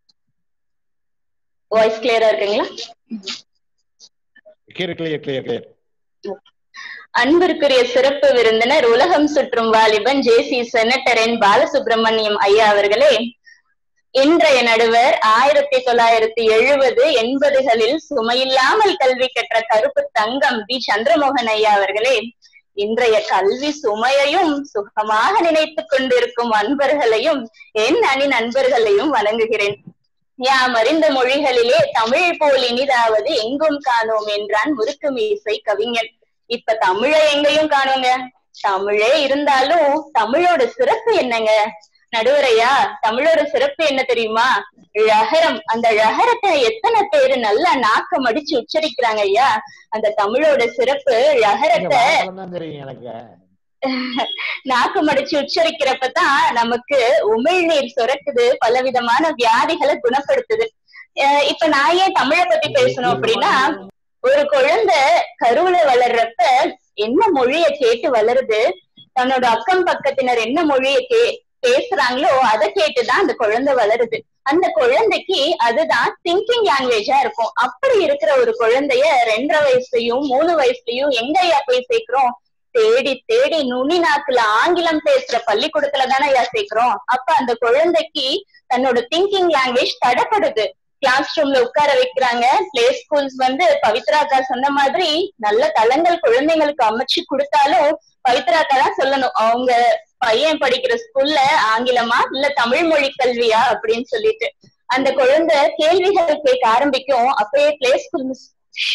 வாய்ஸ் கிளியரா இருக்குங்களா கிளியர் கிளியர் கிளியர் கிளியர் அன்பிற்குரிய சிறப்பு விருந்தினர் உலகம் சுற்றும் வாலிபன் ஜே சி செனட்டர் என் பாலசுப்ரமணியம் ஐயா அவர்களே இன்றைய நடுவர் ஆயிரத்தி தொள்ளாயிரத்தி எழுபது எண்பதுகளில் சுமையில்லாமல் கல்வி கற்ற கருப்பு தங்கம் பி சந்திரமோகன் ஐயா அவர்களே இன்றைய கல்வி சுமையையும் சுகமாக நினைத்துக் கொண்டிருக்கும் அன்பர்களையும் என் அணி நண்பர்களையும் வணங்குகிறேன் யாம் அறிந்த மொழிகளிலே தமிழ் போல் இனிதாவது எங்கும் காணோம் என்றான் முறுக்கு மீசை கவிஞன் இப்ப தமிழை எங்கேயும் காணோங்க தமிழே இருந்தாலும் தமிழோட சிறப்பு என்னங்க நடுவரையா தமிழோட சிறப்பு என்ன தெரியுமா ழகரம் அந்த ழகரத்தை எத்தனை பேரு நல்லா நாக்கம் அடிச்சு உச்சரிக்கிறாங்க ஐயா அந்த தமிழோட சிறப்பு ழகரத்தை தான் தெரியும் எனக்கு நாக்கு மடிச்சு உச்சரிக்கிறப்பதான் நமக்கு உமிழ்நீர் சுரக்குது பலவிதமான வியாதிகளை குணப்படுத்துது அஹ் இப்ப நான் ஏன் தமிழை பத்தி பேசணும் அப்படின்னா ஒரு குழந்தை கருவுல வளர்றப்ப என்ன மொழிய கேட்டு வளருது தன்னோட அக்கம் பக்கத்தினர் என்ன மொழிய கே பேசுறாங்களோ அதை கேட்டுதான் அந்த குழந்தை வளருது அந்த குழந்தைக்கு அதுதான் திங்கிங் லாங்குவேஜா இருக்கும் அப்படி இருக்கிற ஒரு குழந்தைய ரெண்டரை வயசுலயும் மூணு வயசுலயும் எங்கய்யா போய் சேர்க்கிறோம் தேடி தேடி நுனி நாக்குல ஆங்கிலம் பேசுற பள்ளிக்கூடத்துல தானே ஐயா சேர்க்கிறோம் அப்ப அந்த குழந்தைக்கு தன்னோட திங்கிங் லாங்குவேஜ் தடப்படுது கிளாஸ் ரூம்ல உட்கார வைக்கிறாங்க பிளே ஸ்கூல்ஸ் வந்து பவித்ரா அக்கா சொன்ன மாதிரி நல்ல தளங்கள் குழந்தைங்களுக்கு அமைச்சு கொடுத்தாலும் பவித்ரா அக்கா தான் சொல்லணும் அவங்க பையன் படிக்கிற ஸ்கூல்ல ஆங்கிலமா இல்ல தமிழ் மொழி கல்வியா அப்படின்னு சொல்லிட்டு அந்த குழந்தை கேள்விகள் கேட்க ஆரம்பிக்கும் அப்பயே play school miss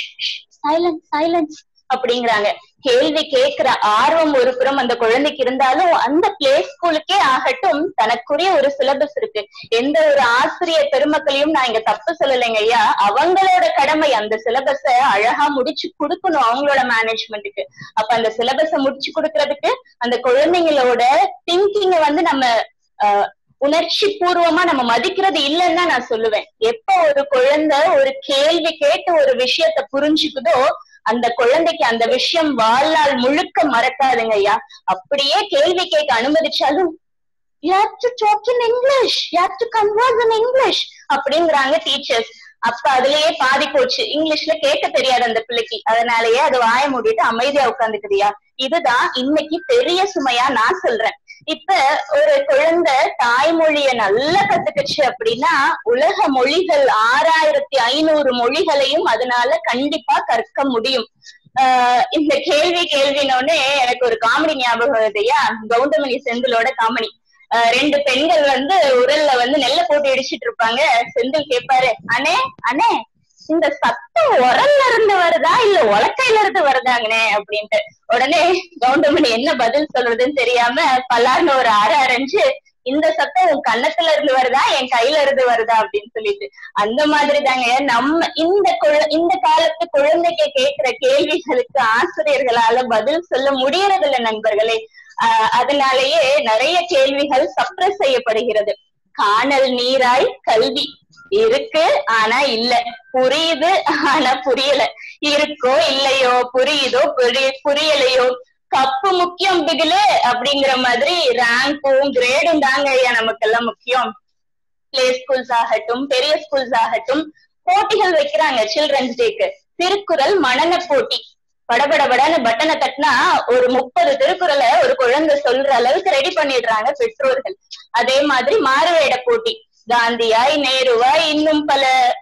silence silence அப்படிங்கிறாங்க கேள்வி கேட்கிற ஆர்வம் ஒரு புறம் அந்த குழந்தைக்கு இருந்தாலும் அந்த பிளே ஸ்கூலுக்கே ஆகட்டும் தனக்குரிய ஒரு சிலபஸ் இருக்கு எந்த ஒரு ஆசிரியர் பெருமக்களையும் நான் இங்க தப்பு சொல்லலைங்க ஐயா அவங்களோட கடமை அந்த சிலபஸ அழகா முடிச்சு கொடுக்கணும் அவங்களோட மேனேஜ்மெண்ட்டுக்கு அப்ப அந்த சிலபஸ முடிச்சு கொடுக்கறதுக்கு அந்த குழந்தைங்களோட திங்கிங்க வந்து நம்ம ஆஹ், உணர்ச்சி பூர்வமா நம்ம மதிக்கிறது இல்லைன்னு தான் நான் சொல்லுவேன் எப்ப ஒரு குழந்தை ஒரு கேள்வி கேட்டு ஒரு விஷயத்த புரிஞ்சுக்குதோ அந்த குழந்தைக்கு அந்த விஷயம் வாழ்நாள் முழுக்க மறக்காதுங்க ஐயா அப்படியே கேள்வி கேட்க அனுமதிச்சாலும் you have to talk in english you have to converse in english அப்படிங்கிறாங்க டீச்சர்ஸ் அப்ப அதுலயே பாதி போச்சு இங்கிலீஷ்ல கேட்க தெரியாது அந்த பிள்ளைக்கு அதனாலயே அது வாய மூடிட்டு அமைதியா உட்காந்துக்குதியா இதுதான் இன்னைக்கு பெரிய சுமையா நான் சொல்றேன் இப்ப ஒரு குழந்தை தாய்மொழிய நல்லா கத்துக்குச்சு அப்படின்னா உலக மொழிகள் ஆறாயிரத்தி ஐநூறு மொழிகளையும் அதனால கண்டிப்பா கற்க முடியும் ஆஹ் இந்த கேள்வி கேள்வினோடனே எனக்கு ஒரு காமெடி ஞாபகம் வருதுயா கௌதமணி செந்திலோட காமெடி ஆஹ் ரெண்டு பெண்கள் வந்து உரல்ல வந்து நெல்லை போட்டு இடிச்சிட்டு இருப்பாங்க செந்தில் கேட்பாரு அண்ணே அண்ணே இந்த சத்தம் உரல்ல இருந்து வருதா இல்ல உலக்கையில இருந்து வருதாங்கண்ணே அப்படின்ட்டு உடனே கவுண்டமணி என்ன பதில் சொல்றதுன்னு தெரியாம பல்லார்னு ஒரு அரை அரைஞ்சு இந்த சத்தம் உன் கன்னத்துல இருந்து வருதா என் கையில இருந்து வருதா அப்படின்னு சொல்லிட்டு அந்த மாதிரி தாங்க நம்ம இந்த குழ இந்த காலத்து குழந்தைக்கு கேட்கிற கேள்விகளுக்கு ஆசிரியர்களால பதில் சொல்ல முடியறதில்ல நண்பர்களே ஆஹ் அதனாலேயே நிறைய கேள்விகள் சப்ரஸ் செய்யப்படுகிறது காணல் நீராய் கல்வி இருக்கு ஆனா இல்ல புரியுது ஆனா புரியல இருக்கோ இல்லையோ புரியுதோ புரி- புரியலையோ கப்பு முக்கியம் பிகிலு அப்படிங்கிற மாதிரி ரேங்கும் கிரேடும் தாங்க ஐயா நமக்கெல்லாம் முக்கியம் பிளே ஸ்கூல்ஸ் ஆகட்டும் பெரிய ஸ்கூல்ஸ் ஆகட்டும் போட்டிகள் வைக்கிறாங்க சில்ட்ரன்ஸ் டேக்கு திருக்குறள் மனன போட்டி படபடபடன்னு பட்டனை தட்டினா ஒரு முப்பது திருக்குறளை ஒரு குழந்தை சொல்ற அளவுக்கு ரெடி பண்ணிடுறாங்க பெற்றோர்கள் அதே மாதிரி மாறுவேட போட்டி காந்தியாய் நேருவாய் இன்னும் பல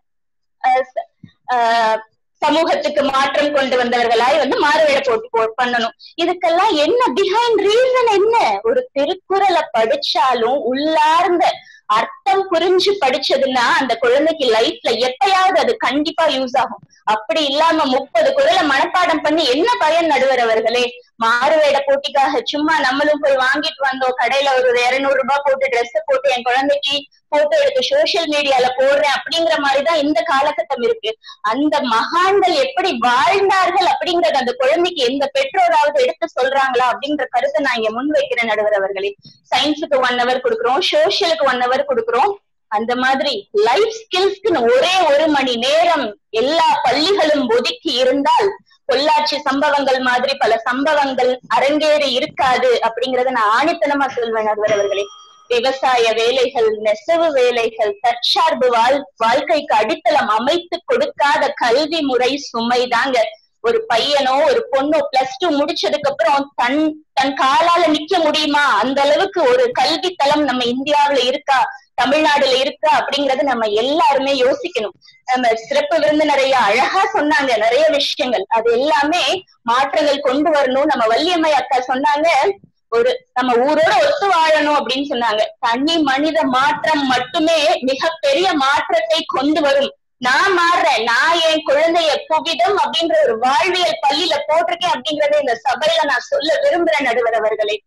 அஹ், ச- அஹ், சமூகத்துக்கு மாற்றம் கொண்டு வந்தவர்களாய் வந்து மாறுவேட போட்டி போ- பண்ணணும் இதுக்கெல்லாம் என்ன பிஹைண்ட் ரீசன் என்ன ஒரு திருக்குறளை படிச்சாலும் உள்ளார்ந்த அர்த்தம் புரிஞ்சு படிச்சதுன்னா அந்த குழந்தைக்கு லைஃப்ல எப்பயாவது அது கண்டிப்பா யூஸ் ஆகும் அப்படி இல்லாம முப்பது குரலை மனப்பாடம் பண்ணி என்ன பயன் நடுவர் அவர்களே மாறுவேட போட்டிக்காக சும்மா நம்மளும் போய் வாங்கிட்டு வந்தோம் கடையில ஒரு இருநூறு ரூபாய் போட்டு Dress போட்டு என் குழந்தைக்கு போட்டோ எடுத்து சோசியல் மீடியால போடுறேன் அப்படிங்கிற மாதிரிதான் இந்த காலகட்டம் இருக்கு அந்த மகான்கள் எப்படி வாழ்ந்தார்கள் அப்படிங்கறது அந்த குழந்தைக்கு எந்த பெற்றோராவது எடுத்து சொல்றாங்களா அப்படின்ற கருத்தை நான் இங்க முன்வைக்கிறேன் நடுவர் அவர்களே சயின்ஸுக்கு ஒன் ஹவர் கொடுக்குறோம் சோசியலுக்கு ஒன் ஹவர் கொடுக்குறோம் அந்த மாதிரி லைஃப் ஸ்கில்ஸ்க்குன்னு ஒரே ஒரு மணி நேரம் எல்லா பள்ளிகளும் ஒதுக்கி இருந்தால் பொள்ளாச்சி சம்பவங்கள் மாதிரி பல சம்பவங்கள் அரங்கேறி இருக்காது அப்படிங்கறத நான் ஆணித்தனமா சொல்வேன் நடுவர் அவர்களே விவசாய வேலைகள் நெசவு வேலைகள் தற்சார்பு வாழ் வாழ்க்கைக்கு அடித்தளம் அமைத்து கொடுக்காத கல்வி முறை சுமைதாங்க ஒரு பையனோ ஒரு பொண்ணோ பிளஸ் டூ முடிச்சதுக்கு அப்புறம் தன் தன் காலால நிக்க முடியுமா அந்த அளவுக்கு ஒரு கல்வி தளம் நம்ம இந்தியாவுல இருக்கா தமிழ்நாடுல இருக்கா அப்படிங்கறது நம்ம எல்லாருமே யோசிக்கணும் நம்ம சிறப்பு விருந்தினரையா அழகா சொன்னாங்க நிறைய விஷயங்கள் அது எல்லாமே மாற்றங்கள் கொண்டு வரணும் நம்ம வள்ளியம்மை அக்கா சொன்னாங்க ஒரு நம்ம ஊரோட ஒத்து வாழணும் அப்படின்னு சொன்னாங்க தனி மனித மாற்றம் மட்டுமே மிகப்பெரிய மாற்றத்தை கொண்டு வரும் நான் மாறுறேன் நான் என் குழந்தைய புவிதம் அப்படின்ற ஒரு வாழ்வியல் பள்ளியில போட்டிருக்கேன் அப்படிங்கறத இந்த சபையில நான் சொல்ல விரும்புறேன் நடுவர் அவர்களே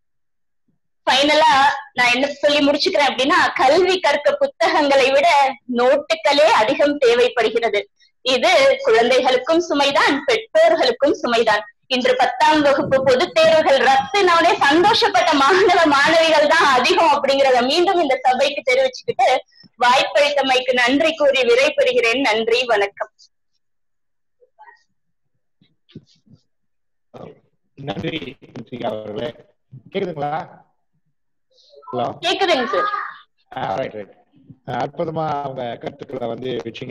ஃபைனலா நான் என்ன சொல்லி முடிச்சுக்கிறேன் அப்படின்னா கல்வி கற்க புத்தகங்களை விட நோட்டுகளே அதிகம் தேவைப்படுகிறது இது குழந்தைகளுக்கும் சுமைதான் பெற்றோர்களுக்கும் சுமைதான் இன்று பத்தாம் வகுப்பு பொதுத் தேர்வுகள் ரத்துனோடனே சந்தோஷப்பட்ட மாணவ மாணவிகள் தான் அதிகம் அப்படிங்கறத மீண்டும் இந்த சபைக்கு தெரிவிச்சுக்கிட்டு வாய்ப்பளித்தமைக்கு நன்றி கூறி விடை பெறுகிறேன் நன்றி வணக்கம் நன்றி கிருத்திகா அவர்களே கேக்குதுங்களா ஹலோ கேக்குதுங்க சார் ரைட் ரைட் அற்புதமா அவங்க கருத்துக்களை வந்து வச்சுங்க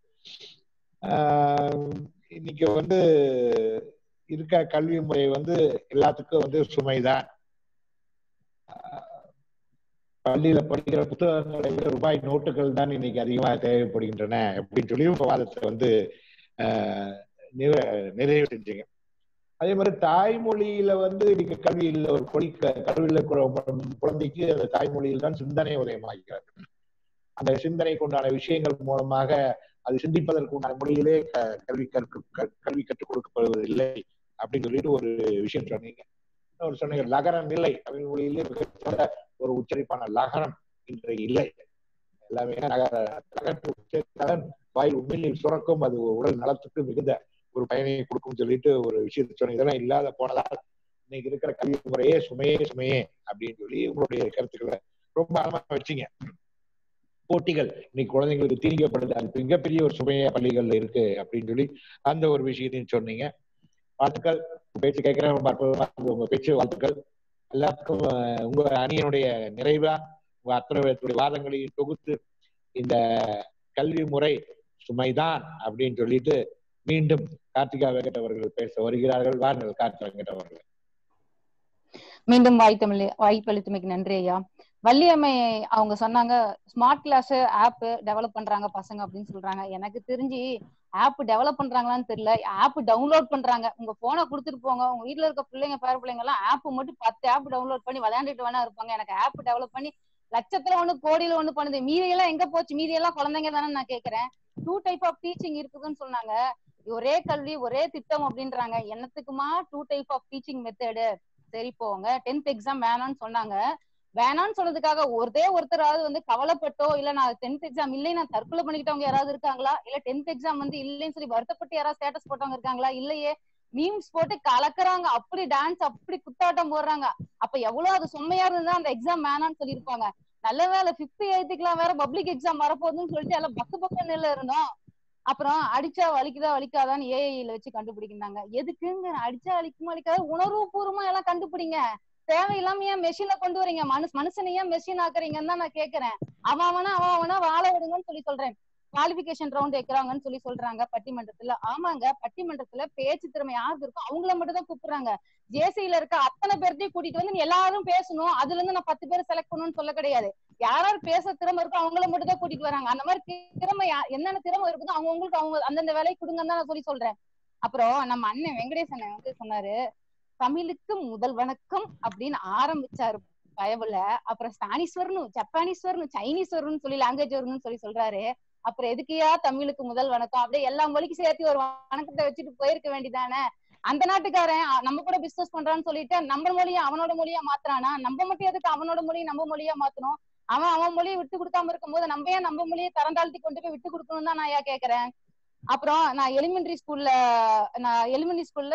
ஆஹ் இன்னைக்கு வந்து இருக்க கல்வி முறை வந்து எல்லாத்துக்கும் வந்து சுமைதான் ஆஹ் பள்ளியில படிக்கிற புத்தகங்களை விட ரூபாய் நோட்டுகள் தான் இன்னைக்கு அதிகமாக தேவைப்படுகின்றன அப்படின்னு சொல்லி விவாதத்தை வந்து ஆஹ் நிறைவு நிறைவு செஞ்சீங்க அதே மாதிரி தாய்மொழியில வந்து இன்னைக்கு கல்வியில் ஒரு கொடி கல்வியில் குழந்தைக்கு அந்த தாய்மொழியில் தான் சிந்தனை உதயமாகிறது அந்த சிந்தனை கொண்டான விஷயங்கள் மூலமாக அது சிந்திப்பதற்கு உண்டான மொழியிலே க- கல்வி கற்க கல்வி கற்றுக் கொடுக்கப்படுவதில்லை அப்படின்னு சொல்லிட்டு ஒரு விஷயம் சொன்னீங்க ஒரு சொன்னீங்க லகரம் இல்லை தமிழ் மொழியிலே மிகச்சிறந்த ஒரு உச்சரிப்பான லகரம் இன்றைக்கு இல்லை எல்லாமே நகர நகரத்து உச்சரித்தால் வாயில் உண்மையில் சுரக்கும் அது உடல் நலத்துக்கு மிகுந்த ஒரு பயனை கொடுக்கும் சொல்லிட்டு ஒரு விஷயத்தை சொன்னீங்க இதெல்லாம் இல்லாத போனதால் இன்னைக்கு இருக்கிற கல்வி முறையே சுமையே சுமையே அப்படின்னு சொல்லி உங்களுடைய கருத்துக்களை ரொம்ப ஆழமா வச்சீங்க போட்டிகள் இன்னைக்கு குழந்தைங்களுக்கு திணிக்கப்படுது அது மிகப்பெரிய ஒரு சுமையா பள்ளிகள்ல இருக்கு அப்படின்னு சொல்லி அந்த ஒரு விஷயத்தையும் சொன்னீங்க வாழ்த்துக்கள் உங்க பேச்சு கேட்கிறேன் ரொம்ப அற்புதமா இருக்கு உங்க பேச்சு வாழ்த்துக்கள் எல்லாத்துக்கும் அஹ், உங்க அணியினுடைய நிறைவா உங்க அத்தனை பேருடைய வாதங்களையும் தொகுத்து இந்த கல்வி முறை சுமைதான் அப்படின்னு சொல்லிட்டு மீண்டும் கார்த்திகா வெங்கட் அவர்கள் பேச வருகிறார்கள் வாருங்கள் கார்த்திகா வெங்கட் அவர்கள் மீண்டும் வாய்த்தமிழ் வாய்ப்பளித்தமைக்கு நன்றி ஐயா வள்ளியம்மை அவங்க சொன்னாங்க ஸ்மார்ட் கிளாஸ் ஆப் டெவலப் பண்றாங்க பசங்க அப்படின்னு சொல்றாங்க எனக்கு தெரிஞ்சு ஆப் டெவலப் பண்றாங்களான்னு தெரியல ஆப் டவுன்லோட் பண்றாங்க உங்க போனை கொடுத்துட்டு போங்க உங்க வீட்ல இருக்க பிள்ளைங்க பேர பிள்ளைங்க எல்லாம் ஆப் மட்டும் பத்து ஆப் டவுன்லோட் பண்ணி விளையாண்டுட்டு வேணா இருப்பாங்க எனக்கு ஆப் டெவலப் பண்ணி லட்சத்துல ஒண்ணு கோடியில ஒண்ணு பண்ணுது மீதி எல்லாம் எங்க போச்சு மீதி எல்லாம் குழந்தைங்க தானே நான் கேக்குறேன் டூ டைப் ஆஃப் டீச்சிங் இருக்குதுன்னு சொன்னாங்க ஒரே கல்வி ஒரே திட்டம் அப்படின்றாங்க என்னத்துக்குமா two type of teaching method சரி போங்க டென்த் எக்ஸாம் வேணாம்னு சொன்னாங்க வேணாம்னு சொன்னதுக்காக ஒருத்தே ஒருத்தராவது வந்து கவலைப்பட்டோ இல்ல நான் டென்த் எக்ஸாம் இல்லை நான் தற்கொலை பண்ணிக்கிட்டவங்க யாராவது இருக்காங்களா இல்ல டென்த் எக்ஸாம் வந்து இல்லைன்னு சொல்லி வருத்தப்பட்டு யாராவது ஸ்டேட்டஸ் போட்டவங்க இருக்காங்களா இல்லையே மீம்ஸ் போட்டு கலக்குறாங்க அப்படி டான்ஸ் அப்படி குத்தாட்டம் போடுறாங்க அப்ப எவ்வளவு அது சும்மையா இருந்தா அந்த எக்ஸாம் வேணாம்னு சொல்லியிருப்பாங்க நல்ல வேலை பிப்த் எய்த்துக்குலாம் வேற பப்ளிக் எக்ஸாம் வரப்போகுதுன்னு சொல்லிட்டு எல்லாம் பக்கு பக்குன்னு இருந்தோம் அப்புறம் அடிச்சா வலிக்குதா வலிக்காதான்னு ஏஐல வச்சு கண்டுபிடிக்கிறாங்க எதுக்குங்க அடிச்சா வலிக்குமா வலிக்காத உணர்வு பூர்வமா எல்லாம் கண்டுபிடிங்க தேவையில்லாம ஏன் மெஷினை கொண்டு வரீங்க மனுஷ மனுஷனை ஏன் மெஷின் ஆக்குறீங்கன்னு தான் நான் கேக்குறேன் அவன் அவனா அவன் அவனா வாழ விடுங்கன்னு சொல்லி சொல்றேன் குவாலிபிகேஷன் ரவுண்ட் வைக்கிறாங்கன்னு சொல்லி சொல்றாங்க பட்டிமன்றத்துல ஆமாங்க பட்டிமன்றத்துல பேச்சு திறமை யாருக்கு இருக்கோ அவங்கள மட்டும் தான் கூப்பிடுறாங்க ஜேசியில இருக்க அத்தனை பேர்த்தையும் கூட்டிட்டு வந்து நீ எல்லாரும் பேசணும் அதுல இருந்து நான் பத்து பேர் செலக்ட் பண்ணணும்னு சொல்ல கிடையாது யாராரு பேச திறமை இருக்கோ அவங்கள மட்டும் தான் கூட்டிட்டு வராங்க அந்த மாதிரி திறமை யா- என்னென்ன திறமை இருக்குதோ அவங்க உங்களுக்கு அவங்க அந்தந்த வேலையை கொடுங்கன்னு தான் நான் சொல்லி சொல்றேன் அப்புறம் நம்ம அண்ணன் வெங்கடேசன் வந்து சொன்னாரு தமிழுக்கு முதல் வணக்கம் அப்படின்னு ஆரம்பிச்சாரு பயவுல அப்புறம் ஸ்பானிஷ் வரணும் ஜப்பானீஸ் வரணும் சைனீஸ் வரணும்னு சொல்லி லாங்குவேஜ் வரணும்னு சொல்லி சொல்றாரு அப்புறம் எதுக்குயா தமிழுக்கு முதல் வணக்கம் அப்படியே எல்லா மொழிக்கும் சேர்த்து ஒரு வணக்கத்தை வச்சுட்டு போயிருக்க வேண்டியதானே அந்த நாட்டுக்காரன் அ, நம்ம கூட பிசினஸ் பண்றான்னு சொல்லிட்டு நம்ம மொழியை அவனோட மொழியா மாத்துறானா நம்ம மட்டும் எதுக்கு அவனோட மொழியை நம்ம மொழியா மாத்தணும் அவன் அவன் மொழியை விட்டு கொடுக்காம இருக்கும்போது நம்ம ஏன் நம்ம மொழியை தரந்தாழ்த்தி கொண்டு போய் விட்டு கொடுக்கணும் தான் நான் ஏன் கேக்குறேன் அப்புறம் நான் எலிமெண்டரி ஸ்கூல்ல நான் எலிமெண்டரி ஸ்கூல்ல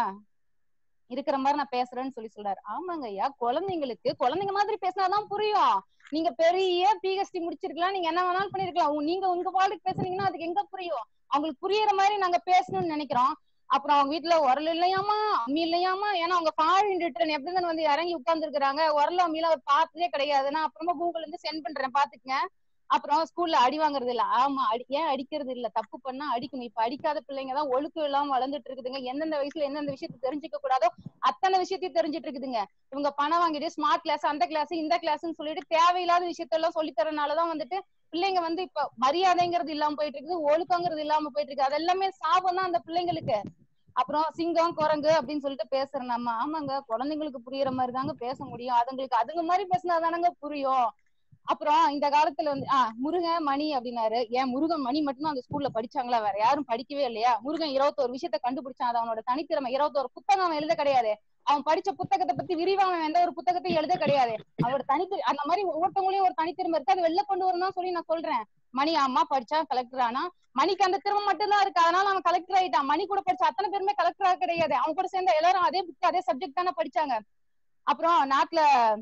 இருக்கிற மாதிரி நான் பேசுறேன்னு சொல்லி சொல்றாரு ஆமாங்க ஐயா குழந்தைங்களுக்கு குழந்தைங்க மாதிரி பேசினாதான் புரியும் நீங்க பெரிய பிஹெச்டி முடிச்சிருக்கலாம் நீங்க என்ன வேணாலும் பண்ணிருக்கலாம் உங்க- நீங்க உங்க பாட்டுக்கு பேசுனீங்கன்னா அதுக்கு எங்க புரியும் அவங்களுக்கு புரியுற மாதிரி நாங்க பேசணும்னு நினைக்கிறோம் அப்புறம் அவங்க வீட்டுல உரல் இல்லையாமா அம்மி இல்லையாமா ஏன்னா அவங்க ஃபாரின் ரிட்டர்ன் எப்படி வந்து இறங்கி உட்கார்ந்து இருக்கிறாங்க உரல் அம்மியில அவர் பார்த்ததே கிடையாது நான் அப்புறமா கூகுள்ல இருந்து சென்ட் பண்றேன் பாத்துக்கங்க அப்புறம் ஸ்கூல்ல அடி வாங்குறது இல்ல ஆமா அடி ஏன் அடிக்கிறது இல்ல தப்பு பண்ணா அடிக்கணும் இப்ப அடிக்காத பிள்ளைங்க தான் ஒழுக்கம் இல்லாம வளர்ந்துட்டு இருக்குதுங்க எந்தெந்த வயசுல எந்தெந்த விஷயத்தை தெரிஞ்சுக்க கூடாதோ அத்தனை விஷயத்தையும் தெரிஞ்சுட்டு இருக்குதுங்க இவங்க பணம் வாங்கிட்டு ஸ்மார்ட் கிளாஸ் அந்த கிளாஸ் இந்த கிளாஸ்னு சொல்லிட்டு தேவையில்லாத விஷயத்தெல்லாம் சொல்லி தரனாலதான் வந்துட்டு பிள்ளைங்க வந்து இப்ப மரியாதைங்கிறது இல்லாம போயிட்டு இருக்குது ஒழுக்கங்கிறது இல்லாம போயிட்டு இருக்கு அது எல்லாமே சாபம் தான் அந்த பிள்ளைங்களுக்கு அப்புறம் சிங்கம் குரங்கு அப்படின்னு சொல்லிட்டு பேசுறோம் நம்ம ஆமாங்க குழந்தைங்களுக்கு புரியுற மாதிரி தாங்க பேச முடியும் அதுங்களுக்கு அதுங்க மாதிரி பேசினா தானங்க புரியும் அப்புறம் இந்த காலத்துல வந்து ஆஹ் முருகன் மணி அப்படின்னாரு ஏன் முருகன் மணி மட்டும் அந்த ஸ்கூல்ல படிச்சாங்களா வேற யாரும் படிக்கவே இல்லையா முருகன் இருபத்தோரு விஷயத்த கண்டுபிடிச்சான் அது அவனோட தனித்திறமை இருபத்தோரு புத்தகம் அவன் எழுத கிடையாது அவன் படிச்ச புத்தகத்தை பத்தி விரிவா அவன் எந்த ஒரு புத்தகத்தையும் எழுத கிடையாது அவனோட தனித்திற அந்த மாதிரி ஒவ்வொருத்தவங்களையும் ஒரு தனித்திறமை இருக்கு அது வெளில கொண்டு வரணும் சொல்லி நான் சொல்றேன் மணி அம்மா படிச்சா கலெக்டர் ஆனா மணிக்கு அந்த திறமை மட்டும் தான் இருக்கு அதனால அவன் கலெக்டர் ஆயிட்டான் மணி கூட படிச்ச அத்தனை பேருமே கலெக்டரா கிடையாது அவன் கூட சேர்ந்த எல்லாரும் அதே புக் அதே சப்ஜெக்ட் தானே படிச்சாங்க அப்புறம் நாட்டுல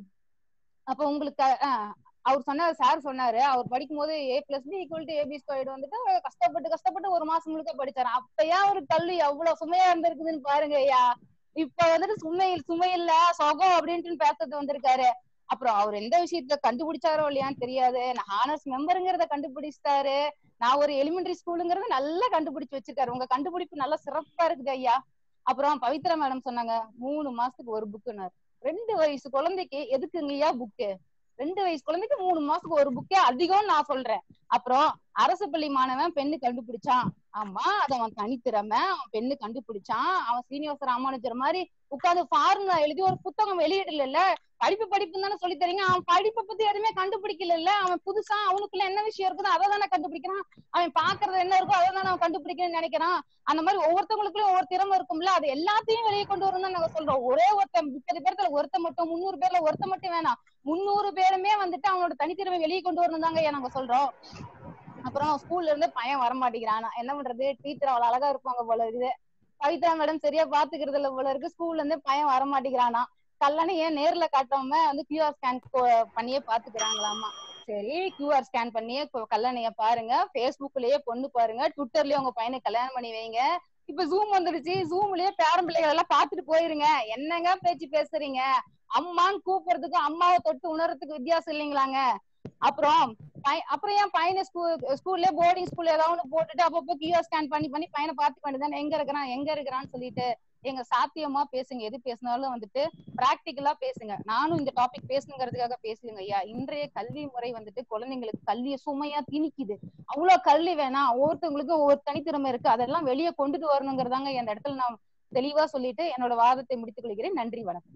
அப்ப உங்களுக்கு அஹ், அவர் சொன்னார் சார் சொன்னாரு அவர் படிக்கும் போது A plus B equal to AB squared வந்துட்டு கஷ்டப்பட்டு கஷ்டப்பட்டு ஒரு மாசம் முழுக்க படிச்சாரு அப்பயா ஒரு கல்வி எவ்வளவு சுமையா இருந்திருக்குதுன்னு பாருங்க ஐயா இப்ப வந்துட்டு சுமை சுமை இல்ல சொகம் அப்படின்ட்டு பேசுறது வந்திருக்காரு அப்புறம் அவர் எந்த விஷயத்த கண்டுபிடிச்சாரோ இல்லையான்னு தெரியாது நான் ஹானர்ஸ் மெம்பருங்கிறத கண்டுபிடிச்சிட்டாரு நான் ஒரு எலிமெண்டரி ஸ்கூலுங்கிறத நல்லா கண்டுபிடிச்சு வச்சிருக்காரு உங்க கண்டுபிடிப்பு நல்லா சிறப்பா இருக்குது ஐயா அப்புறம் பவித்ரா மேடம் சொன்னாங்க மூணு மாசத்துக்கு ஒரு புக்குனாரு ரெண்டு வயசு குழந்தைக்கு எதுக்குங்கய்யா புக்கு ரெண்டு வயசு குழந்தைக்கு மூணு மாசத்துக்கு ஒரு புக்கே அதிகம் நான் சொல்றேன் அப்புறம் அரசு பள்ளி மாணவன் பெண்ணு கண்டுபிடிச்சான் ஆமா அது அவன் தனித்திறமை அவன் பெண்ணு கண்டுபிடிச்சான் அவன் சீனிவாச ராமானுஜர் மாதிரி உட்கார்ந்து ஃபார்முலா எழுதி ஒரு புத்தகம் வெளியிடல படிப்பு படிப்புன்னு தானே சொல்லி தரீங்க அவன் படிப்பை பத்தி எதுவுமே கண்டுபிடிக்கல அவன் புதுசா அவனுக்குள்ள என்ன விஷயம் இருக்குதோ அதை தானே கண்டுபிடிக்கிறான் அவன் பாக்குறது என்ன இருக்கோ அதை தானே அவன் கண்டுபிடிக்கணும்னு நினைக்கிறான் அந்த மாதிரி ஒவ்வொருத்தவங்களுக்குள்ளயும் ஒவ்வொரு திறமை இருக்கும்ல அது எல்லாத்தையும் வெளியே கொண்டு வரணும் தான் நாங்க சொல்றோம் ஒரே ஒருத்தன் முப்பது பேர்ல ஒருத்த மட்டும் முந்நூறு பேர்ல ஒருத்த மட்டும் வேணாம் முந்நூறு பேருமே வந்துட்டு அவனோட தனித்திறமை வெளியே கொண்டு வரணும் தாங்க நாங்க சொல்றோம் அப்புறம் ஸ்கூல்ல இருந்து பையன் வர மாட்டேங்கிறான் என்ன பண்றது டீச்சர் அவ்வளவு அழகா இருப்பாங்க போல இருக்குது பவித்ரா மேடம் சரியா பாத்துக்கிறது இல்ல போல இருக்கு ஸ்கூல்ல இருந்து பையன் வர மாட்டேங்கிறானா கல்லணை ஏன் நேர்ல காட்டாம வந்து கியூஆர் ஸ்கேன் பண்ணியே பாத்துக்கிறாங்களாமா சரி கியூஆர் ஸ்கேன் பண்ணியே கொ- கல்லணைய பாருங்க Facebookலயே பொண்ணு பாருங்க ட்விட்டர்லயே உங்க பையனை கல்யாணம் பண்ணி வைங்க இப்ப ஜூம் வந்துடுச்சு ஜூம்லயே பேரன் பிள்ளைகள் எல்லாம் பாத்துட்டு போயிருங்க என்னங்க பேச்சு பேசுறீங்க அம்மான்னு கூப்பிடுறதுக்கு அம்மாவை தொட்டு உணர்றதுக்கு வித்தியாசம் இல்லைங்களாங்க அப்புறம் பை- அப்புறம் ஏன் பையனை ஸ்கூல் ஸ்கூல்ல போர்டிங் ஸ்கூல்ல ஏதாவது ஒண்ணு போட்டுட்டு அப்பப்போ கியூஆர் ஸ்கேன் பண்ணி பண்ணி பையனை பாத்துக்க வேண்டியதானே எங்க இருக்கிறான் எங்க இருக்கிறான்னு சொல்லிட்டு எங்க சாத்தியமா பேசுங்க எது பேசினாலும் வந்துட்டு பிராக்டிக்கலா பேசுங்க நானும் இந்த டாபிக் பேசணுங்கிறதுக்காக பேசலுங்க ஐயா இன்றைய கல்வி முறை வந்துட்டு குழந்தைங்களுக்கு கல்வியை சுமையா திணிக்குது அவ்வளவு கல்வி வேணாம் ஒவ்வொருத்தவங்களுக்கும் ஒவ்வொரு தனித்திறமை இருக்கு அதெல்லாம் வெளியே கொண்டுட்டு வரணுங்கிறதாங்க இந்த இடத்துல நான் தெளிவா சொல்லிட்டு என்னோட வாதத்தை முடித்துக் கொள்கிறேன் நன்றி வணக்கம்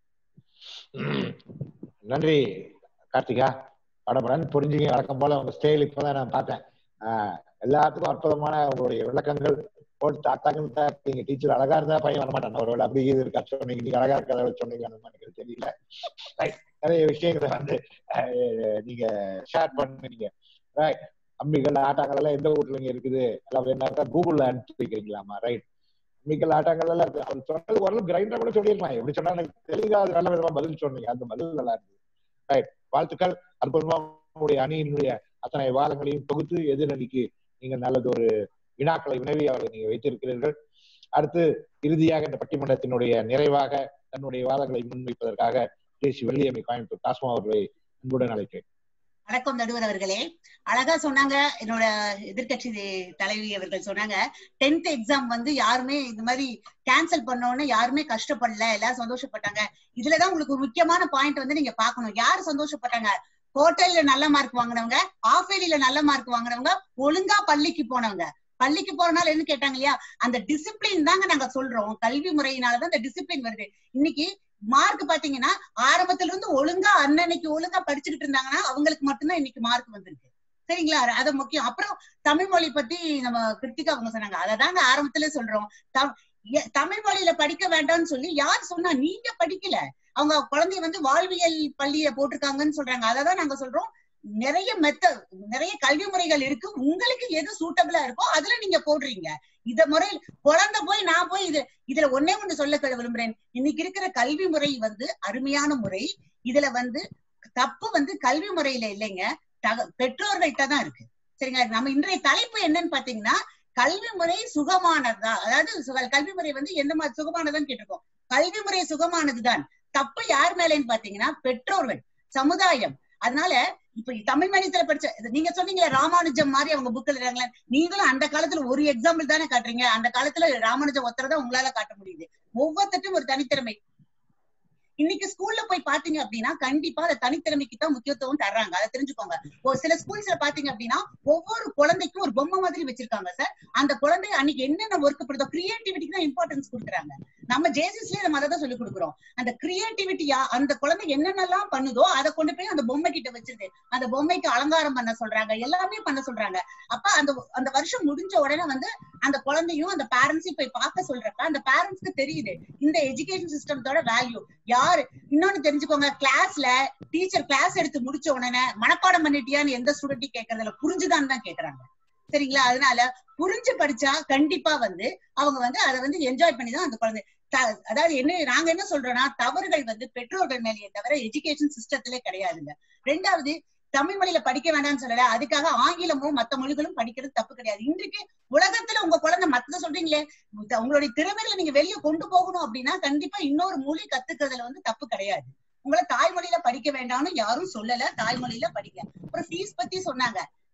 நன்றி கார்த்திகா படபடன்னு புரிஞ்சுங்க வழக்கம் போல உங்க ஸ்டைல் இப்பதான் நான் பார்த்தேன் ஆஹ் எல்லாத்துக்கும் அற்புதமான உங்களுடைய விளக்கங்கள் போட்டு தாத்தாங்கன்னு தான் நீங்க டீச்சர் அழகா இருந்தா பையன் வரமாட்டான் ஒருவேளை அப்படி இது இருக்கா சொன்னீங்க நீங்க அழகா இருக்கிறத சொன்னீங்க அந்த மாதிரி எனக்கு தெரியல Right. நிறைய விஷயங்களை வந்து ஆஹ் நீங்க ஷேர் பண்ணுனீங்க ரைட் அம்மிகள் ஆட்டாங்கள் எல்லாம் எந்த ஊர்ல இங்க இருக்குது எல்லாம் வேணா கூகுள்ல அனுப்பிச்சு வைக்கிறீங்களாமா ரைட் அம்மிகள் ஆட்டாங்கள் எல்லாம் இருக்கு அவர் சொன்னது ஓரளவு கிரைண்டர் கூட சொல்லியிருக்கலாம் எப்படி சொன்னா எனக்கு தெளிவா அது நல்ல விதமா பதில் சொன்னீங்க அந்த பதில் நல்லா இருக்கு ரைட் வாழ்த்துக்கள் அற்புதமா உங்களுடைய அணியினுடைய அத்தனை வாதங்களையும் தொகுத்து எதிரணிக்கு நீங்க நல்லது ஒரு வினாக்களை வினவியாக நீங்க வைத்திருக்கிறீர்கள் அடுத்து இறுதியாக இந்த பட்டிமன்றத்தினுடைய நிறைவாக தன்னுடைய வாதங்களை முன்வைப்பதற்காக தேசி வெள்ளியம்மை கோயம்புத்தூர் டாஸ்மா அவர்களை அன்புடன் அழைக்கிறேன் வணக்கம் நடுவர் அவர்களே அழகா சொன்னாங்க என்னோட எதிர்க்கட்சி தலைவி அவர்கள் சொன்னாங்க டென்த் எக்ஸாம் வந்து யாருமே இந்த மாதிரி கேன்சல் பண்ணோன்னு யாருமே கஷ்டப்படல எல்லாரும் சந்தோஷப்பட்டாங்க இதுலதான் உங்களுக்கு ஒரு முக்கியமான பாயிண்ட் வந்து நீங்க பாக்கணும் யார் சந்தோஷப்பட்டாங்க ஹோட்டல்ல நல்ல மார்க் வாங்கினவங்க ஆஃப் இயர்லில நல்ல மார்க் வாங்கினவங்க ஒழுங்கா பள்ளிக்கு போனவங்க பள்ளிக்கு போறனால என்ன கேட்டாங்க இல்லையா அந்த டிசிப்ளின் தாங்க நாங்க சொல்றோம் கல்வி முறையினாலதான் அந்த டிசிப்ளின் வருது இன்னைக்கு மார்க் பாத்தீங்கன்னா ஆரம்பத்துல இருந்து ஒழுங்கா அன்னன்னைக்கு ஒழுங்கா படிச்சுக்கிட்டு இருந்தாங்கன்னா அவங்களுக்கு மட்டும்தான் இன்னைக்கு மார்க் வந்திருக்கு சரிங்களா அது- அது முக்கியம் அப்புறம் தமிழ் மொழி பத்தி நம்ம கிருத்திகா அவங்க சொன்னாங்க அததாங்க ஆரம்பத்துல சொல்றோம் தம்- எ- தமிழ் மொழியில படிக்க வேண்டாம்னு சொல்லி யார் சொன்னா நீங்க படிக்கல அவங்க குழந்தைய வந்து வாழ்வியல் பள்ளிய போட்டிருக்காங்கன்னு சொல்றாங்க அததான் நாங்க சொல்றோம் நிறைய மெத்த நிறைய கல்வி முறைகள் இருக்கு உங்களுக்கு எது சூட்டபிளா இருக்கோ அதுல நீங்க போடுறீங்க இத முறையில் குழந்தை போய் நான் போய் இது இதுல ஒன்னே ஒண்ணு சொல்ல க- விரும்புறேன் இன்னைக்கு இருக்கிற கல்வி முறை வந்து அருமையான முறை இதுல வந்து தப்பு வந்து கல்வி முறையில இல்லைங்க தக- பெற்றோர்கள்ட்ட தான் இருக்கு சரிங்களா நம்ம இன்றைய தலைப்பு என்னன்னு பாத்தீங்கன்னா கல்வி முறை சுகமானதா அதாவது சுக- கல்வி முறை வந்து எந்த மாதிரி சுகமானதான்னு கேட்டிருக்கோம் கல்வி முறை சுகமானதுதான் தப்பு யார் மேலேன்னு பாத்தீங்கன்னா பெற்றோர்கள் சமுதாயம் அதனால இப்ப தமிழ் மீடியத்துல படிச்ச இது நீங்க சொன்னீங்களே ராமானுஜம் மாதிரி அவங்க புக் எழுதுறாங்களே நீங்களும் அந்த காலத்துல ஒரு எக்ஸாம்பிள் தானே காட்டுறீங்க அந்த காலத்துல ராமானுஜம் ஒருத்தர் உங்களால காட்ட முடியுது ஒவ்வொருத்தட்டும் ஒரு தனித்திறமை இன்னைக்கு ஸ்கூல்ல போய் பாத்தீங்க அப்படின்னா கண்டிப்பா அந்த தனித்திறமைக்கு தான் முக்கியத்துவம் தர்றாங்க அதை தெரிஞ்சுக்கோங்க ஒரு சில ஸ்கூல்ஸ்ல பாத்தீங்க அப்படின்னா ஒவ்வொரு குழந்தைக்கும் ஒரு பொம்மை மாதிரி வச்சிருக்காங்க சார் அந்த குழந்தை அன்னைக்கு என்னென்ன ஒர்க் பண்ணுதோ கிரியேட்டிவிட்டிக்கு தான் இம்பார்ட்டன்ஸ் கொடுக்குறாங்க நம்ம ஜேசிஸ்லயே நம்ம அதை தான் சொல்லி கொடுக்குறோம் அந்த கிரியேட்டிவிட்டியா அந்த குழந்தை என்னென்னலாம் பண்ணுதோ அதை கொண்டு போய் அந்த பொம்மை கிட்ட வச்சிருது அந்த பொம்மைக்கு அலங்காரம் பண்ண சொல்றாங்க எல்லாமே பண்ண சொல்றாங்க அப்ப அந்த அந்த வருஷம் முடிஞ்ச உடனே வந்து அந்த குழந்தையும் அந்த பேரண்ட்ஸையும் போய் பார்க்க சொல்றப்ப அந்த பேரண்ட்ஸ்க்கு தெரியுது இந்த எஜுகேஷன் சிஸ்டத்தோட வேல்யூ யாரு இன்னொன்னு தெரிஞ்சுக்கோங்க கிளாஸ்ல டீச்சர் கிளாஸ் எடுத்து முடிச்ச உடனே மனப்பாடம் பண்ணிட்டியான்னு எந்த ஸ்டூடெண்ட்டையும் கேட்கறதில்ல புரிஞ்சுதான் தான் கேக்குறாங்க சரிங்களா அதனால புரிஞ்சு படிச்சா கண்டிப்பா வந்து அவங்க வந்து அதை வந்து என்ஜாய் பண்ணி தான் அந்த குழந்தை த- அதாவது என்ன நாங்க என்ன சொல்றோம்னா தவறுகள் வந்து பெற்றோர்கள் மேலேயே தவிர எஜுகேஷன் சிஸ்டத்திலே கிடையாதுங்க ரெண்டாவது தமிழ் மொழியில படிக்க வேண்டாம்னு சொல்லல அதுக்காக ஆங்கிலமும் மத்த மொழிகளும் படிக்கிறது தப்பு கிடையாது இன்றைக்கு உலகத்துல உங்க குழந்தை மத்த சொல்றீங்களே உங்க- உங்களுடைய திறமைகளை நீங்க வெளியே கொண்டு போகணும் அப்படின்னா கண்டிப்பா இன்னொரு மொழி கத்துக்கிறதுல வந்து தப்பு கிடையாது உங்களை தாய்மொழியில படிக்க வேண்டாம்னு யாரும் சொல்லல தாய்மொழியில படிக்க அப்புறம் ஃபீஸ் பத்தி சொன்னாங்க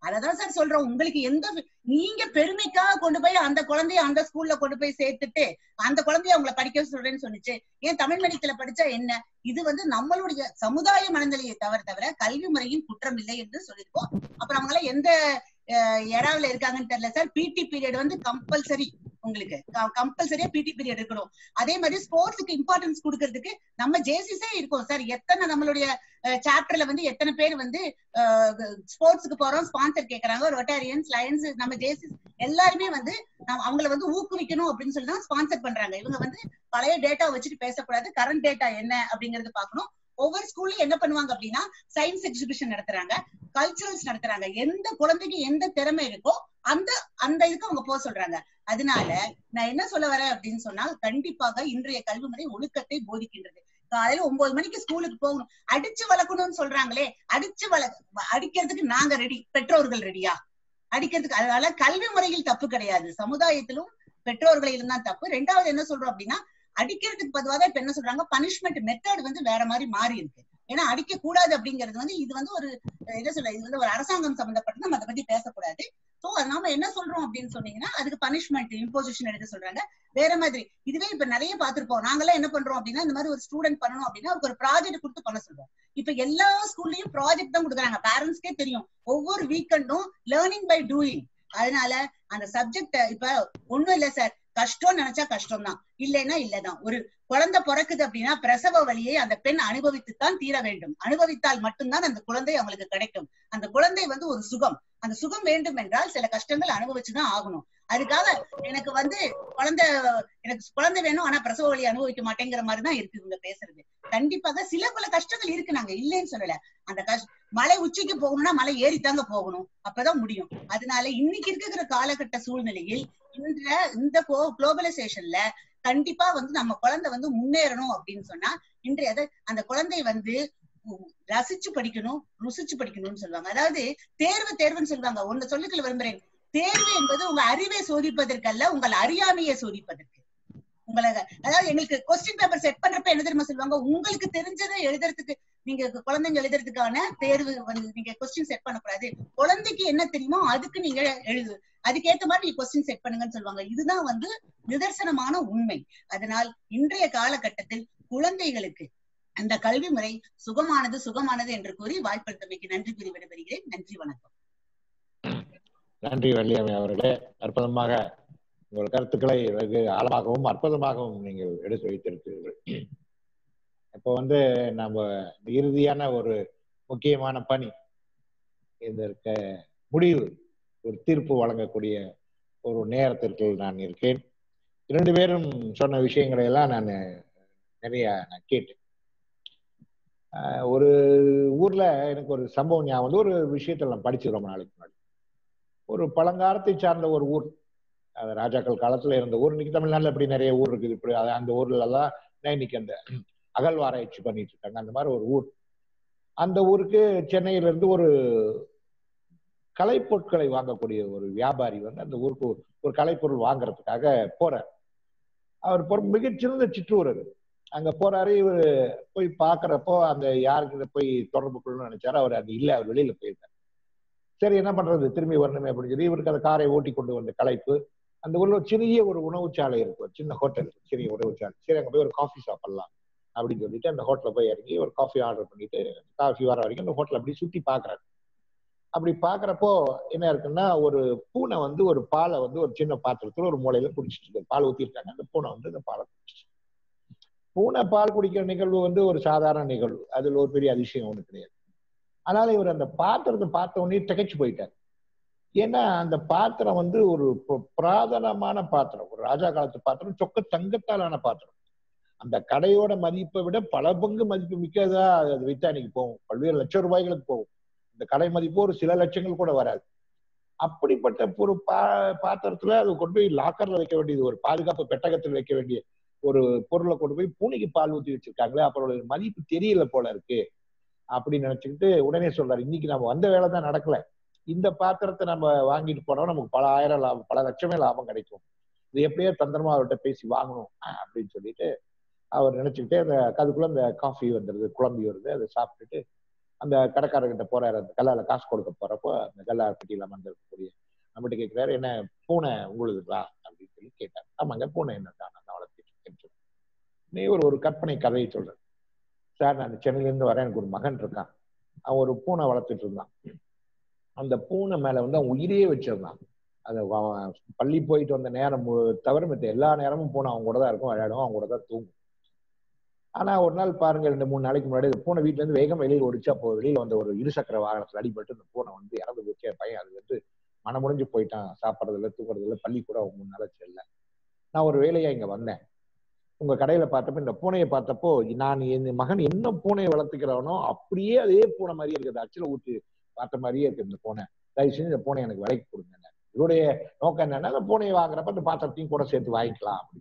அததான் சார் சொல்றோம் உங்களுக்கு எந்த நீங்க பெருமைக்காக கொண்டு போய் அந்த குழந்தைய அந்த ஸ்கூல்ல கொண்டு போய் சேர்த்துட்டு அந்த குழந்தைய அவங்கள படிக்க சொல்றேன்னு சொன்னுச்சு ஏன் தமிழ் மீடியத்துல படிச்சா என்ன இது வந்து நம்மளுடைய சமுதாய மனநிலையை தவிர தவிர கல்வி முறையின் குற்றம் இல்லை என்று சொல்லியிருக்கோம் அப்புறம் அவங்கள எந்த எறாவில இருக்காங்கன்னு தெரியல சார் பிடி பீரியட் வந்து கம்பல்சரி உங்களுக்கு கம்பல்சரியா பிடி பீரியட் இருக்கணும் அதே மாதிரி ஸ்போர்ட்ஸுக்கு இம்பார்ட்டன்ஸ் கொடுக்கறதுக்கு நம்ம ஜேசிஸே இருக்கோம் சார் எத்தனை நம்மளுடைய சாப்டர்ல வந்து எத்தனை பேர் வந்து ஸ்போர்ட்ஸுக்கு போறோம் ஸ்பான்சர் கேக்குறாங்க ரொட்டாரியன்ஸ் லயன்ஸ் நம்ம ஜேசிஸ் எல்லாருமே வந்து அவங்கள வந்து ஊக்குவிக்கணும் அப்படின்னு சொல்லி தான் ஸ்பான்சர் பண்றாங்க இவங்க வந்து பழைய டேட்டா வச்சுட்டு பேசக்கூடாது கரண்ட் டேட்டா என்ன அப்படிங்கறது பாக்கணும் ஒவ்வொரு ஸ்கூல்லயும் என்ன பண்ணுவாங்க அப்படின்னா சயின்ஸ் எக்ஸிபிஷன் நடத்துறாங்க கல்ச்சுரல்ஸ் நடத்துறாங்க எந்த குழந்தைக்கு எந்த திறமை இருக்கோ அந்த அந்த இதுக்கு அவங்க போக சொல்றாங்க அதனால நான் என்ன சொல்ல வரேன் அப்படின்னு சொன்னா கண்டிப்பாக இன்றைய கல்வி முறை ஒழுக்கத்தை போதிக்கின்றது காலையில ஒன்பது மணிக்கு ஸ்கூலுக்கு போகணும் அடிச்சு வளர்க்கணும்னு சொல்றாங்களே அடிச்சு வள அடிக்கிறதுக்கு நாங்க ரெடி பெற்றோர்கள் ரெடியா அடிக்கிறதுக்கு அதனால கல்வி முறையில் தப்பு கிடையாது சமுதாயத்திலும் பெற்றோர்களிலும் தான் தப்பு ரெண்டாவது என்ன சொல்றோம் அப்படின்னா அடிக்கிறதுக்கு பொதுவாக இப்ப என்ன சொல்றாங்க பனிஷ்மெண்ட் மெத்தட் வந்து வேற மாதிரி மாறி இருக்கு ஏன்னா அடிக்க கூடாது அப்படிங்கிறது வந்து இது வந்து ஒரு என்ன சொல்ல இது வந்து ஒரு அரசாங்கம் சம்பந்தப்பட்டு நம்ம அதை பத்தி பேசக்கூடாது சோ அது நாம என்ன சொல்றோம் அப்படின்னு சொன்னீங்கன்னா அதுக்கு பனிஷ்மெண்ட் இம்போசிஷன் எடுக்க சொல்றாங்க வேற மாதிரி இதுவே இப்ப நிறைய பாத்திருப்போம் நாங்கெல்லாம் என்ன பண்றோம் அப்படின்னா இந்த மாதிரி ஒரு ஸ்டூடெண்ட் பண்ணணும் அப்படின்னா அவருக்கு ஒரு ப்ராஜெக்ட் கொடுத்து பண்ண சொல்றோம் இப்ப எல்லா ஸ்கூல்லயும் ப்ராஜெக்ட் தான் கொடுக்குறாங்க பேரண்ட்ஸ்க்கே தெரியும் ஒவ்வொரு வீக்கெண்டும் லேர்னிங் பை டூயிங் அதனால அந்த சப்ஜெக்ட் இப்ப ஒண்ணும் இல்ல சார் கஷ்டம் நினைச்சா கஷ்டம் தான் இல்லைன்னா இல்லதான் ஒரு குழந்தை பிறக்குது அப்படின்னா பிரசவ வழியை அந்த பெண் அனுபவித்துத்தான் தீர வேண்டும் அனுபவித்தால் மட்டும்தான் அந்த குழந்தை அவங்களுக்கு கிடைக்கும் அந்த குழந்தை வந்து ஒரு சுகம் அந்த சுகம் வேண்டும் என்றால் சில கஷ்டங்கள் அனுபவிச்சுதான் ஆகணும் அதுக்காக எனக்கு வந்து குழந்தை எனக்கு குழந்தை வேணும் ஆனா பிரசவ வழி அனுபவிக்க மாட்டேங்கிற மாதிரிதான் இருக்கு இவங்க பேசுறது கண்டிப்பாக சில பல கஷ்டங்கள் இருக்கு நாங்க இல்லைன்னு சொல்லல அந்த கஷ்ட மலை உச்சிக்கு போகணும்னா மலை ஏறித்தாங்க போகணும் அப்பதான் முடியும் அதனால இன்னைக்கு இருக்கிற காலகட்ட சூழ்நிலையில் இந்த இந்த குளோபலைசேஷன்ல கண்டிப்பா வந்து நம்ம குழந்தை வந்து முன்னேறணும் அப்படின்னு சொன்னா இன்றைய அந்த குழந்தை வந்து ரசிச்சு படிக்கணும் ருசிச்சு படிக்கணும்னு சொல்லுவாங்க அதாவது தேர்வு தேர்வுன்னு சொல்லுவாங்க ஒன்னு சொல்லிக்கல விரும்புறேன் தேர்வு என்பது உங்க அறிவை சோதிப்பதற்கல்ல உங்கள் அறியாமையை சோதிப்பதற்கு உங்களை அதாவது எங்களுக்கு கொஸ்டின் பேப்பர் செட் பண்றப்ப என்ன தெரியுமா சொல்லுவாங்க உங்களுக்கு தெரிஞ்சதை எழுதுறதுக்கு நீங்க குழந்தைங்க எழுதுறதுக்கான தேர்வு வந்து நீங்க கொஸ்டின் செட் பண்ணக்கூடாது குழந்தைக்கு என்ன தெரியுமோ அதுக்கு நீங்க எழுது அதுக்கேத்த மாதிரி நீங்க கொஸ்டின் செட் பண்ணுங்கன்னு சொல்லுவாங்க இதுதான் வந்து நிதர்சனமான உண்மை அதனால் இன்றைய காலகட்டத்தில் குழந்தைகளுக்கு அந்த கல்வி முறை சுகமானது சுகமானது என்று கூறி வாய்ப்பளித்தமைக்கு நன்றி கூறி விடைபெறுகிறேன் நன்றி வணக்கம் நன்றி வள்ளியம்மை அவர்களே அற்புதமாக உங்கள் கருத்துக்களை வெகு ஆழமாகவும் அற்புதமாகவும் நீங்கள் எடுத்து வைத்திருக்கிறீர்கள் இப்போ வந்து நம்ம இறுதியான ஒரு முக்கியமான பணி இதற்கு முடிவு ஒரு தீர்ப்பு வழங்கக்கூடிய ஒரு நேரத்திற்கு நான் இருக்கேன் இரண்டு பேரும் சொன்ன விஷயங்களை எல்லாம் நான் நிறைய நான் கேட்டேன் ஒரு ஊர்ல எனக்கு ஒரு சம்பவம் ஞாபகம் வந்து ஒரு விஷயத்தை நான் படிச்சு ரொம்ப நாளைக்கு முன்னாடி ஒரு பழங்காலத்தை சார்ந்த ஒரு ஊர் அது ராஜாக்கள் காலத்துல இருந்த ஊர் இன்னைக்கு தமிழ்நாட்டில் இப்படி நிறைய ஊர் இருக்குது இப்படி அந்த ஊர்ல எல்லாம் இன்னைக்கு அந்த அகழ்வாராய்ச்சி பண்ணிட்டு இருக்காங்க அந்த மாதிரி ஒரு ஊர் அந்த ஊருக்கு சென்னையில இருந்து ஒரு கலைப்பொருட்களை வாங்கக்கூடிய ஒரு வியாபாரி வந்து அந்த ஊருக்கு ஒரு கலைப்பொருள் வாங்குறதுக்காக போறார் அவர் பொறு மிகச்சிறந்த சிற்றூர் அது அங்க போறாரு இவர் போய் பாக்குறப்போ அந்த யாருக்கு போய் தொடர்பு கொள்ளணும்னு நினைச்சாரு அவர் அது இல்லை அவர் வெளியில போயிருந்தார் சரி என்ன பண்றது திரும்பி வரணுமே அப்படின்னு சொல்லி இவருக்கு அந்த காரை ஓட்டி கொண்டு வந்த கலைப்பு அந்த ஊர்ல ஒரு சிறிய ஒரு உணவுச்சாலை இருக்கு ஒரு சின்ன ஹோட்டல் சிறிய உணவுச்சாலை சரி அங்க போய் ஒரு காஃபி சாப்பிடலாம் அப்படின்னு சொல்லிட்டு அந்த ஹோட்டல்ல போய் இறங்கி ஒரு காஃபி ஆர்டர் பண்ணிட்டு காஃபி வர வரைக்கும் அந்த ஹோட்டல் அப்படி சுத்தி பாக்குறாரு அப்படி பாக்குறப்போ என்ன இருக்குன்னா ஒரு பூனை வந்து ஒரு பாலை வந்து ஒரு சின்ன பாத்திரத்துல ஒரு மூலையில குடிச்சிட்டு இருக்கு பால் ஊத்திருக்காங்க அந்த பூனை வந்து அந்த பாலை குடிச்சிட்டு பூனை பால் குடிக்கிற நிகழ்வு வந்து ஒரு சாதாரண நிகழ்வு அதுல ஒரு பெரிய அதிசயம் ஒண்ணு கிடையாது அதனால இவர் அந்த பாத்திரத்தை பார்த்த உடனே திகைச்சு போயிட்டார் ஏன்னா அந்த பாத்திரம் வந்து ஒரு புராதனமான பாத்திரம் ஒரு ராஜா காலத்து பாத்திரம் சொக்க தங்கத்தாலான பாத்திரம் அந்த கடையோட மதிப்பை விட பல பங்கு மதிப்பு மிக்கதா அது வித்தா இன்னைக்கு போகும் பல்வேறு லட்சம் ரூபாய்களுக்கு போகும் இந்த கடை மதிப்பு ஒரு சில லட்சங்கள் கூட வராது அப்படிப்பட்ட ஒரு பா பாத்திரத்துல அது கொண்டு போய் லாக்கர்ல வைக்க வேண்டியது ஒரு பாதுகாப்பு பெட்டகத்தில் வைக்க வேண்டிய ஒரு பொருளை கொண்டு போய் பூனைக்கு பால் ஊத்தி வச்சிருக்காங்களே அப்புறம் மதிப்பு தெரியல போல இருக்கு அப்படின்னு நினைச்சுக்கிட்டு உடனே சொல்றாரு இன்னைக்கு நம்ம வந்த வேலை தான் நடக்கல இந்த பாத்திரத்தை நம்ம வாங்கிட்டு போனோம் நமக்கு பல ஆயிரம் லாபம் பல லட்சமே லாபம் கிடைக்கும் இது எப்படியோ தந்திரமா அவர்கிட்ட பேசி வாங்கணும் அப்படின்னு சொல்லிட்டு அவர் நினைச்சுக்கிட்டே அந்த அதுக்குள்ள அந்த காஃபி வந்துடுது குழம்பி வருது அதை சாப்பிட்டுட்டு அந்த கடைக்காரர்கிட்ட போறாரு அந்த கல்லால காசு கொடுக்க போறப்போ அந்த கல்லா பெட்டியில அமர்ந்திருக்கக்கூடிய நம்மகிட்ட கேட்கிறாரு என்ன பூனை உங்களுதுங்களா அப்படின்னு சொல்லி கேட்டார் ஆமாங்க பூனை என்னதான் நான் வளர்த்துட்டு இருக்கேன்னு சொல்லி நீ ஒரு ஒரு கற்பனை கதையை சொல்றேன் சார் நான் சென்னையில இருந்து வரேன் எனக்கு ஒரு மகன் இருக்கான் அவன் ஒரு பூனை வளர்த்துட்டு இருந்தான் அந்த பூனை மேல வந்து அவன் உயிரையே வச்சிருந்தான் அது அவன் பள்ளி போயிட்டு வந்த நேரம் மு- தவிர மத்த எல்லா நேரமும் பூனை அவங்க கூட தான் இருக்கும் விளையாடும் அவங்க கூட தான் தூங்கும் ஆனா ஒரு நாள் பாருங்க ரெண்டு மூணு நாளைக்கு முன்னாடி இந்த பூனை வீட்டுல இருந்து வேகம் வெளியில் ஓடிச்சு அப்போ வெளியில வந்த ஒரு இருசக்கர வாகனத்துல அடிபட்டு இந்த பூனை வந்து இறந்து போச்சு என் பையன் அது வந்து மனமுடிஞ்சு போயிட்டான் சாப்பிட்றது இல்லை தூங்குறது இல்லை பள்ளி கூட அவங்க மூணு நாளா செல்ல நான் ஒரு வேலையா இங்க வந்தேன் உங்க கடையில பார்த்தப்ப இந்த பூனையை பார்த்தப்போ நான் என் மகன் என்ன பூனையை வளர்த்துக்கிறவனோ அப்படியே அதே பூனை மாதிரியே இருக்குது அச்சில ஊத்தி பார்த்த மாதிரியே இருக்கு இந்த பூனை தயவு செஞ்சு இந்த பூனை எனக்கு விலைக்கு கொடுங்க இவருடைய நோக்கம் என்னன்னா அந்த பூனையை வாங்குறப்ப அந்த பாத்திரத்தையும் கூட சேர்த்து வாங்கிக்கலாம் அப்படி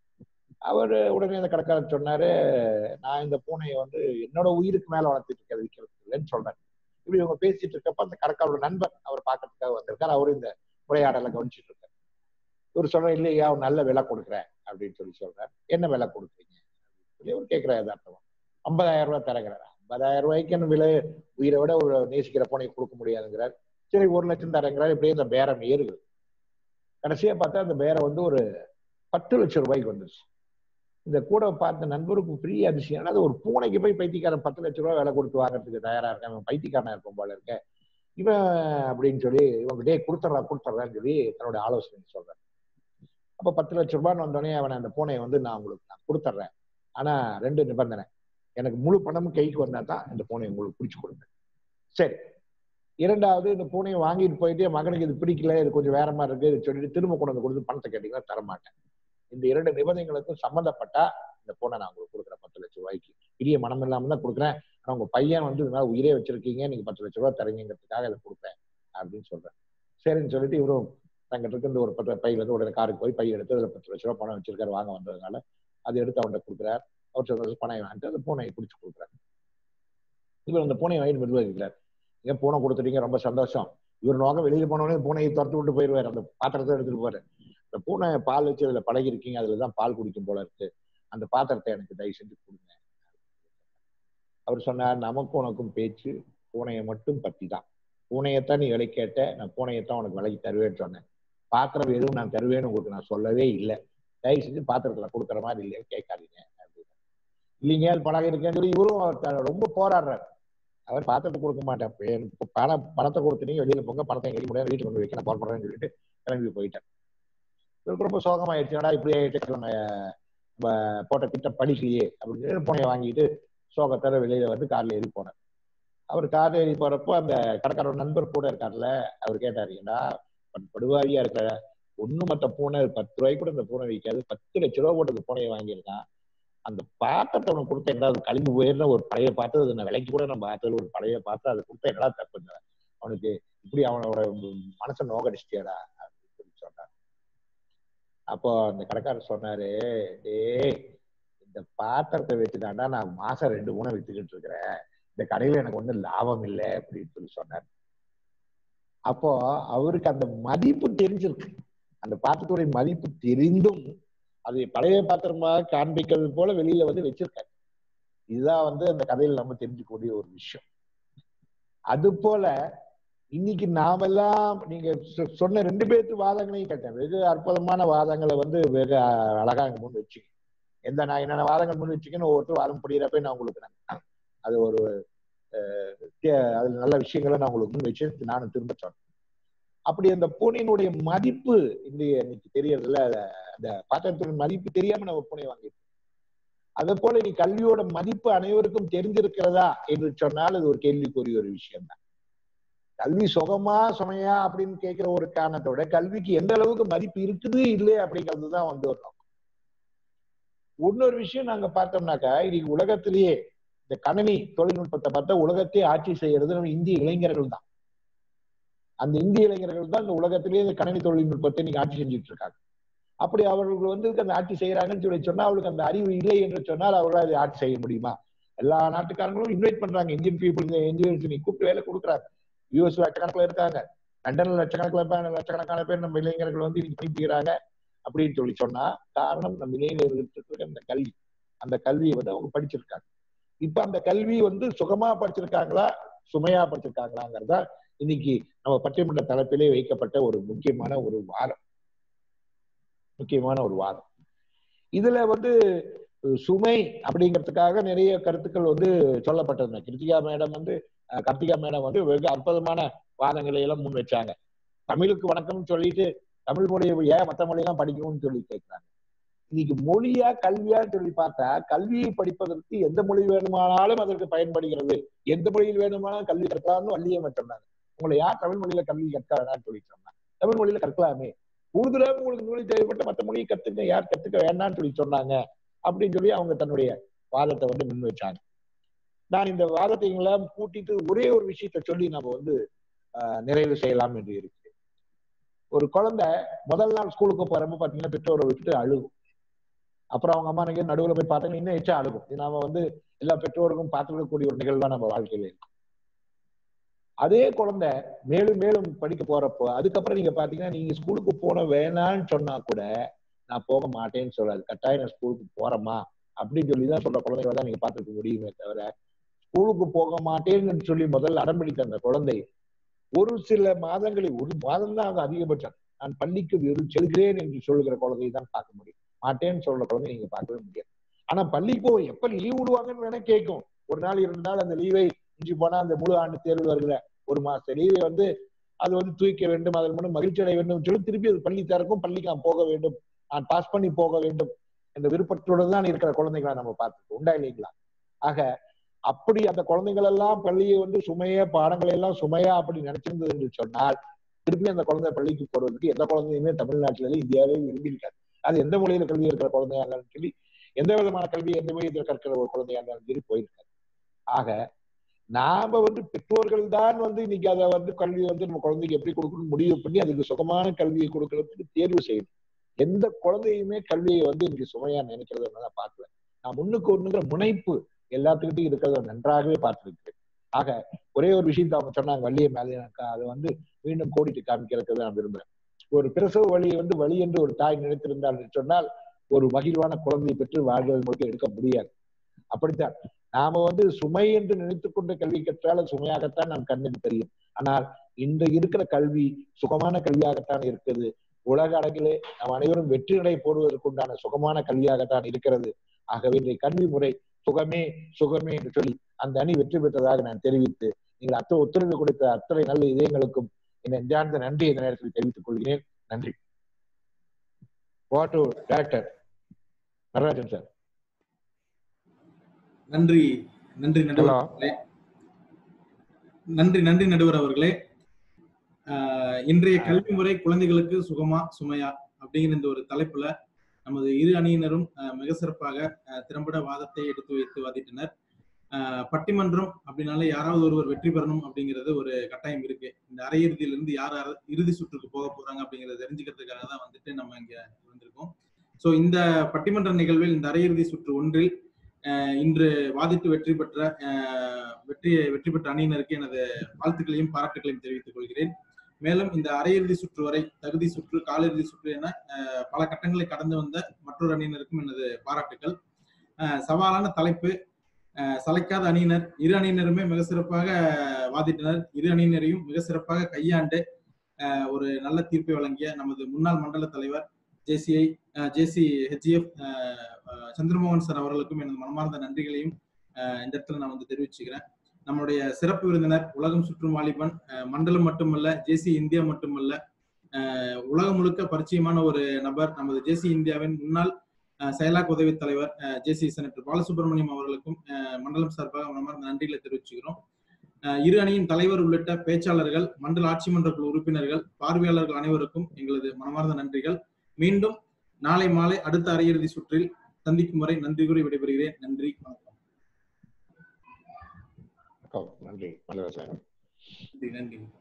அவர் உடனே அந்த கடைக்காரர் சொன்னாரு நான் இந்த பூனையை வந்து என்னோட உயிருக்கு மேல வளர்த்துட்டு இருக்கேன் விற்கிறது இல்லைன்னு சொல்றேன் இப்படி இவங்க பேசிட்டு இருக்கப்ப அந்த கடைக்காரோட நண்பர் அவர் பார்க்கறதுக்காக வந்திருக்காரு அவரு இந்த உரையாடலை கவனிச்சிட்டு இருக்காரு இவர் சொல்ற இல்லையா அவர் நல்ல விலை கொடுக்குறேன் அப்படின்னு சொல்லி சொல்றாரு என்ன விலை கொடுக்குறீங்க அப்படின்னு சொல்லி அவர் கேட்கிற யதார்த்தம் ஐம்பதாயிரம் ரூபாய் தரங்கிறார் ஐம்பதாயிரம் ரூபாய்க்கு என்ன விலை உயிரை விட ஒரு நேசிக்கிற பூனையை கொடுக்க முடியாதுங்கிறார் சரி ஒரு லட்சம் தரங்கிறார் இப்படியே இந்த பேரம் ஏறுது கடைசியா பார்த்தா அந்த பேரம் வந்து ஒரு பத்து லட்சம் ரூபாய்க்கு வந்துருச்சு இந்த கூட பார்த்த நண்பருக்கு பெரிய அதிசயம் அது ஒரு பூனைக்கு போய் பைத்தியக்காரன் பத்து லட்ச ரூபாய் விலை கொடுத்து வாங்குறதுக்கு தயாரா இருக்கான் இவன் பைத்தியக்காரனா இருக்கும் போல இருக்க இவன் அப்படின்னு சொல்லி இவங்க டே கொடுத்துட்றா கொடுத்துட்றான்னு சொல்லி தன்னோட ஆலோசனை சொல்றேன் அப்ப பத்து லட்ச ரூபான்னு வந்தோடனே அவன் அந்த பூனையை வந்து நான் உங்களுக்கு நான் கொடுத்துட்றேன் ஆனா ரெண்டு நிபந்தனை எனக்கு முழு பணமும் கைக்கு வந்தா தான் இந்த பூனையை உங்களுக்கு பிடிச்சு கொடுங்க சரி இரண்டாவது இந்த பூனையை வாங்கிட்டு போயிட்டு என் மகனுக்கு இது பிடிக்கல இது கொஞ்சம் வேற மாதிரி இருக்கு இது சொல்லிட்டு திரும்ப கொண்டு வந்து கொடுத்து பணத்தை கேட்டீங்கன்னா தரமாட்டேன் இந்த இரண்டு நிபந்தனைகளுக்கும் சம்மந்தப்பட்டா இந்த பூனை நான் உங்களுக்கு கொடுக்குறேன் பத்து லட்சம் ரூபாய்க்கு பெரிய மனம் இல்லாம தான் கொடுக்குறேன் ஆனா உங்க பையன் வந்து இது மாதிரி உயிரே வச்சிருக்கீங்க நீங்க பத்து லட்ச ரூபாய் தரீங்கிறதுக்காக இதை கொடுப்பேன் அப்படின்னு சொல்றேன் சரின்னு சொல்லிட்டு இவரும் தங்கிட்ட இருக்கு இந்த ஒரு பத்து பையில இருந்து உடனே காருக்கு போய் பை எடுத்து அதுல பத்து லட்ச ரூபாய் பணம் வச்சிருக்காரு வாங்க வந்ததுனால அதை எடுத்து அவன்கிட்ட கொடுக்குறாரு அவர் சொல்றது பணம் வாங்கிட்டு அந்த பூனையை பிடிச்சு கொடுக்குறாரு இவர் அந்த பூனையை வாங்கிட்டு நிர்வகிக்கிறார் ஏன் பூனை கொடுத்துட்டீங்க ரொம்ப சந்தோஷம் இவர் நோக்கம் வெளியில போனோடனே பூனையை துரத்து விட்டு போயிடுவார் அந்த பாத்திரத்தை எடுத்துட்டு போவாரு இந்த பூனை பால் வச்சு அதுல பழகி இருக்கீங்க அதுல தான் பால் குடிக்கும் போல இருக்கு அந்த பாத்திரத்தை எனக்கு தயவு செஞ்சு கொடுங்க அவர் சொன்னார் நமக்கும் உனக்கும் பேச்சு பூனையை மட்டும் பத்தி தான் பூனையத்தான் நீ விலை கேட்ட நான் பூனையத்தான் உனக்கு விலைக்கு தருவேன்னு சொன்னேன் பாத்திரம் எதுவும் நான் தருவேன்னு உங்களுக்கு நான் சொல்லவே இல்லை தயவு செஞ்சு பாத்திரத்துல கொடுக்குற மாதிரி இல்லையா கேட்காதீங்க அப்படின்னு இல்லைங்க அது பழகி இருக்கேன்னு சொல்லி இவரும் த- ரொம்ப போராடுறாரு அவர் பாத்திரத்தை கொடுக்க மாட்டேன் இப்ப பணம் பணத்தை கொடுத்துட்டீங்க வெளியில போங்க பணத்தை எங்க முடியாது வீட்டுக்கு கொண்டு வைக்க நான் போறேன்னு சொல்லிட்டு கிளம்பி போயிட்டேன் இவருக்கு ரொம்ப சோகமாயிடுச்சு ஏடா இப்படி ஆயிட்டு நம்ம நம்ம போட்ட திட்டம் படிக்கலையே அப்படின்னு சொல்லி பூனையை வாங்கிட்டு சோகத்தோட வெளியில வந்து கார்ல ஏறி போனார் அவர் கார்ல ஏறி போறப்போ அந்த கடைக்காரோட நண்பர் கூட இருக்கார்ல அவர் கேட்டாரு ஏண்டா ப- படுவாரியா இருக்கிற ஒண்ணு மத்த பூனை பத்து ரூபாய்க்கு கூட இந்த பூனை விற்காது பத்து லட்ச ரூபா போட்டு இந்த பூனையை வாங்கியிருக்கான் அந்த பாத்திரத்தை அவனுக்கு கொடுத்த என்னடா அது கழிந்து போயிருந்த ஒரு பழைய பாத்திரம் அது நான் விலைக்கு கூட நம்ம பார்த்தது ஒரு பழைய பாத்திரம் அதை கொடுத்த என்னடா தப்புங்க அவனுக்கு இப்படி அவனோட மனசை நோகடிச்சிட்டியாடா அப்படின்னு சொல்லி சொன்னார் அப்போ அந்த கடைக்காரர் சொன்னாரு டேய் இந்த பாத்திரத்தை வச்சுதான்டா நான் மாசம் ரெண்டு மூணை வித்துக்கிட்டு இருக்கிறேன் இந்த கடையில எனக்கு ஒண்ணும் லாபம் இல்லை அப்படின்னு சொல்லி சொன்னார் அப்போ அவருக்கு அந்த மதிப்பு தெரிஞ்சிருக்கு அந்த பாத்திரத்துடைய மதிப்பு தெரிந்தும் அதை பழைய பாத்திரமாக காண்பிக்கிறது போல வெளியில வந்து வச்சிருக்காரு இதுதான் வந்து அந்த கதையில நம்ம தெரிஞ்சுக்கக்கூடிய ஒரு விஷயம் அது போல இன்னைக்கு நாமெல்லாம் நீங்க சொ- சொன்ன ரெண்டு பேர்த்து வாதங்களையும் கேட்டேன் வெகு அற்புதமான வாதங்களை வந்து வெகு அ- அழகா இங்க முன் வச்சுங்க எந்த நான் என்னென்ன வாதங்கள் முன் வச்சுக்கன்னு ஒவ்வொருத்தர் வாதம் புரியிறப்ப நான் உங்களுக்கு நான் அது ஒரு அஹ், தே- அதுல நல்ல விஷயங்களை நான் உங்களுக்கு முன் வச்சு நானும் திரும்ப சொன்னேன் அப்படி அந்த பூனையினுடைய மதிப்பு இந்த இன்னைக்கு தெரியறதுல அந்த பாத்திரத்தின் மதிப்பு தெரியாம நம்ம பூனை வாங்கிட்டோம் அதே போல நீ கல்வியோட மதிப்பு அனைவருக்கும் தெரிஞ்சிருக்கிறதா என்று சொன்னால் அது ஒரு கேள்விக்குரிய ஒரு விஷயம் தான் கல்வி சுகமா சுமையா அப்படின்னு கேட்கிற ஒரு காரணத்தோட கல்விக்கு எந்த அளவுக்கு மதிப்பு இருக்குது இல்லையா அப்படிங்கிறது தான் வந்து ஒரு நோக்கம் இன்னொரு விஷயம் நாங்க பார்த்தோம்னாக்கா இன்னைக்கு உலகத்திலேயே இந்த கணினி தொழில்நுட்பத்தை பார்த்தா உலகத்தையே ஆட்சி செய்யறது நம்ம இந்திய இளைஞர்கள் தான் அந்த இந்திய இளைஞர்கள் தான் இந்த உலகத்திலேயே இந்த கணினி தொழில்நுட்பத்தை இன்னைக்கு ஆட்சி செஞ்சுட்டு இருக்காங்க அப்படி அவர்கள் வந்து அந்த ஆட்சி செய்யறாங்கன்னு சொல்லி சொன்னா அவளுக்கு அந்த அறிவு இல்லை என்று சொன்னால் அவர்களால் அதை ஆட்சி செய்ய முடியுமா எல்லா நாட்டுக்காரங்களும் இன்வைட் பண்றாங்க இந்தியன் பீப்புள் இந்த இன்ஜினியர்ஸ் நீ கூப்பிட்டு வேலை கொடுக்குறாங்க யூஎஸ் லட்சக்கணக்கில் இருக்காங்க லண்டன்ல லட்சக்கணக்கில் இருப்பாங்க லட்சக்கணக்கான பேர் நம்ம இளைஞர்கள் வந்து இன்னைக்கு படிக்கிறாங்க அப்படின்னு சொல்லி சொன்னா காரணம் நம்ம இளைஞர்களுக்கு இருக்கிற அந்த கல்வி அந்த கல்வியை வந்து அவங்க படிச்சிருக்காங்க இப்ப அந்த கல்வி வந்து சுகமா படிச்சிருக்காங்களா சுமையா படுத்திருக்காங்களாங்கிறதா இன்னைக்கு நம்ம பட்டிமன்ற தளத்திலே வைக்கப்பட்ட ஒரு முக்கியமான ஒரு வாதம் முக்கியமான ஒரு வாதம் இதுல வந்து சுமை அப்படிங்கிறதுக்காக நிறைய கருத்துக்கள் வந்து சொல்லப்பட்டது கிருத்திகா மேடம் வந்து அஹ், கார்த்திகா மேடம் வந்து வெகு அற்புதமான வாதங்களை எல்லாம் முன் வச்சாங்க தமிழுக்கு வணக்கம்னு சொல்லிட்டு தமிழ் மொழியை ஏன் மற்ற மொழியெல்லாம் படிக்கணும்னு சொல்லி கேட்கிறாங்க இன்னைக்கு மொழியா கல்வியான்னு சொல்லி பார்த்தா கல்வியை படிப்பதற்கு எந்த மொழி வேணுமானாலும் அதற்கு பயன்படுகிறது எந்த மொழியில் வேணுமானாலும் கல்வி கற்கலாம்னு வள்ளியம்மை சொன்னாங்க உங்களை யார் தமிழ் மொழியில கல்வி கற்க வேணாம்னு சொல்லி சொன்னாங்க தமிழ் மொழியில கற்கலாமே கூடுதலாக உங்களுக்கு மொழி தேவைப்பட்ட மற்ற மொழியை கத்துக்க யார் கத்துக்க வேண்டாம்னு சொல்லி சொன்னாங்க அப்படின்னு சொல்லி அவங்க தன்னுடைய வாதத்தை வந்து முன் வச்சாங்க நான் இந்த வாதத்தை எல்லாம் கூட்டிட்டு ஒரே ஒரு விஷயத்த சொல்லி நம்ம வந்து ஆஹ், நிறைவு செய்யலாம் என்று இருக்கு ஒரு குழந்தை முதல் நாள் ஸ்கூலுக்கு போறப்ப பாத்தீங்கன்னா பெற்றோரை விட்டுட்டு அழுகும் அப்புறம் அவங்க அம்மா நீங்க நடுவுல போய் பார்த்தீங்கன்னா இன்னும் எச்சா அழுகும் இது நாம வந்து எல்லா பெற்றோருக்கும் பார்த்துக்கக்கூடிய ஒரு நிகழ்வா நம்ம வாழ்க்கையில இருக்கு அதே குழந்தை மேலும் மேலும் படிக்க போறப்போ அதுக்கப்புறம் நீங்க பாத்தீங்கன்னா நீங்க ஸ்கூலுக்கு போன வேணான்னு சொன்னா கூட நான் போக மாட்டேன்னு சொல்லாது கட்டாயம் நான் ஸ்கூலுக்கு போறேம்மா அப்படின்னு சொல்லி தான் சொல்ற குழந்தைகளை தான் நீங்க பார்த்துக்க முடியுமே தவிர ஸ்கூலுக்கு போக மாட்டேன்னு சொல்லி முதல்ல அடம்பிடித்த அந்த குழந்தை ஒரு சில மாதங்களில் ஒரு மாதம் தான் அது அதிகபட்சம் நான் பள்ளிக்கு வெறும் செல்கிறேன் என்று சொல்லுகிற குழந்தையை தான் பார்க்க முடியும் மாட்டேன்னு சொல்ற குழந்தை நீங்க பார்க்கவே முடியாது ஆனா பள்ளிக்கு போய் எப்ப லீவ் விடுவாங்கன்னு வேணா கேட்கும் ஒரு நாள் இரண்டு நாள் அந்த லீவை மிஞ்சி போனா அந்த முழு ஆண்டு தேர்வு வருகிற ஒரு மாச லீவை வந்து அது வந்து தூக்க வேண்டும் அதன் மூலம் மகிழ்ச்சி அடைய வேண்டும் சொல்லி திருப்பி அது பள்ளி திறக்கும் பள்ளிக்கு நான் போக வேண்டும் நான் பாஸ் பண்ணி போக வேண்டும் என்ற விருப்பத்தோடு தான் இருக்கிற குழந்தைகளை நம்ம பார்த்துருக்கோம் உண்டா இல்லைங்களா ஆக அப்படி அந்த குழந்தைகள் எல்லாம் பள்ளியை வந்து சுமையா பாடங்களை எல்லாம் சுமையா அப்படி நினைச்சிருந்தது என்று சொன்னால் திருப்பி அந்த குழந்தை பள்ளிக்கு போறதுக்கு எந்த குழந்தையுமே தமிழ்நாட்டில இந்தியாவே விரும்பியிருக்காது அது எந்த மொழியில கல்வி இருக்கிற குழந்தையா இருந்தாலும் சொல்லி எந்த விதமான கல்வி எந்த மொழியில் கற்கிற ஒரு குழந்தையா இருந்தாலும் சரி போயிருக்காது ஆக நாம வந்து பெற்றோர்கள் தான் வந்து இன்னைக்கு அதை வந்து கல்வி வந்து நம்ம குழந்தைக்கு எப்படி கொடுக்கணும்னு முடிவு பண்ணி அதுக்கு சுகமான கல்வியை கொடுக்கறதுக்கு தேர்வு செய்யணும் எந்த குழந்தையுமே கல்வியை வந்து இன்னைக்கு சுமையா நினைக்கிறத நான் பார்க்கல நான் முன்னுக்கு ஒண்ணுங்கிற முனைப்பு எல்லாத்துக்கிட்டையும் இருக்கிறத நன்றாகவே பார்த்திருக்கிறேன் ஆக ஒரே ஒரு விஷயத்தை அவங்க சொன்னாங்க வள்ளியை மேலே எனக்கு அதை வந்து மீண்டும் கோடிட்டு காமிக்கிறதுக்கு நான் விரும்புறேன் ஒரு பிரசவ வழியை வந்து வழி என்று ஒரு தாய் நினைத்திருந்தால் என்று சொன்னால் ஒரு மகிழ்வான குழந்தையை பெற்று வாழ்வது முழுக்க எடுக்க முடியாது அப்படித்தான் நாம வந்து சுமை என்று நினைத்துக் கொண்ட கல்வி கற்றால் அது சுமையாகத்தான் நம் கண்ணுக்கு தெரியும் ஆனால் இன்று இருக்கிற கல்வி சுகமான கல்வியாகத்தான் இருக்குது உலக அளவிலே நாம் அனைவரும் வெற்றி நடை போடுவதற்குண்டான சுகமான கல்வியாகத்தான் இருக்கிறது ஆகவே இன்றைய கல்வி முறை சுகமே சுகமே என்று சொல்லி அந்த அணி வெற்றி பெற்றதாக நான் தெரிவித்து நீங்கள் அத்த ஒத்துழைப்பு கொடுத்த அத்தனை நல்ல இதயங்களுக்கும் என் நெஞ்சார்ந்த நன்றி இந்த நேரத்தில் தெரிவித்துக் கொள்கிறேன் நன்றி வாட்டு டைரக்டர் நடராஜன் சார் நன்றி நன்றி நடுவர் அவர்களே நன்றி நன்றி நடுவர் அவர்களே ஆஹ் இன்றைய கல்வி முறை குழந்தைகளுக்கு சுகமா சுமையா அப்படிங்கிற இந்த ஒரு தலைப்புல நமது இரு அணியினரும் ஆஹ் மிக சிறப்பாக ஆஹ் திறம்பட வாதத்தை எடுத்து வைத்து வாதிட்டனர் ஆஹ் பட்டிமன்றம் அப்படின்னாலே யாராவது ஒருவர் வெற்றி பெறணும் அப்படிங்கிறது ஒரு கட்டாயம் இருக்கு இந்த அரையிறுதியில இருந்து யார் யார் இறுதி சுற்றுக்கு போக போறாங்க அப்படிங்கறத தெரிஞ்சுக்கிறதுக்காக தான் வந்துட்டு நம்ம இங்க வந்திருக்கோம் சோ இந்த பட்டிமன்ற நிகழ்வில் இந்த அரையிறுதி சுற்று ஒன்றில் ஆஹ் இன்று வாதிட்டு வெற்றி பெற்ற ஆஹ் வெற்றி வெற்றி பெற்ற அணியினருக்கு எனது வாழ்த்துக்களையும் பாராட்டுகளையும் தெரிவித்துக் கொள்கிறேன் மேலும் இந்த அரையிறுதி சுற்று வரை தகுதி சுற்று காலிறுதி சுற்று என ஆஹ் பல கட்டங்களை கடந்து வந்த மற்றொரு அணியினருக்கும் எனது பாராட்டுக்கள் ஆஹ் சவாலான தலைப்பு ஆஹ் சளைக்காத அணியினர் இரு அணியினருமே மிக சிறப்பாக வாதிட்டனர் இரு அணியினரையும் மிக சிறப்பாக கையாண்டு ஆஹ் ஒரு நல்ல தீர்ப்பை வழங்கிய நமது முன்னாள் மண்டல தலைவர் JCI JC HF Chandramohan sir அவர்களுக்கும் எனது மனமார்ந்த நன்றிகளையும் ஆஹ் இந்த இடத்துல நான் வந்து தெரிவிச்சுக்கிறேன் நம்முடைய சிறப்பு விருந்தினர் உலகம் சுற்றும் வாலிபன் ஆஹ் மண்டலம் மட்டுமல்ல ஜேசி இந்தியா மட்டுமல்ல ஆஹ் உலகம் முழுக்க பரிச்சயமான ஒரு நபர் நமது ஜேசி இந்தியாவின் முன்னாள் ஆஹ் செயலாக்க உதவி தலைவர் ஜேசி செனட்டர் பாலசுப்ரமணியம் அவர்களுக்கும் ஆஹ் மண்டலம் சார்பாக மனமார்ந்த நன்றிகளை தெரிவிச்சுக்கிறோம் ஆஹ் இரு அணியின் தலைவர் உள்ளிட்ட பேச்சாளர்கள் மண்டல ஆட்சி மன்ற குழு உறுப்பினர்கள் பார்வையாளர்கள் அனைவருக்கும் எங்களது மனமார்ந்த நன்றிகள் மீண்டும் நாளை மாலை அடுத்த அரையிறுதி சுற்றில் சந்திக்கும் வரை நன்றி கூறி விடைபெறுகிறேன் நன்றி வணக்கம் நன்றி நல்ல சார் நன்றி நன்றி